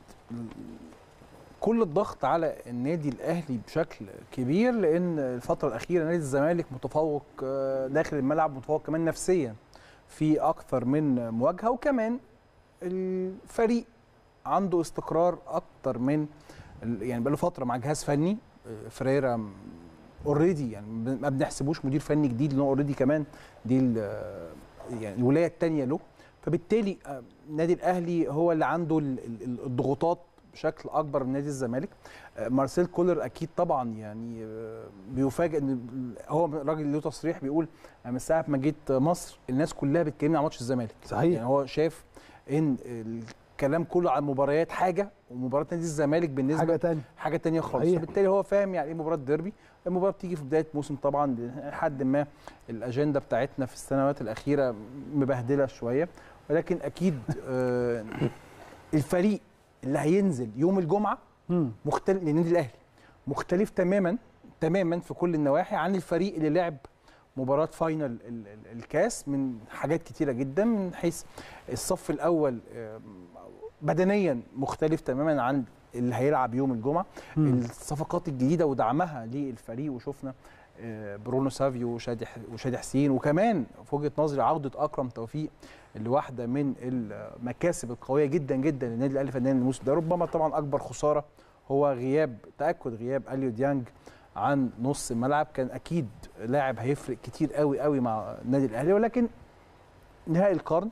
S9: كل الضغط على النادي الاهلي بشكل كبير لان الفترة الاخيرة نادي الزمالك متفوق آه، داخل الملعب متفوق كمان نفسيا في اكثر من مواجهة وكمان الفريق عنده استقرار اكتر من ال- يعني بقاله فترة مع جهاز فني آه، فريرا اوريدي يعني ما بنحسبوش مدير فني جديد لانه اوريدي كمان دي ال- يعني الولايه الثانيه له فبالتالي آه، النادي الاهلي هو اللي عنده ال- ال- الضغوطات بشكل اكبر من نادي الزمالك آه، مارسيل كولر اكيد طبعا يعني آه، بيفاجئ ان هو راجل له تصريح بيقول أنا من ساعه ما جيت مصر الناس كلها بتكلمني على ماتش الزمالك
S1: صحيح.
S9: يعني هو شايف ان الكلام كله على المباريات حاجه ومباراه نادي الزمالك بالنسبه
S1: حاجه تانية
S9: حاجه تانية خالص
S1: صحيح.
S9: فبالتالي هو فاهم يعني ايه مباراه ديربي المباراه بتيجي في بدايه موسم طبعا لحد ما الاجنده بتاعتنا في السنوات الاخيره مبهدله شويه ولكن اكيد آه، الفريق اللي هينزل يوم الجمعه
S1: مم.
S9: مختلف للنادي الاهلي مختلف تماما تماما في كل النواحي عن الفريق اللي لعب مباراه فاينل ال- ال- الكاس من حاجات كتيره جدا من حيث الصف الاول آه، بدنيا مختلف تماما عن اللي هيلعب يوم الجمعه
S1: مم.
S9: الصفقات الجديده ودعمها للفريق وشفنا آه، برونو سافيو وشادي ح- وشادي حسين وكمان في وجهه نظري عوده اكرم توفيق اللي واحده من المكاسب القويه جدا جدا للنادي الاهلي فنيا الموسم ده ربما طبعا اكبر خساره هو غياب تاكد غياب اليو ديانج عن نص الملعب كان اكيد لاعب هيفرق كتير قوي قوي مع النادي الاهلي ولكن نهائي القرن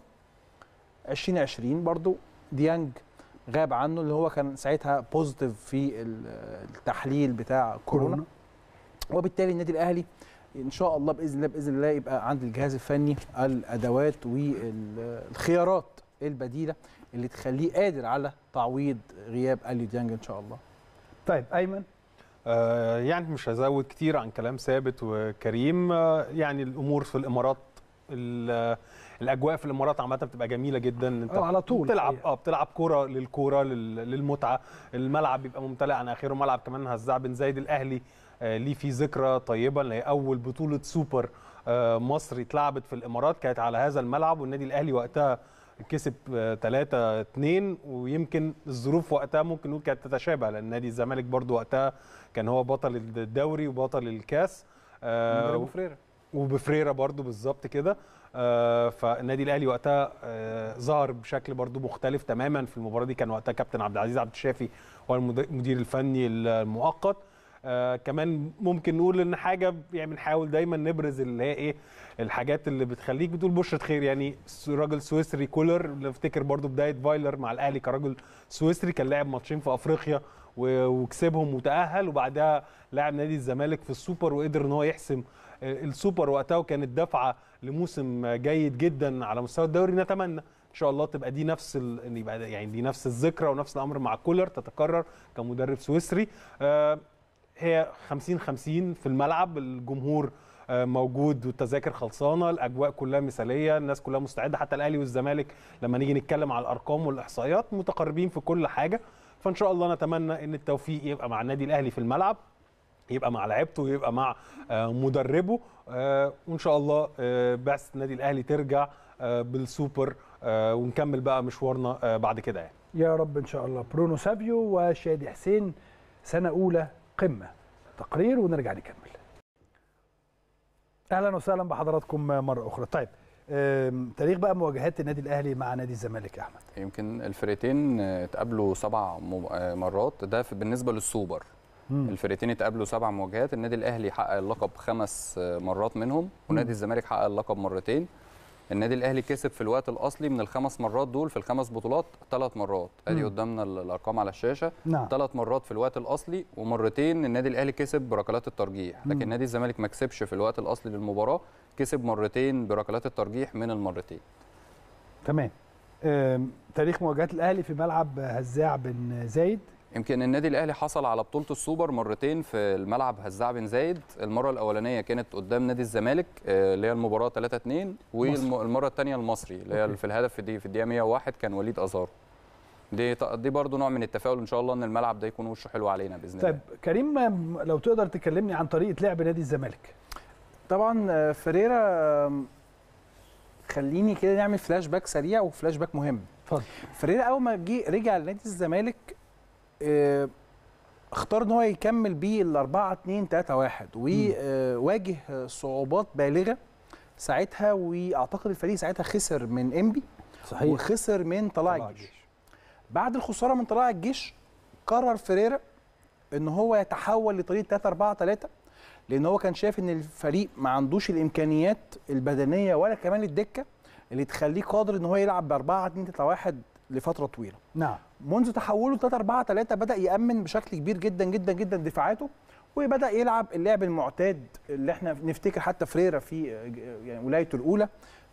S9: 2020 برضو ديانج غاب عنه اللي هو كان ساعتها بوزيتيف في ال- التحليل بتاع كورونا
S1: كورونا
S9: وبالتالي النادي الاهلي ان شاء الله باذن الله باذن الله يبقى عند الجهاز الفني الادوات والخيارات البديله اللي تخليه قادر على تعويض غياب اليو ديانج ان شاء الله
S1: طيب ايمن
S8: آه، يعني مش هزود كتير عن كلام ثابت وكريم آه، يعني الامور في الامارات ال- الاجواء في الامارات عامه بتبقى جميله جدا انت
S1: آه، على طول
S8: بتلعب
S1: الحقيقة.
S8: اه بتلعب كوره للكوره لل- للمتعه الملعب بيبقى ممتلئ عن اخره ملعب كمان هزاع بن زايد الاهلي آه، ليه في ذكرى طيبه اللي هي اول بطوله سوبر آه، مصر اتلعبت في الامارات كانت على هذا الملعب والنادي الاهلي وقتها كسب 3 2 ويمكن الظروف وقتها ممكن نقول كانت تتشابه لان نادي الزمالك برضو وقتها كان هو بطل الدوري وبطل الكاس آه،
S9: مدربه فريرة
S8: وبفريرة برضو بالظبط كده آه، فالنادي الاهلي وقتها آه، ظهر بشكل برضو مختلف تماما في المباراه دي كان وقتها كابتن عبد العزيز عبد الشافي هو المد- المدير الفني المؤقت آه كمان ممكن نقول ان حاجه يعني بنحاول دايما نبرز اللي هي ايه الحاجات اللي بتخليك بتقول بشرة خير يعني س- راجل سويسري كولر نفتكر برضو بدايه فايلر مع الاهلي كراجل سويسري كان لاعب ماتشين في افريقيا و- وكسبهم وتاهل وبعدها لاعب نادي الزمالك في السوبر وقدر ان هو يحسم آه، السوبر وقتها وكانت دفعه لموسم جيد جدا على مستوى الدوري نتمنى ان شاء الله تبقى دي نفس ال... إن يبقى ده- يعني دي نفس الذكرى ونفس الامر مع كولر تتكرر كمدرب سويسري آه، هي 50 50 في الملعب الجمهور آه، موجود والتذاكر خلصانه الاجواء كلها مثاليه الناس كلها مستعده حتى الاهلي والزمالك لما نيجي نتكلم على الارقام والاحصائيات متقاربين في كل حاجه فان شاء الله نتمنى ان التوفيق يبقى مع النادي الاهلي في الملعب يبقى مع لعيبته ويبقى مع آه، مدربه آه، وان شاء الله آه، بعثه النادي الاهلي ترجع آه، بالسوبر آه، ونكمل بقى مشوارنا آه، بعد كده يعني
S1: يا رب ان شاء الله برونو سافيو وشادي حسين سنه اولى قمه تقرير ونرجع نكمل اهلا وسهلا بحضراتكم مره اخرى طيب آم، تاريخ بقى مواجهات النادي الاهلي مع نادي الزمالك يا احمد
S7: يمكن الفرقتين آه، اتقابلوا سبع م- آه، مرات ده في- بالنسبه للسوبر
S1: مم.
S7: الفرقتين اتقابلوا سبع مواجهات النادي الاهلي حقق اللقب خمس آه، مرات منهم ونادي الزمالك حقق اللقب مرتين النادي الاهلي كسب في الوقت الاصلي من الخمس مرات دول في الخمس بطولات ثلاث مرات ادي
S1: مم.
S7: قدامنا ال- الارقام على الشاشه
S1: نعم
S7: ثلاث مرات في الوقت الاصلي ومرتين النادي الاهلي كسب بركلات الترجيح لكن
S1: مم.
S7: نادي الزمالك ما كسبش في الوقت الاصلي للمباراه كسب مرتين بركلات الترجيح من المرتين
S1: تمام آم، تاريخ مواجهات الاهلي في ملعب هزاع بن زايد
S7: يمكن النادي الاهلي حصل على بطوله السوبر مرتين في الملعب هزاع بن زايد المره الاولانيه كانت قدام نادي الزمالك آه، اللي هي المباراه 3 2 والمره الثانيه المصري اللي هي في الهدف في دي في الدقيقه 101 كان وليد ازارو دي دي برضو نوع من التفاؤل ان شاء الله ان الملعب ده يكون وشه حلو علينا باذن الله
S1: طيب كريم آم، لو تقدر تكلمني عن طريقه لعب نادي الزمالك
S9: طبعا آه، فريرا آم، خليني كده نعمل فلاش باك سريع وفلاش باك مهم
S1: اتفضل
S9: فريرا اول ما جه رجع لنادي الزمالك آه، اختار ان هو يكمل بيه ال 4 2 3 1 وواجه صعوبات بالغه ساعتها واعتقد الفريق ساعتها خسر من انبي
S1: صحيح
S9: وخسر من طلائع
S1: طلائع
S9: الجيش بعد الخساره من طلائع الجيش قرر فريرا ان هو يتحول لطريقه 3 4 3 لان هو كان شايف ان الفريق ما عندوش الامكانيات البدنيه ولا كمان الدكه اللي تخليه قادر ان هو يلعب ب 4 2 3 1 لفتره طويله
S1: نعم
S9: منذ تحوله 3 4 3 بدا يامن بشكل كبير جدا جدا جدا دفاعاته وبدا يلعب اللعب المعتاد اللي احنا نفتكر حتى فريرا في يعني ولايته الاولى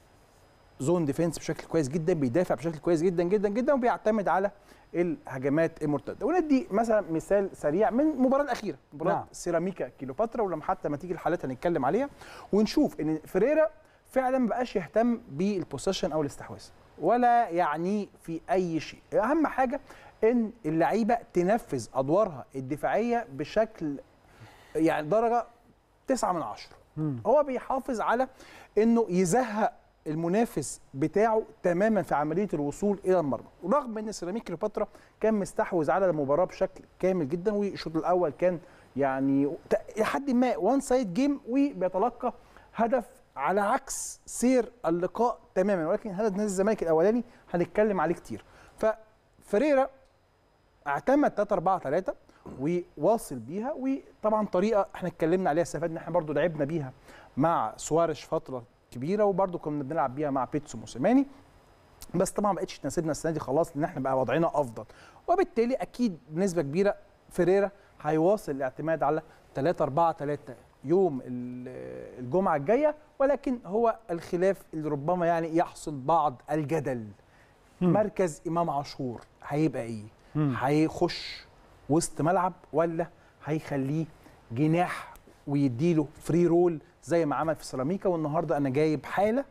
S9: زون ديفense بشكل كويس جدا بيدافع بشكل كويس جدا جدا جدا وبيعتمد على الهجمات المرتده وندي مثلا مثال سريع من المباراه الاخيره مباراه
S1: نعم.
S9: نعم. سيراميكا كيلوباترا ولما حتى ما تيجي الحالات هنتكلم عليها ونشوف ان فريرا فعلا ما بقاش يهتم بالبوسيشن او الاستحواذ ولا يعني في اي شيء اهم حاجه ان اللعيبه تنفذ ادوارها الدفاعيه بشكل يعني درجه تسعة من عشرة
S1: مم.
S9: هو بيحافظ على انه يزهق المنافس بتاعه تماما في عمليه الوصول الى المرمى رغم ان سيراميك كليوباترا كان مستحوذ على المباراه بشكل كامل جدا والشوط الاول كان يعني ت- لحد ما وان سايد جيم وبيتلقى هدف على عكس سير اللقاء تماما ولكن هدف نادي الزمالك الاولاني هنتكلم عليه كتير ففريرا اعتمد 3 4 3 وواصل بيها وطبعا طريقه احنا اتكلمنا عليها استفدنا احنا برضو لعبنا بيها مع سوارش فتره كبيره وبرضو كنا بنلعب بيها مع بيتسو موسيماني بس طبعا ما بقتش تناسبنا السنه دي خلاص لان احنا بقى وضعنا افضل وبالتالي اكيد بنسبه كبيره فيريرا هيواصل الاعتماد على 3 4 3 يوم ال- الجمعه الجايه ولكن هو الخلاف اللي ربما يعني يحصل بعض الجدل مركز امام عاشور هيبقى ايه
S1: مم.
S9: هيخش وسط ملعب ولا هيخليه جناح ويديله فري رول زي ما عمل في سيراميكا والنهارده انا جايب حاله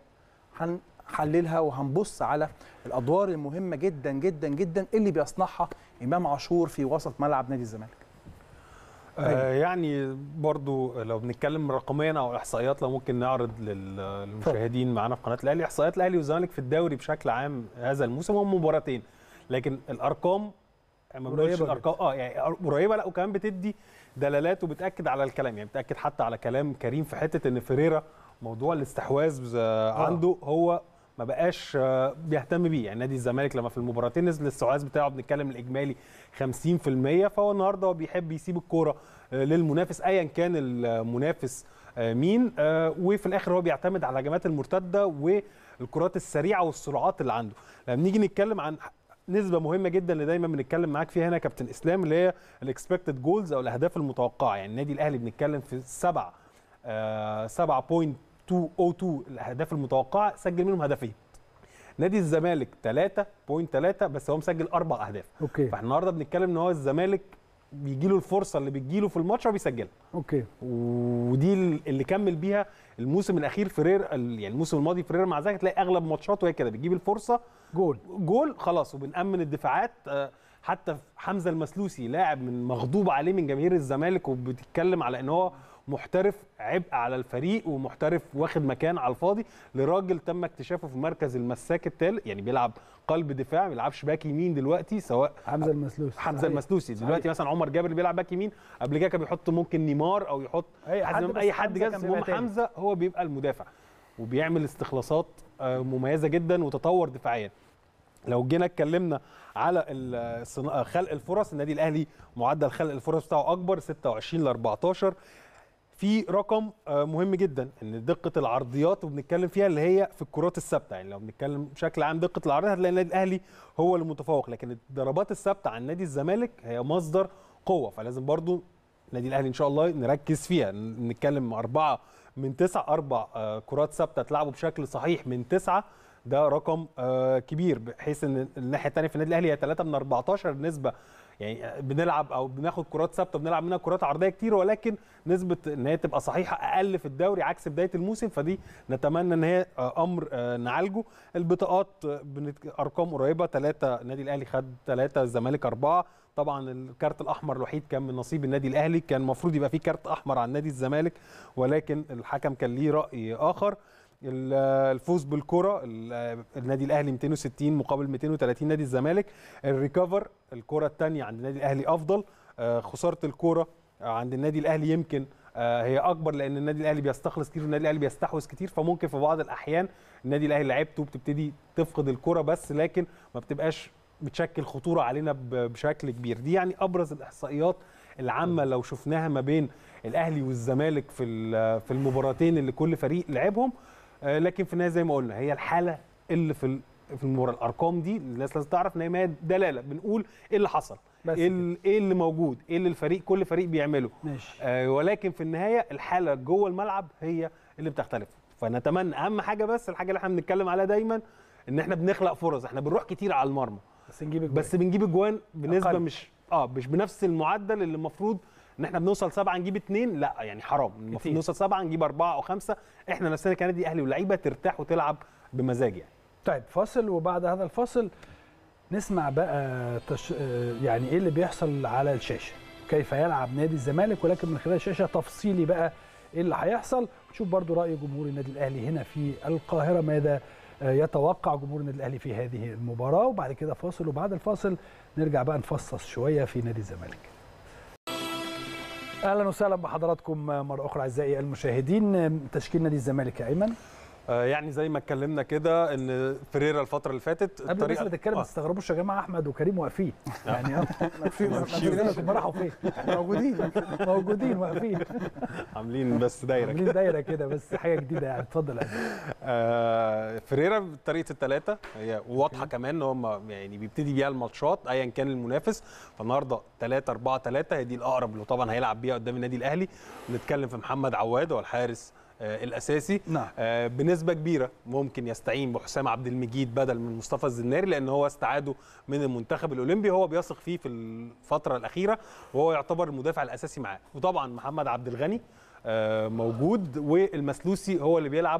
S9: هنحللها وهنبص على الادوار المهمه جدا جدا جدا اللي بيصنعها امام عاشور في وسط ملعب نادي الزمالك
S8: آه يعني برضو لو بنتكلم رقميا او احصائيات لو ممكن نعرض لل- للمشاهدين معانا في قناه الاهلي احصائيات الاهلي والزمالك في الدوري بشكل عام هذا الموسم هم مباراتين لكن الارقام ما بنقولش
S1: قريبة
S8: الارقام اه يعني قريبه لا وكمان بتدي دلالات وبتاكد على الكلام يعني بتاكد حتى على كلام كريم في حته ان فيريرا موضوع الاستحواذ آه عنده هو ما بقاش آه، بيهتم بيه يعني نادي الزمالك لما في المباراتين نزل الاستحواذ بتاعه بنتكلم الاجمالي 50% فهو النهارده هو بيحب يسيب الكوره آه، للمنافس ايا كان المنافس آه، مين آه، وفي الاخر هو بيعتمد على الهجمات المرتده والكرات السريعه والسرعات اللي عنده لما نيجي نتكلم عن نسبه مهمه جدا اللي دايما بنتكلم معاك فيها هنا يا كابتن اسلام اللي هي الاكسبكتد جولز او الاهداف المتوقعه يعني النادي الاهلي بنتكلم في سبعة آه 7.202 الاهداف المتوقعه سجل منهم هدفين نادي الزمالك 3.3 بس هو مسجل اربع اهداف
S1: اوكي
S8: فاحنا النهارده بنتكلم ان هو الزمالك بيجي له الفرصه اللي بتجي له في الماتش هو بيسجلها
S1: اوكي
S8: ودي اللي كمل بيها الموسم الاخير فرير يعني الموسم الماضي فرير مع ذلك تلاقي اغلب ماتشاته هي كده بتجيب الفرصه
S1: جول
S8: جول خلاص وبنأمن الدفاعات آه، حتى حمزه المسلوسي لاعب من مغضوب عليه من جماهير الزمالك وبتتكلم على ان هو محترف عبء على الفريق ومحترف واخد مكان على الفاضي لراجل تم اكتشافه في مركز المساك الثالث يعني بيلعب قلب دفاع ما بيلعبش باك يمين دلوقتي سواء
S1: حمزه المسلوسي
S8: حمزه
S1: صحيح.
S8: المسلوسي دلوقتي
S1: صحيح.
S8: مثلا عمر جابر بيلعب باك يمين قبل كده كان بيحط ممكن نيمار او يحط
S1: أي حد
S8: حد
S1: بس
S8: اي حد
S1: حمزة
S8: جاز
S1: كان
S8: المهم
S1: بيبقى تاني.
S8: حمزه هو بيبقى المدافع وبيعمل استخلاصات آه، مميزه جدا وتطور دفاعيا لو جينا اتكلمنا على ال- صنا- خلق الفرص النادي الاهلي معدل خلق الفرص بتاعه اكبر 26 ل 14 في رقم آه، مهم جدا ان دقه العرضيات وبنتكلم فيها اللي هي في الكرات الثابته يعني لو بنتكلم بشكل عام دقه العرضيات هتلاقي النادي الاهلي هو اللي متفوق لكن الضربات الثابته عن نادي الزمالك هي مصدر قوه فلازم برضو النادي الاهلي ان شاء الله نركز فيها ن- نتكلم اربعه من تسعه اربع آه، كرات ثابته تلعبوا بشكل صحيح من تسعه ده رقم آه، كبير بحيث ان الناحيه الثانيه في النادي الاهلي هي 3 من 14 نسبه يعني بنلعب او بناخد كرات ثابته بنلعب منها كرات عرضيه كتير ولكن نسبه ان هي تبقى صحيحه اقل في الدوري عكس بدايه الموسم فدي نتمنى ان هي آه، امر آه، نعالجه البطاقات آه، بنت- ارقام قريبه ثلاثه النادي الاهلي خد ثلاثه الزمالك اربعه طبعا الكارت الاحمر الوحيد كان من نصيب النادي الاهلي كان المفروض يبقى فيه كارت احمر عن نادي الزمالك ولكن الحكم كان ليه راي اخر ال- الفوز بالكره ال- النادي الاهلي 260 مقابل 230 نادي الزمالك الريكفر الكره الثانيه عند النادي الاهلي افضل آه، خساره الكره عند النادي الاهلي يمكن آه، هي اكبر لان النادي الاهلي بيستخلص كتير والنادي الاهلي بيستحوذ كتير فممكن في بعض الاحيان النادي الاهلي لعيبته بتبتدي تفقد الكره بس لكن ما بتبقاش بتشكل خطوره علينا ب- بشكل كبير دي يعني ابرز الاحصائيات العامه لو شفناها ما بين الاهلي والزمالك في ال- في المباراتين اللي كل فريق لعبهم آه، لكن في النهايه زي ما قلنا هي الحاله اللي في ال- في المباراه الارقام دي الناس لازم تعرف ان هي دلاله بنقول ايه اللي حصل
S1: بس
S8: ايه ال- ايه اللي موجود ايه اللي الفريق كل فريق بيعمله
S1: ماشي
S8: آه ولكن في النهايه الحاله جوه الملعب هي اللي بتختلف فنتمنى اهم حاجه بس الحاجه اللي احنا بنتكلم عليها دايما ان احنا بنخلق فرص احنا بنروح كتير على المرمى
S1: بس نجيب الجوان.
S8: بس بنجيب اجوان بنسبه
S1: أقل.
S8: مش اه مش بنفس المعدل اللي المفروض ان احنا بنوصل سبعه نجيب اثنين لا يعني حرام المفروض
S1: كتير.
S8: نوصل سبعه نجيب اربعه او خمسه احنا نفسنا كنادي اهلي ولاعيبه ترتاح وتلعب بمزاج يعني
S1: طيب فاصل وبعد هذا الفاصل نسمع بقى تش... آه، يعني ايه اللي بيحصل على الشاشه كيف يلعب نادي الزمالك ولكن من خلال الشاشه تفصيلي بقى ايه اللي هيحصل ونشوف برضو راي جمهور النادي الاهلي هنا في القاهره ماذا آه، يتوقع جمهور النادي الاهلي في هذه المباراه وبعد كده فاصل وبعد الفاصل نرجع بقى نفصص شويه في نادي الزمالك اهلا وسهلا بحضراتكم مره اخرى اعزائي المشاهدين تشكيل نادي الزمالك يا ايمن
S8: آه يعني زي ما اتكلمنا كده ان فريرا الفتره اللي فاتت
S1: قبل الناس ما تتكلم ما تستغربوش يا جماعه احمد وكريم واقفين يعني اه واقفين هم راحوا فين موجودين موجودين واقفين
S8: عاملين بس دايره
S1: عاملين
S8: كده
S1: دايره كده بس حاجه جديده يعني اتفضل يا أحمد.
S8: آه فريرا بطريقه الثلاثه هي واضحه كمان ان هم يعني بيبتدي بيها الماتشات ايا كان المنافس فالنهارده 3 4 3 هي دي الاقرب اللي طبعا هيلعب بيها قدام النادي الاهلي نتكلم في محمد عواد هو الحارس آه الاساسي
S1: نعم
S8: آه بنسبه كبيره ممكن يستعين بحسام عبد المجيد بدل من مصطفى الزناري لان هو استعاده من المنتخب الاولمبي هو بيثق فيه في الفتره الاخيره وهو يعتبر المدافع الاساسي معاه وطبعا محمد عبد الغني آه موجود والمسلوسي هو اللي بيلعب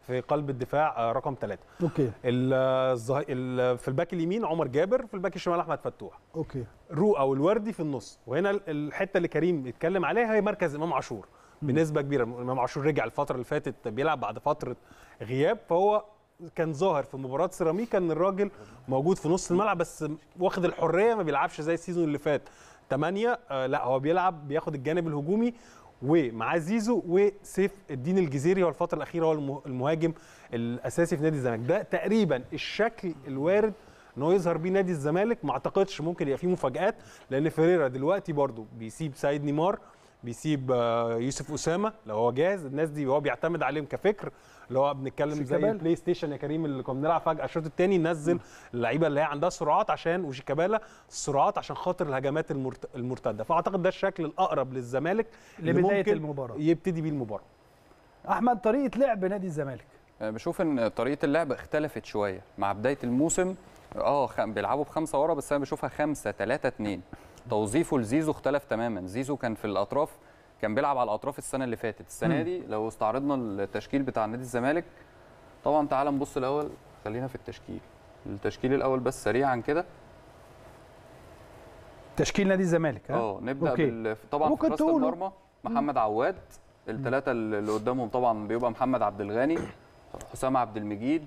S8: في قلب الدفاع آه، رقم ثلاثة
S1: اوكي
S8: الظه- ال- في الباك اليمين عمر جابر في الباك الشمال احمد فتوح
S1: اوكي
S8: رؤى والوردي في النص وهنا ال- الحته اللي كريم بيتكلم عليها هي مركز امام عاشور بنسبه كبيره امام عاشور رجع الفتره اللي فاتت بيلعب بعد فتره غياب فهو كان ظاهر في مباراه سيراميكا ان الراجل موجود في نص الملعب بس واخد الحريه ما بيلعبش زي السيزون اللي فات 8 آه لا هو بيلعب بياخد الجانب الهجومي ومعاه زيزو وسيف الدين الجزيري هو الفتره الاخيره هو المه- المهاجم الاساسي في نادي الزمالك ده تقريبا الشكل الوارد ان هو يظهر بيه نادي الزمالك ما اعتقدش ممكن يبقى فيه مفاجات لان فيريرا دلوقتي برضو بيسيب سيد نيمار بيسيب آه، يوسف اسامه لو هو جاهز الناس دي هو بيعتمد عليهم كفكر اللي هو بنتكلم زي
S1: شيكابالا.
S8: البلاي ستيشن يا كريم اللي كنا بنلعب فجاه الشوط الثاني نزل اللعيبه اللي هي عندها سرعات عشان وشيكابالا السرعات عشان خاطر الهجمات المرت... المرتده فاعتقد ده الشكل الاقرب للزمالك اللي
S1: لبداية
S8: ممكن
S1: المباراة.
S8: يبتدي بيه المباراه
S1: احمد طريقه لعب نادي الزمالك
S7: أنا بشوف ان طريقه اللعب اختلفت شويه مع بدايه الموسم اه خ... بيلعبوا بخمسه ورا بس انا بشوفها خمسة ثلاثة اتنين توظيفه لزيزو اختلف تماما زيزو كان في الاطراف كان بيلعب على الاطراف السنه اللي فاتت السنه دي لو استعرضنا التشكيل بتاع نادي الزمالك طبعا تعال نبص الاول خلينا في التشكيل التشكيل الاول بس سريعا كده
S1: تشكيل نادي الزمالك ها
S7: اه نبدا
S1: أوكي.
S7: بال... طبعا
S1: ممكن
S7: في حراسه
S1: تقولوا.
S7: المرمى محمد عواد الثلاثه اللي قدامهم طبعا بيبقى محمد عبد الغني حسام عبد المجيد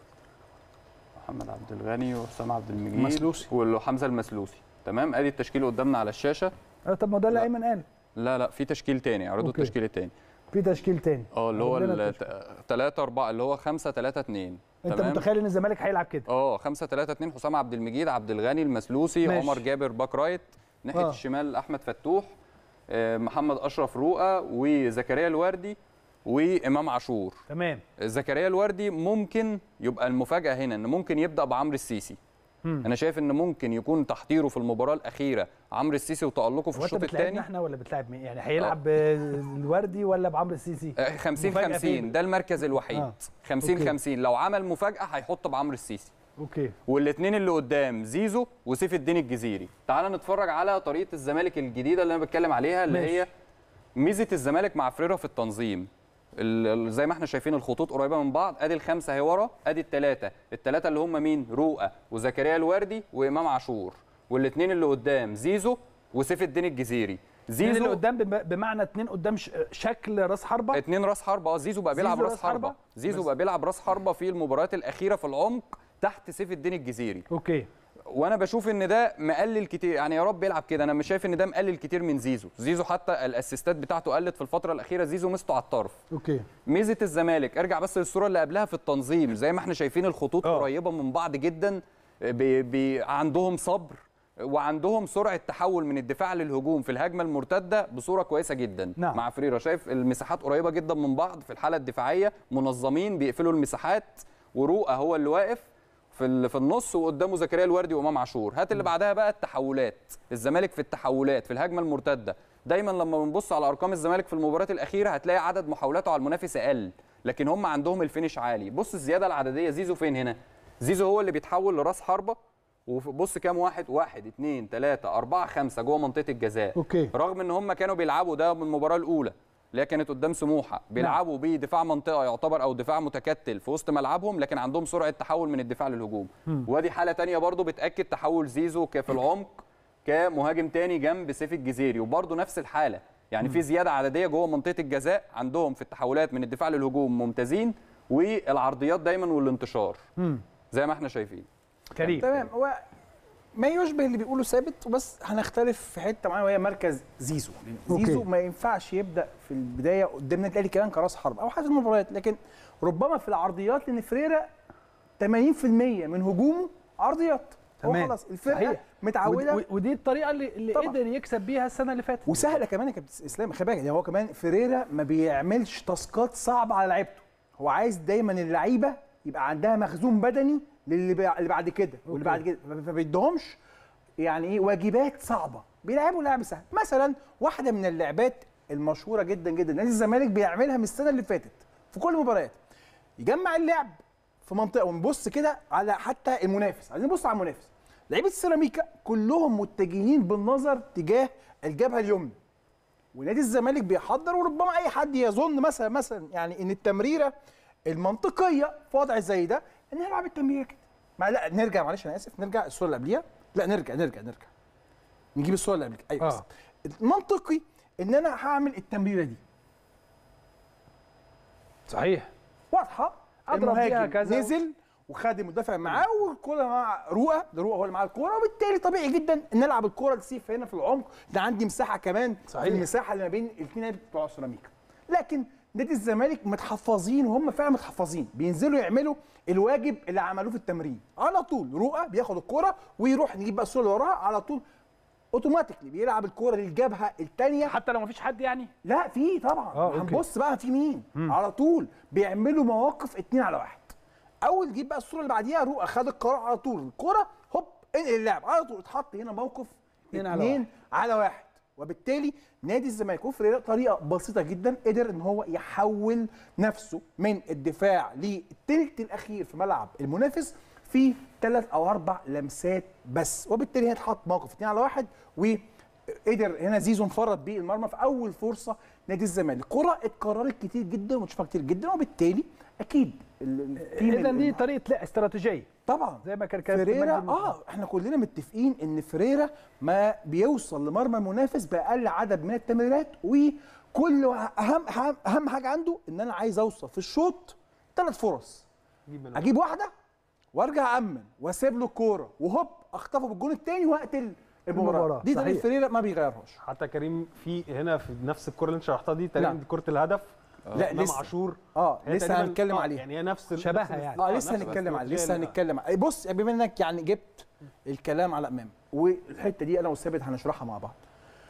S7: محمد عبد الغني وحسام عبد المجيد
S9: مسلوسي.
S7: وحمزه المسلوسي تمام ادي التشكيل قدامنا على الشاشه
S1: آه، طب ما ده اللي
S7: لا.
S1: ايمن قال
S7: لا لا في تشكيل تاني اعرضوا
S1: أوكي.
S7: التشكيل التاني
S1: في تشكيل تاني
S7: اه اللي هو
S1: عرض لنا التشكيل.
S7: 3 4 اللي هو 5 3 2
S1: انت متخيل ان الزمالك هيلعب كده
S7: اه 5 3 2 حسام عبد المجيد عبد الغني المسلوسي
S1: ماشي.
S7: عمر جابر باك رايت ناحيه
S1: آه.
S7: آه. الشمال احمد فتوح آه، محمد اشرف رؤى وزكريا الوردي وامام عاشور
S1: تمام
S7: زكريا الوردي ممكن يبقى المفاجاه هنا ان ممكن يبدا بعمرو السيسي
S1: مم.
S7: انا شايف ان ممكن يكون تحضيره في المباراه الاخيره عمرو السيسي وتالقه في
S1: هو انت
S7: الشوط
S1: بتلعبنا
S7: الثاني
S1: احنا ولا بتلعب مين يعني هيلعب الوردي ولا بعمرو السيسي
S7: 50
S1: مفاجأة
S7: 50
S1: فين؟
S7: ده المركز الوحيد
S1: آه.
S7: 50
S1: أوكي.
S7: 50 لو عمل مفاجاه هيحط بعمرو السيسي
S1: اوكي
S7: والاثنين اللي قدام زيزو وسيف الدين الجزيري تعال نتفرج على طريقه الزمالك الجديده اللي انا بتكلم عليها اللي
S1: ماشي.
S7: هي ميزه الزمالك مع فريرة في التنظيم ال- ال- زي ما احنا شايفين الخطوط قريبه من بعض ادي الخمسه اهي ورا ادي الثلاثه الثلاثه اللي هم مين رؤى وزكريا الوردي وامام عاشور والاثنين اللي قدام زيزو وسيف الدين الجزيري
S1: زيزو اللي
S7: زيزو
S1: قدام بم- بمعنى اتنين قدام ش- شكل راس حربه
S7: اتنين راس حربه اه زيزو بقى بيلعب
S1: زيزو
S7: راس
S1: راس حربة؟
S7: حربه زيزو
S1: بس.
S7: بقى بيلعب راس حربه في المباريات الاخيره في العمق تحت سيف الدين الجزيري
S1: اوكي
S7: وانا بشوف ان ده مقلل كتير يعني يا رب يلعب كده انا مش شايف ان ده مقلل كتير من زيزو زيزو حتى الاسيستات بتاعته قلت في الفتره الاخيره زيزو مسته على الطرف
S1: اوكي
S7: ميزه الزمالك ارجع بس للصوره اللي قبلها في التنظيم زي ما احنا شايفين الخطوط
S1: آه.
S7: قريبه من بعض جدا بي بي عندهم صبر وعندهم سرعه تحول من الدفاع للهجوم في الهجمه المرتده بصوره كويسه جدا
S1: نعم.
S7: مع فريرة شايف المساحات قريبه جدا من بعض في الحاله الدفاعيه منظمين بيقفلوا المساحات ورؤى هو اللي واقف في ال- في النص وقدامه زكريا الوردي وامام عاشور هات اللي بعدها بقى التحولات الزمالك في التحولات في الهجمه المرتده دايما لما بنبص على ارقام الزمالك في المباريات الاخيره هتلاقي عدد محاولاته على المنافس اقل لكن هم عندهم الفينش عالي بص الزياده العدديه زيزو فين هنا زيزو هو اللي بيتحول لراس حربه وبص كام واحد واحد اتنين تلاته اربعه خمسه جوه منطقه الجزاء
S1: أوكي.
S7: رغم ان هم كانوا بيلعبوا ده من المباراه الاولى اللي هي كانت قدام سموحه بيلعبوا بدفاع منطقه يعتبر او دفاع متكتل في وسط ملعبهم لكن عندهم سرعه تحول من الدفاع للهجوم ودي حاله تانية برضو بتاكد تحول زيزو ك- في العمق كمهاجم تاني جنب سيف الجزيري وبرضو نفس الحاله يعني في زياده عدديه جوه منطقه الجزاء عندهم في التحولات من الدفاع للهجوم ممتازين والعرضيات دايما والانتشار زي ما احنا شايفين
S1: كريم
S9: تمام هو ما يشبه اللي بيقوله ثابت بس هنختلف في حته معينه وهي مركز زيزو لأن
S1: أوكي.
S9: زيزو ما ينفعش يبدا في البدايه قدام النادي الاهلي كمان كراس حرب او حتى المباريات لكن ربما في العرضيات لان فريرا 80% من هجومه عرضيات هو
S1: تمام.
S9: خلاص الفرقه
S1: صحيح.
S9: متعوده
S1: ودي, ودي الطريقه اللي, اللي
S9: طبعاً.
S1: قدر يكسب بيها السنه اللي فاتت
S9: وسهله كمان يا كابتن اسلام خلي بالك يعني هو كمان فيريرا ما بيعملش تاسكات صعبه على لعيبته هو عايز دايما اللعيبه يبقى عندها مخزون بدني للي بع- اللي بعد كده واللي بعد كده ما ما بيدهمش يعني ايه واجبات صعبه بيلعبوا لعب سهل مثلا واحده من اللعبات المشهوره جدا جدا نادي الزمالك بيعملها من السنه اللي فاتت في كل المباريات يجمع اللعب في منطقه ونبص كده على حتى المنافس عايزين نبص على المنافس لعيبه السيراميكا كلهم متجهين بالنظر تجاه الجبهه اليمنى ونادي الزمالك بيحضر وربما اي حد يظن مثلا مثلا يعني ان التمريره المنطقيه في وضع زي ده ان نلعب التمريره كده ما لا نرجع معلش انا اسف نرجع الصوره اللي قبليها لا نرجع نرجع نرجع نجيب الصوره اللي قبلك ايوه
S1: آه.
S9: آه. المنطقي ان انا هعمل التمريره دي
S1: صحيح
S9: واضحه
S1: أضرب بيها
S9: المهاجم
S1: كذا و-
S9: نزل وخد المدافع معاه والكوره مع رؤى ده رؤى هو اللي معاه الكوره وبالتالي طبيعي جدا ان العب الكوره لسيف هنا في العمق ده عندي مساحه كمان
S1: صحيح.
S9: في المساحه اللي ما بين الاثنين بتوع سيراميكا لكن نادي الزمالك متحفظين وهم فعلا متحفظين بينزلوا يعملوا الواجب اللي عملوه في التمرين على طول رؤى بياخد الكوره ويروح نجيب بقى الصوره اللي وراها على طول اوتوماتيكلي بيلعب الكوره للجبهه الثانيه
S1: حتى لو مفيش حد يعني
S9: لا في طبعا
S1: آه، أوكي.
S9: هنبص بقى في مين على طول بيعملوا مواقف اتنين على واحد اول جيب بقى الصوره اللي بعديها روح خد القرار على طول الكوره هوب انقل اللعب على طول اتحط هنا موقف
S1: اتنين على
S9: اتنين على واحد وبالتالي نادي الزمالك وفريرة طريقه بسيطه جدا قدر ان هو يحول نفسه من الدفاع للتلت الاخير في ملعب المنافس في ثلاث او اربع لمسات بس وبالتالي هنا اتحط موقف اتنين على واحد وقدر هنا زيزو انفرد بالمرمى في اول فرصه نادي الزمالك كره اتكررت كتير جدا وبتشوفها كتير جدا وبالتالي اكيد ال- التيم
S1: اذا دي
S9: ال-
S1: طريقه لا استراتيجيه
S9: طبعا
S1: زي ما كان كابتن
S9: فريرا
S1: مجدي
S9: اه احنا كلنا متفقين ان فريرا ما بيوصل لمرمى المنافس باقل عدد من التمريرات وكل اهم اهم اهم حاجه عنده ان انا عايز اوصل في الشوط ثلاث فرص اجيب واحده وارجع امن واسيب له الكوره وهوب اخطفه بالجون الثاني واقتل المباراه,
S1: المباراة،
S9: دي طريقه
S1: صحيح.
S9: فريرا ما بيغيرهاش
S8: حتى كريم في هنا في نفس الكره اللي انت شرحتها دي تقريبا
S9: نعم.
S8: دي كره الهدف
S9: لا،
S8: امام
S9: لسه.
S8: عاشور
S9: اه
S8: هي
S9: لسه
S8: تقريباً-
S9: هنتكلم
S8: آه،
S9: عليها
S8: يعني هي نفس
S1: شبهها
S8: نفس
S1: يعني.
S8: الاست-
S9: اه
S8: نفس
S9: لسه هنتكلم عليه لسه
S8: الاستراتيجية
S9: هنتكلم عليه بص بما انك يعني جبت الكلام على امام والحته دي انا وثابت هنشرحها مع بعض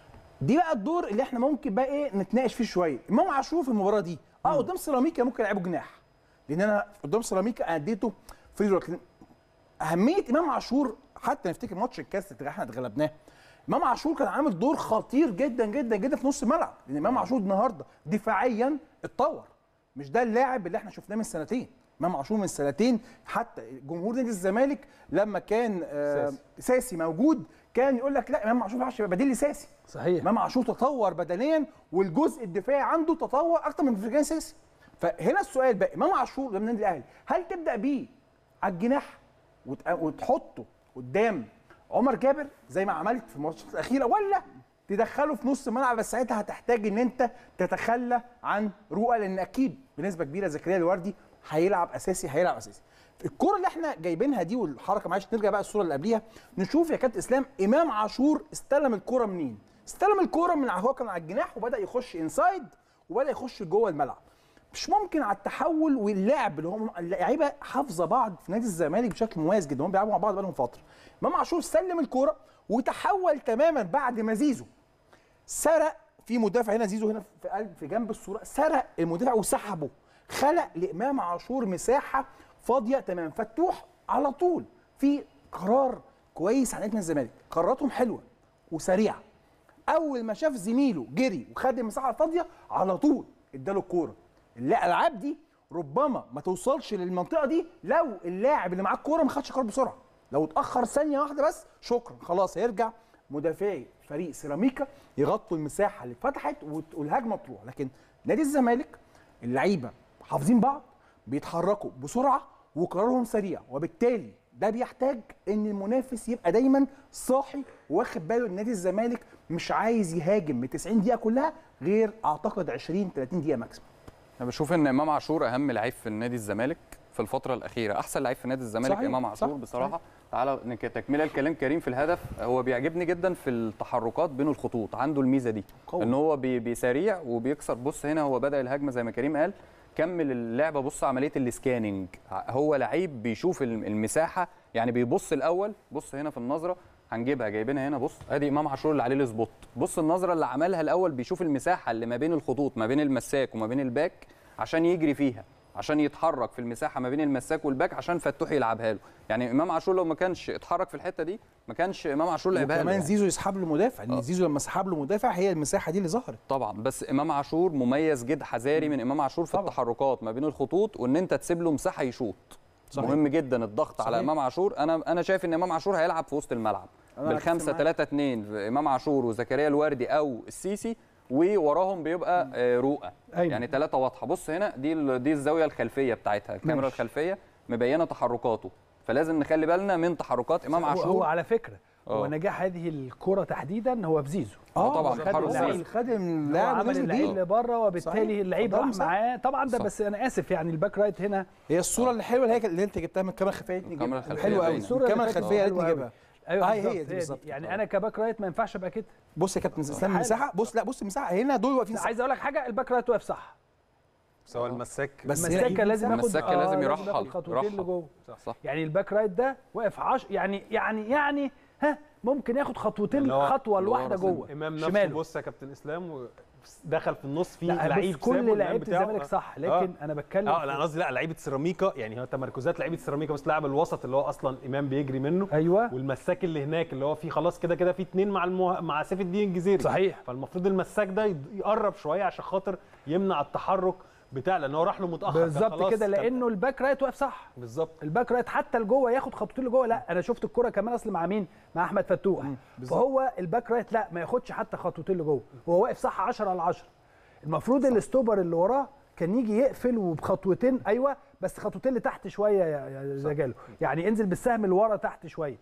S9: دي بقى الدور اللي احنا ممكن بقى ايه نتناقش فيه شويه امام عاشور في المباراه دي اه قدام سيراميكا ممكن العبه جناح لان انا قدام سيراميكا انا اديته فري رول لكن اهميه امام عاشور حتى نفتكر ماتش الكاس اللي احنا اتغلبناه امام عاشور كان عامل دور خطير جدا جدا جدا في نص الملعب لان امام عاشور النهارده دفاعيا اتطور مش ده اللاعب اللي احنا شفناه من سنتين امام عاشور من سنتين حتى جمهور نادي الزمالك لما كان آه
S8: ساسي.
S9: ساسي موجود كان يقول لك لا امام عاشور ما ينفعش يبقى بديل لساسي
S1: صحيح
S9: امام عاشور تطور بدنيا والجزء الدفاعي عنده تطور اكتر من فرجان ساسي فهنا السؤال بقى امام عاشور قدام النادي الاهلي هل تبدا بيه على الجناح وت- وتحطه قدام عمر جابر زي ما عملت في الماتشات الاخيره ولا تدخله في نص الملعب بس ساعتها هتحتاج ان انت تتخلى عن رؤى لان اكيد بنسبه كبيره زكريا الوردي هيلعب اساسي هيلعب اساسي الكرة اللي احنا جايبينها دي والحركه معلش نرجع بقى الصوره اللي قبليها نشوف يا كابتن اسلام امام عاشور استلم الكرة منين استلم الكرة من هو كان على الجناح وبدا يخش انسايد وبدا يخش جوه الملعب مش ممكن على التحول واللعب اللي هم اللعيبه حافظه بعض في نادي الزمالك بشكل مميز جدا هم بيلعبوا مع بعض بقالهم فتره امام عاشور سلم الكوره وتحول تماما بعد ما زيزو سرق في مدافع هنا زيزو هنا في قلب في جنب الصوره سرق المدافع وسحبه خلق لامام عاشور مساحه فاضيه تماما فتوح على طول في قرار كويس على نادي الزمالك قراراتهم حلوه وسريعه اول ما شاف زميله جري وخد المساحه الفاضيه على طول اداله الكوره الالعاب دي ربما ما توصلش للمنطقه دي لو اللاعب اللي معاه الكوره ما خدش قرار بسرعه لو اتاخر ثانيه واحده بس شكرا خلاص هيرجع مدافعي فريق سيراميكا يغطوا المساحه اللي اتفتحت وت- والهجمه تروح لكن نادي الزمالك اللعيبه حافظين بعض بيتحركوا بسرعه وقرارهم سريع وبالتالي ده بيحتاج ان المنافس يبقى دايما صاحي واخد باله ان نادي الزمالك مش عايز يهاجم من 90 دقيقه كلها غير اعتقد 20 30 دقيقه ماكسيموم
S7: انا بشوف ان امام عاشور اهم لعيب في النادي الزمالك في الفتره الاخيره احسن لعيب في نادي الزمالك
S9: صحيح،
S7: امام عاشور
S9: صح،
S7: بصراحه تعالى نك- تكمله الكلام كريم في الهدف هو بيعجبني جدا في التحركات بين الخطوط عنده الميزه دي
S9: قوي.
S7: ان هو بي- بيساريع وبيكسر بص هنا هو بدا الهجمه زي ما كريم قال كمل اللعبه بص عمليه السكاننج هو لعيب بيشوف الم- المساحه يعني بيبص الاول بص هنا في النظره هنجيبها جايبينها هنا بص ادي امام عاشور اللي عليه السبوت بص النظره اللي عملها الاول بيشوف المساحه اللي ما بين الخطوط ما بين المساك وما بين الباك عشان يجري فيها عشان يتحرك في المساحه ما بين المساك والباك عشان فتوح يلعبها له يعني امام عاشور لو ما كانش اتحرك في الحته دي ما كانش امام عاشور لعبها له
S9: وكمان
S7: يعني.
S9: زيزو يسحب له مدافع لان زيزو لما سحب له مدافع هي المساحه دي اللي ظهرت
S7: طبعا بس امام عاشور مميز جدا حذاري من امام عاشور في
S9: طبعا.
S7: التحركات ما بين الخطوط وان انت تسيب له مساحه يشوط
S9: صحيح.
S7: مهم جدا الضغط على
S9: صحيح.
S7: امام عاشور انا انا شايف ان امام عاشور هيلعب في وسط الملعب
S9: أنا
S7: بالخمسة
S9: أتفق معاك.
S7: 3 2 امام عاشور وزكريا الوردي او السيسي ووراهم بيبقى آه، رؤى
S1: أيمن.
S7: يعني ثلاثه واضحه بص هنا دي ال- دي الزاويه الخلفيه بتاعتها الكاميرا
S1: ماشي.
S7: الخلفيه مبينه تحركاته فلازم نخلي بالنا من تحركات امام
S1: هو, هو
S7: عاشور
S1: على فكره هو
S7: آه.
S1: نجاح هذه الكره تحديدا هو في زيزو
S7: آه، طبعا
S1: خد
S7: تحرك
S1: اللعيب.
S7: زيزو.
S9: خد
S1: هو
S9: اللاعب
S1: عمل
S9: نزل
S1: اللعيب
S9: بيه
S1: لبره
S9: صحيح.
S1: وبالتالي اللعيب
S9: فده
S1: راح
S9: مساحة.
S1: معاه طبعا ده
S7: صح.
S1: بس انا اسف يعني الباك رايت هنا
S9: هي الصوره اللي حلوه اللي هي اللي انت جبتها من الكاميرا الخلفيه دي
S7: الكاميرا
S9: نجيبها.
S7: الخلفية
S9: حلوه قوي
S7: باينة.
S1: الصورة
S9: الكاميرا
S1: اللي فاتت
S9: الخلفيه يا ريت
S1: حلوة أوي.
S9: نجيبها
S1: ايوه
S9: آه، هي
S1: بالظبط،
S9: دي
S1: هي دي
S9: بالظبط.
S1: يعني انا كباك رايت ما ينفعش ابقى كده
S9: بص يا كابتن اسلام
S1: استحالة.
S9: المساحه بص لا بص المساحه هنا دول واقفين صح
S1: عايز اقول لك حاجه الباك رايت واقف صح
S8: سواء المساك
S9: بس هنا
S1: المساك
S9: إيه؟
S1: كان لازم ياخد
S7: المساك كان لازم يرحل،
S1: ياخد خطوتين
S7: يرحل.
S1: لجوه
S7: صح
S1: يعني الباك رايت ده واقف عش يعني يعني يعني ها ممكن ياخد خطوتين
S8: اللي هو-
S1: خطوه
S7: اللي هو
S1: الواحده
S7: راسم
S1: جوه
S8: امام نفسه
S1: شماله
S8: بص يا كابتن اسلام و- دخل في النص في
S1: لا
S8: لعيب
S1: بص كل
S8: سابه
S1: لعيبه
S8: الإمام بتاعه.
S1: الزمالك صح
S8: آه.
S1: لكن انا بتكلم
S8: اه
S1: في-
S8: لا انا قصدي لا لعيبه سيراميكا يعني هو تمركزات لعيبه سيراميكا بس لاعب الوسط اللي هو اصلا امام بيجري منه
S1: ايوه
S8: والمساك اللي هناك اللي هو فيه خلاص كده كده في اتنين مع المه... مع سيف الدين الجزيري
S1: صحيح.
S8: فالمفروض المساك ده يد- يقرب شويه عشان خاطر يمنع التحرك بتاع لان هو راح له متاخر كان
S1: بالظبط
S8: خلاص
S1: كده
S8: كان-
S1: لانه الباك رايت واقف صح
S8: بالظبط
S1: الباك رايت حتى لجوه ياخد خطوتين لجوه لا انا شفت الكره كمان اصل مع مين مع احمد فتوح فهو الباك رايت لا ما ياخدش حتى خطوتين لجوه هو واقف صح 10 على 10 المفروض الاستوبر اللي وراه كان يجي يقفل وبخطوتين ايوه بس خطوتين لتحت شويه يا يا زجاله يعني انزل بالسهم لورا تحت شويه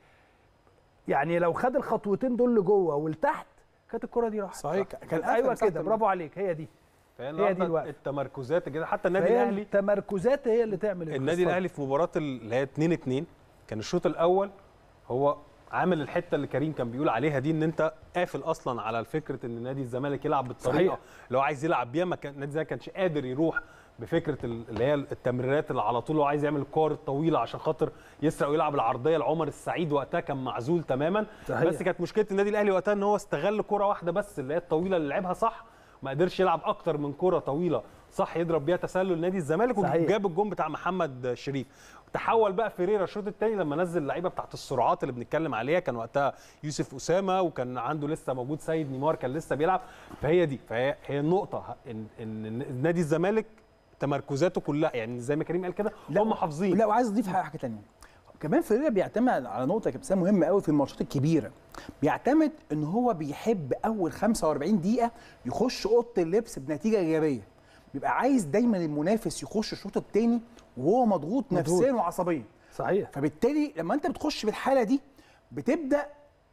S1: يعني لو خد الخطوتين دول لجوه ولتحت كانت الكره دي راحت
S9: صحيح كان
S1: ايوه
S9: أسهل
S1: كده
S9: مساحة
S1: برافو عليك هي دي
S8: فهي
S1: هي دي
S8: النهارده
S1: الوقت.
S8: التمركزات كده حتى النادي
S1: فهي
S8: الاهلي
S1: التمركزات هي اللي تعمل
S8: النادي
S1: القصة.
S8: الاهلي في مباراه اللي هي 2 2 كان الشوط الاول هو عامل الحته اللي كريم كان بيقول عليها دي ان انت قافل اصلا على فكره ان نادي الزمالك يلعب بالطريقه
S1: صحيح.
S8: اللي هو عايز يلعب بيها ما كان نادي الزمالك كانش قادر يروح بفكره ال- اللي هي التمريرات اللي على طول هو عايز يعمل الكور الطويله عشان خاطر يسرق ويلعب العرضيه لعمر السعيد وقتها كان معزول تماما
S1: صحيح.
S8: بس كانت مشكله النادي الاهلي وقتها ان هو استغل كره واحده بس اللي هي الطويله اللي لعبها صح ما قدرش يلعب اكتر من كره طويله صح يضرب بيها تسلل نادي الزمالك
S1: صحيح.
S8: وجاب الجون بتاع محمد شريف تحول بقى فيريرا الشوط الثاني لما نزل اللعيبه بتاعت السرعات اللي بنتكلم عليها كان وقتها يوسف اسامه وكان عنده لسه موجود سيد نيمار كان لسه بيلعب فهي دي فهي هي النقطه ان ان نادي الزمالك تمركزاته كلها يعني زي ما كريم قال كده هم حافظين
S9: لا وعايز اضيف حاجه ثانيه كمان فيريرا بيعتمد على نقطه يا كابتن مهمه قوي في الماتشات الكبيره بيعتمد ان هو بيحب اول 45 دقيقه يخش اوضه اللبس بنتيجه ايجابيه بيبقى عايز دايما المنافس يخش الشوط الثاني وهو مضغوط
S1: مضغوط.
S9: نفسيا وعصبيا
S1: صحيح
S9: فبالتالي لما انت بتخش بالحاله دي بتبدا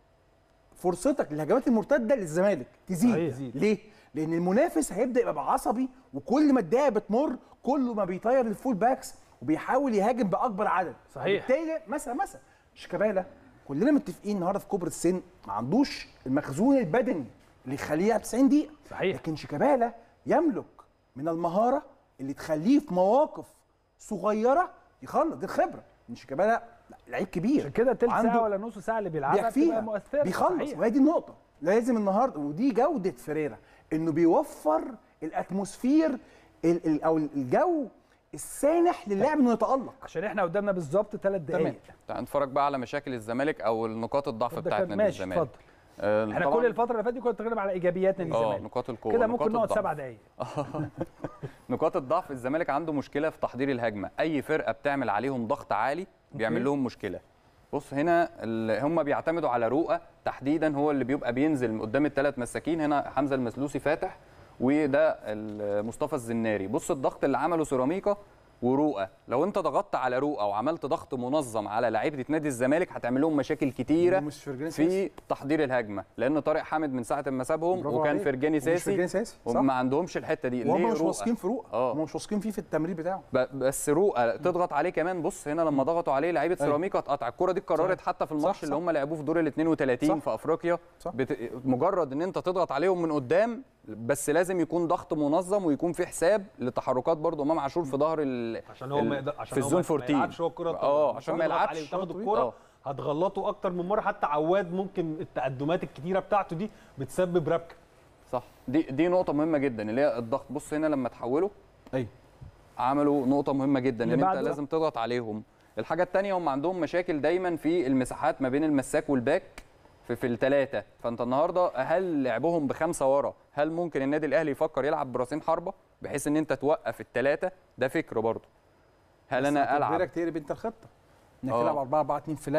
S9: فرصتك للهجمات المرتده للزمالك تزيد
S1: صحيح.
S9: ليه؟ لان المنافس هيبدا يبقى عصبي وكل ما الدقيقه بتمر كل ما بيطير الفول باكس وبيحاول يهاجم باكبر عدد
S1: صحيح.
S9: بالتالي مثلا مثلا شيكابالا كلنا متفقين النهارده في كبر السن ما عندوش المخزون البدني اللي يخليه يلعب 90 دقيقه
S1: صحيح.
S9: لكن شيكابالا يملك من المهاره اللي تخليه في مواقف صغيره يخلص دي الخبره ان شيكابالا لعيب كبير
S1: عشان كده تلت
S9: وعنده-
S1: ساعه ولا نص ساعه اللي بيلعبها بتبقى
S9: بيكفيها
S1: مؤثره
S9: بيخلص
S1: صحيح.
S9: وهي دي النقطه لازم النهارده ودي جوده فريرا انه بيوفر الاتموسفير ال ال او الجو السانح للاعب انه يتالق
S1: عشان احنا قدامنا بالظبط ثلاث دقائق
S7: تعال نتفرج بقى على مشاكل الزمالك او النقاط الضعف
S1: ده
S7: بتاعت
S1: كان
S7: نادي
S1: ماشي
S7: الزمالك
S1: اتفضل
S7: آه،
S1: احنا
S7: طبعاً-
S1: كل الفتره اللي فاتت دي كنا بنتكلم على ايجابيات نادي
S7: اه
S1: الزمالك
S7: نقاط القوه
S1: كده
S7: نقاط
S1: ممكن نقعد
S7: الضعف.
S1: سبع دقائق
S7: نقاط الضعف الزمالك عنده مشكله في تحضير الهجمه اي فرقه بتعمل عليهم ضغط عالي بيعمل لهم مشكله بص هنا ال- هم بيعتمدوا على رؤى تحديدا هو اللي بيبقى بينزل من قدام الثلاث مساكين هنا حمزه المسلوسي فاتح وده ال- مصطفى الزناري بص الضغط اللي عمله سيراميكا ورؤى لو انت ضغطت على رؤى وعملت ضغط منظم على لعيبه نادي الزمالك هتعمل لهم مشاكل كتيره
S9: ومش فرجاني
S7: في تحضير الهجمه لان طارق حامد من ساعه ما سابهم
S9: برافو
S7: وكان
S9: عليك.
S7: فرجاني
S9: ومش
S7: ساسي
S9: فرجاني ساسي، صح.
S7: وما عندهمش الحته دي
S9: وهم
S7: ليه
S9: مش
S7: رؤى؟
S9: واثقين في رؤى
S7: اه.
S9: هم مش واثقين فيه في التمرير بتاعه
S7: ب- بس رؤى تضغط عليه كمان بص هنا لما ضغطوا عليه لعيبه سيراميكا اتقطع الكره دي اتكررت حتى في الماتش
S9: صح،
S7: اللي
S9: صح.
S7: هم لعبوه في دور ال 32
S9: صح.
S7: في افريقيا
S9: صح.
S7: بت... مجرد ان انت تضغط عليهم من قدام بس لازم يكون ضغط منظم ويكون في حساب لتحركات برضو امام عاشور في ظهر ال...
S8: عشان هو
S7: ال-
S8: ما يقدر عشان
S7: في
S8: هو
S7: الزون
S8: ما- ما
S7: 14
S8: يلعبش هو الكره
S7: اه عشان ما
S8: تضغط عليه
S7: يلعبش
S8: وتاخد
S7: طويل.
S8: الكره
S7: اه.
S8: هتغلطه اكتر من مره حتى عواد ممكن التقدمات الكتيره بتاعته دي بتسبب ربكه
S7: صح دي دي نقطه مهمه جدا اللي هي الضغط بص هنا لما تحولوا
S9: ايوه
S7: عملوا نقطة مهمة جدا
S1: اللي
S7: ان انت
S1: بعده؟
S7: لازم تضغط عليهم. الحاجة التانية هم عندهم مشاكل دايما في المساحات ما بين المساك والباك في في الثلاثة، فانت النهارده هل لعبهم بخمسة ورا، هل ممكن النادي الاهلي يفكر يلعب براسين حربة بحيث ان انت توقف الثلاثة؟ ده فكر برضه. هل انا العب
S9: تقرب انت الخطه انك
S7: اه.
S9: تلعب 4 4 2 فلات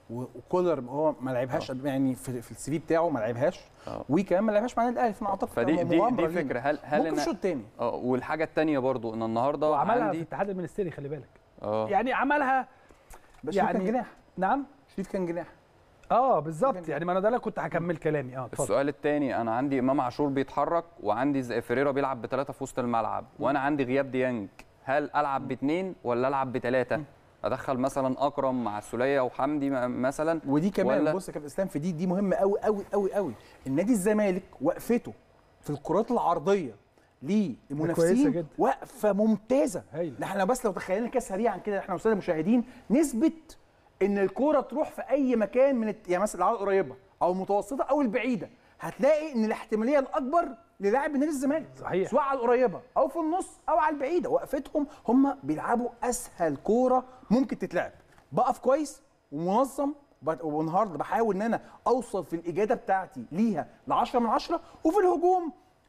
S9: و- وكولر هو ما لعبهاش يعني في, في السي في بتاعه ما لعبهاش
S7: آه.
S9: وكمان ما لعبهاش مع النادي الاهلي فانا اعتقد
S7: فدي دي,
S9: مغامرة
S7: دي
S9: لينا.
S7: فكره هل هل
S9: ممكن
S7: أنا-
S9: الشوط الثاني
S7: اه والحاجه الثانيه برضو ان النهارده
S1: وعملها في
S7: عندي
S1: الاتحاد المنستيري خلي بالك
S7: اه
S1: يعني عملها
S9: بس
S1: يعني-
S9: يعني كان جناح
S1: نعم
S9: شريف كان جناح
S1: اه بالظبط يعني ما انا ده اللي كنت هكمل كلامي اه اتفضل
S7: السؤال الثاني انا عندي امام عاشور بيتحرك وعندي زي فيريرا بيلعب بثلاثه في وسط الملعب وانا عندي غياب ديانج هل العب باثنين ولا العب بثلاثه ادخل مثلا اكرم مع السوليه وحمدي م- مثلا
S9: ودي كمان
S7: ولا-
S9: بص يا كابتن اسلام في دي دي مهمه قوي قوي قوي قوي النادي الزمالك وقفته في الكرات العرضيه
S1: كويسة
S9: للمنافسين
S1: جدا.
S9: وقفه ممتازه
S1: هايلة.
S9: احنا بس لو تخيلنا كده سريعا كده احنا والساده المشاهدين نسبه ان الكوره تروح في اي مكان من الت... يعني مثلا العرض القريبه او المتوسطه او البعيده هتلاقي ان الاحتماليه الاكبر للاعب من نادي الزمالك
S1: صحيح.
S9: سواء على القريبه او في النص او على البعيده وقفتهم هم بيلعبوا اسهل كوره ممكن تتلعب بقف كويس ومنظم وب- والنهارده بحاول ان انا اوصل في الاجاده بتاعتي ليها ل 10 من 10 وفي الهجوم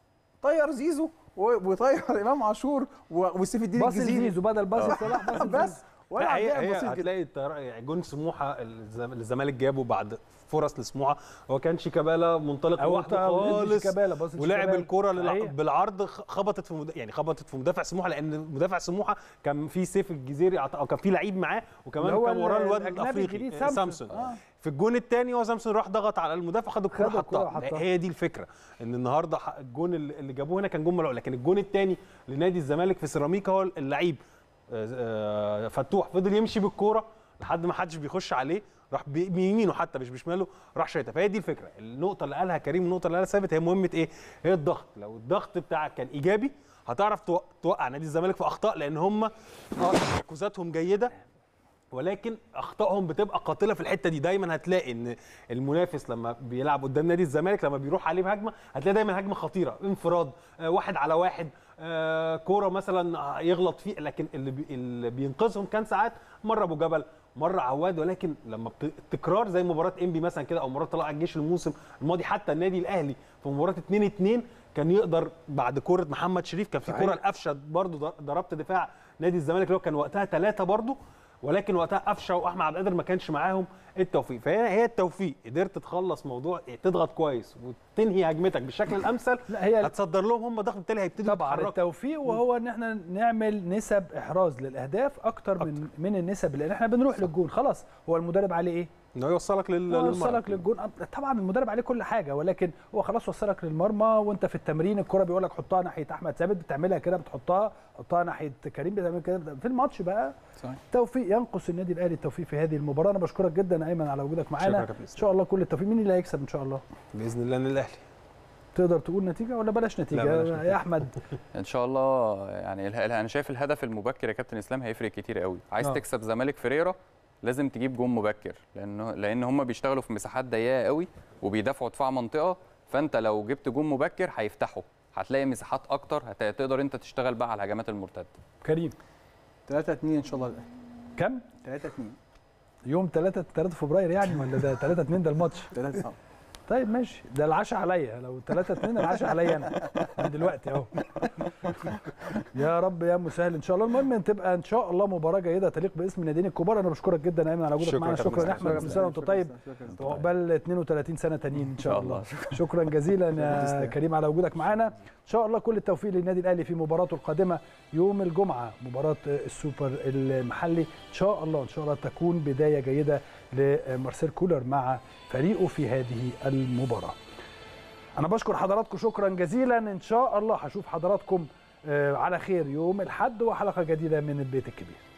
S9: طير زيزو و- وطير امام عاشور و- وسيف الدين
S1: باص
S9: الجزيري
S1: زيزو بدل باص صلاح باص
S9: بس ولا
S8: لا هي,
S9: لعب
S8: هي
S9: بسيط جدا
S8: هتلاقي الطيار- يعني جون سموحه الزم- الزمالك جابه بعد فرص لسموحه هو كان شيكابالا منطلق
S1: أو
S8: لوحده
S1: بتاع
S8: خالص
S1: شيكابالا، باص
S8: ولعب
S1: شيكابالا.
S8: الكره للع-
S1: صحيح.
S8: بالعرض خ- خبطت في مد... يعني خبطت في مدافع سموحه لان مدافع سموحه كان في سيف الجزيري أعت- او كان في لعيب معاه وكمان
S1: اللي هو
S8: كان وراه
S1: ال-
S8: الواد
S1: الأجنبي
S8: الافريقي
S1: الجديد
S8: آه،
S1: سامسون.
S8: سامسون
S1: آه.
S8: في الجون الثاني هو سامسون راح ضغط على المدافع خد الكره
S1: خد الكرة
S8: حطها
S1: وحطها.
S8: هي دي الفكره ان النهارده ح- الجون اللي اللي جابوه هنا كان جون ملعوب لكن الجون الثاني لنادي الزمالك في سيراميكا هو اللعيب آه، آه، فتوح فضل يمشي بالكوره لحد ما حدش بيخش عليه راح بي- بيمينه حتى مش بشماله راح شايطها فهي دي الفكره النقطه اللي قالها كريم النقطه اللي قالها ثابت هي مهمه ايه هي الضغط لو الضغط بتاعك كان ايجابي هتعرف تو- توقع نادي الزمالك في اخطاء لان هم اه تمركزاتهم جيده ولكن اخطائهم بتبقى قاتله في الحته دي دايما هتلاقي ان المنافس لما بيلعب قدام نادي الزمالك لما بيروح عليه بهجمه هتلاقي دايما هجمه خطيره انفراد آه، واحد على واحد آه، كوره مثلا آه، يغلط فيه لكن اللي, بي اللي بينقذهم كان ساعات مره ابو جبل مره عواد ولكن لما بت- تكرار زي مباراه انبي مثلا كده او مباراه طلائع الجيش الموسم الماضي حتى النادي الاهلي في مباراه 2 2 كان يقدر بعد كوره محمد شريف كان في
S1: صحيح.
S8: كوره القفشه برضو ضربت دفاع نادي الزمالك اللي هو كان وقتها ثلاثه برضو ولكن وقتها قفشه واحمد عبد القادر ما كانش معاهم التوفيق فهي هي التوفيق قدرت تخلص موضوع تضغط كويس وتنهي هجمتك بالشكل الامثل
S1: لا هي
S8: هتصدر لهم هم ضغط بالتالي هيبتدوا
S1: طبعا
S8: يتحركوا.
S1: التوفيق وهو ان احنا نعمل نسب احراز للاهداف اكتر من من النسب لان احنا بنروح للجون خلاص هو المدرب عليه ايه
S8: انه يوصلك لل
S1: هو
S8: للمرمى.
S1: وصلك للجون طبعا المدرب عليه كل حاجه ولكن هو خلاص وصلك للمرمى وانت في التمرين الكره بيقول لك حطها ناحيه احمد ثابت بتعملها كده بتحطها حطها ناحيه كريم بتعمل كده في الماتش بقى
S9: صحيح.
S1: توفيق ينقص النادي الاهلي التوفيق في هذه المباراه انا بشكرك جدا ايمن على وجودك
S8: شكرا
S1: معانا
S8: يا كابتن
S1: ان شاء الله كل التوفيق مين اللي هيكسب ان شاء الله
S8: باذن الله ان الاهلي
S1: تقدر تقول نتيجه ولا بلاش نتيجه
S8: بلاش نتيجة.
S1: يا احمد
S7: ان شاء الله يعني اله- انا شايف الهدف المبكر يا كابتن اسلام هيفرق كتير قوي عايز
S1: آه.
S7: تكسب زمالك فيريرا لازم تجيب جون مبكر لانه لان هم بيشتغلوا في مساحات ضيقه قوي وبيدافعوا دفاع منطقه فانت لو جبت جون مبكر هيفتحوا هتلاقي مساحات اكتر هتقدر انت تشتغل بقى على الهجمات المرتده
S1: كريم
S9: 3 2 ان شاء الله الاهلي
S1: كم
S9: 3 2
S1: يوم 3 3 فبراير يعني ولا ده 3 2 ده الماتش
S9: 3
S1: طيب ماشي ده العشاء عليا لو 3 2 العشاء عليا انا من دلوقتي اهو يا رب يا مسهل ان شاء الله المهم ان تبقى ان شاء الله مباراه جيده تليق باسم الناديين الكبار انا بشكرك جدا ايمن على وجودك
S8: شكراً
S1: معانا
S8: كابتن
S1: شكرا يا
S8: إسلام.
S1: احمد كل سنه وانت طيب وعقبال 32 سنه تانيين ان شاء الله شكرا جزيلا يا كريم على وجودك معانا ان شاء الله كل التوفيق للنادي الاهلي في مباراته القادمه يوم الجمعه مباراه السوبر المحلي ان شاء الله ان شاء الله تكون بدايه جيده لمارسيل كولر مع فريقه في هذه المباراه انا بشكر حضراتكم شكرا جزيلا ان شاء الله هشوف حضراتكم آه، على خير يوم الاحد وحلقه جديده من البيت الكبير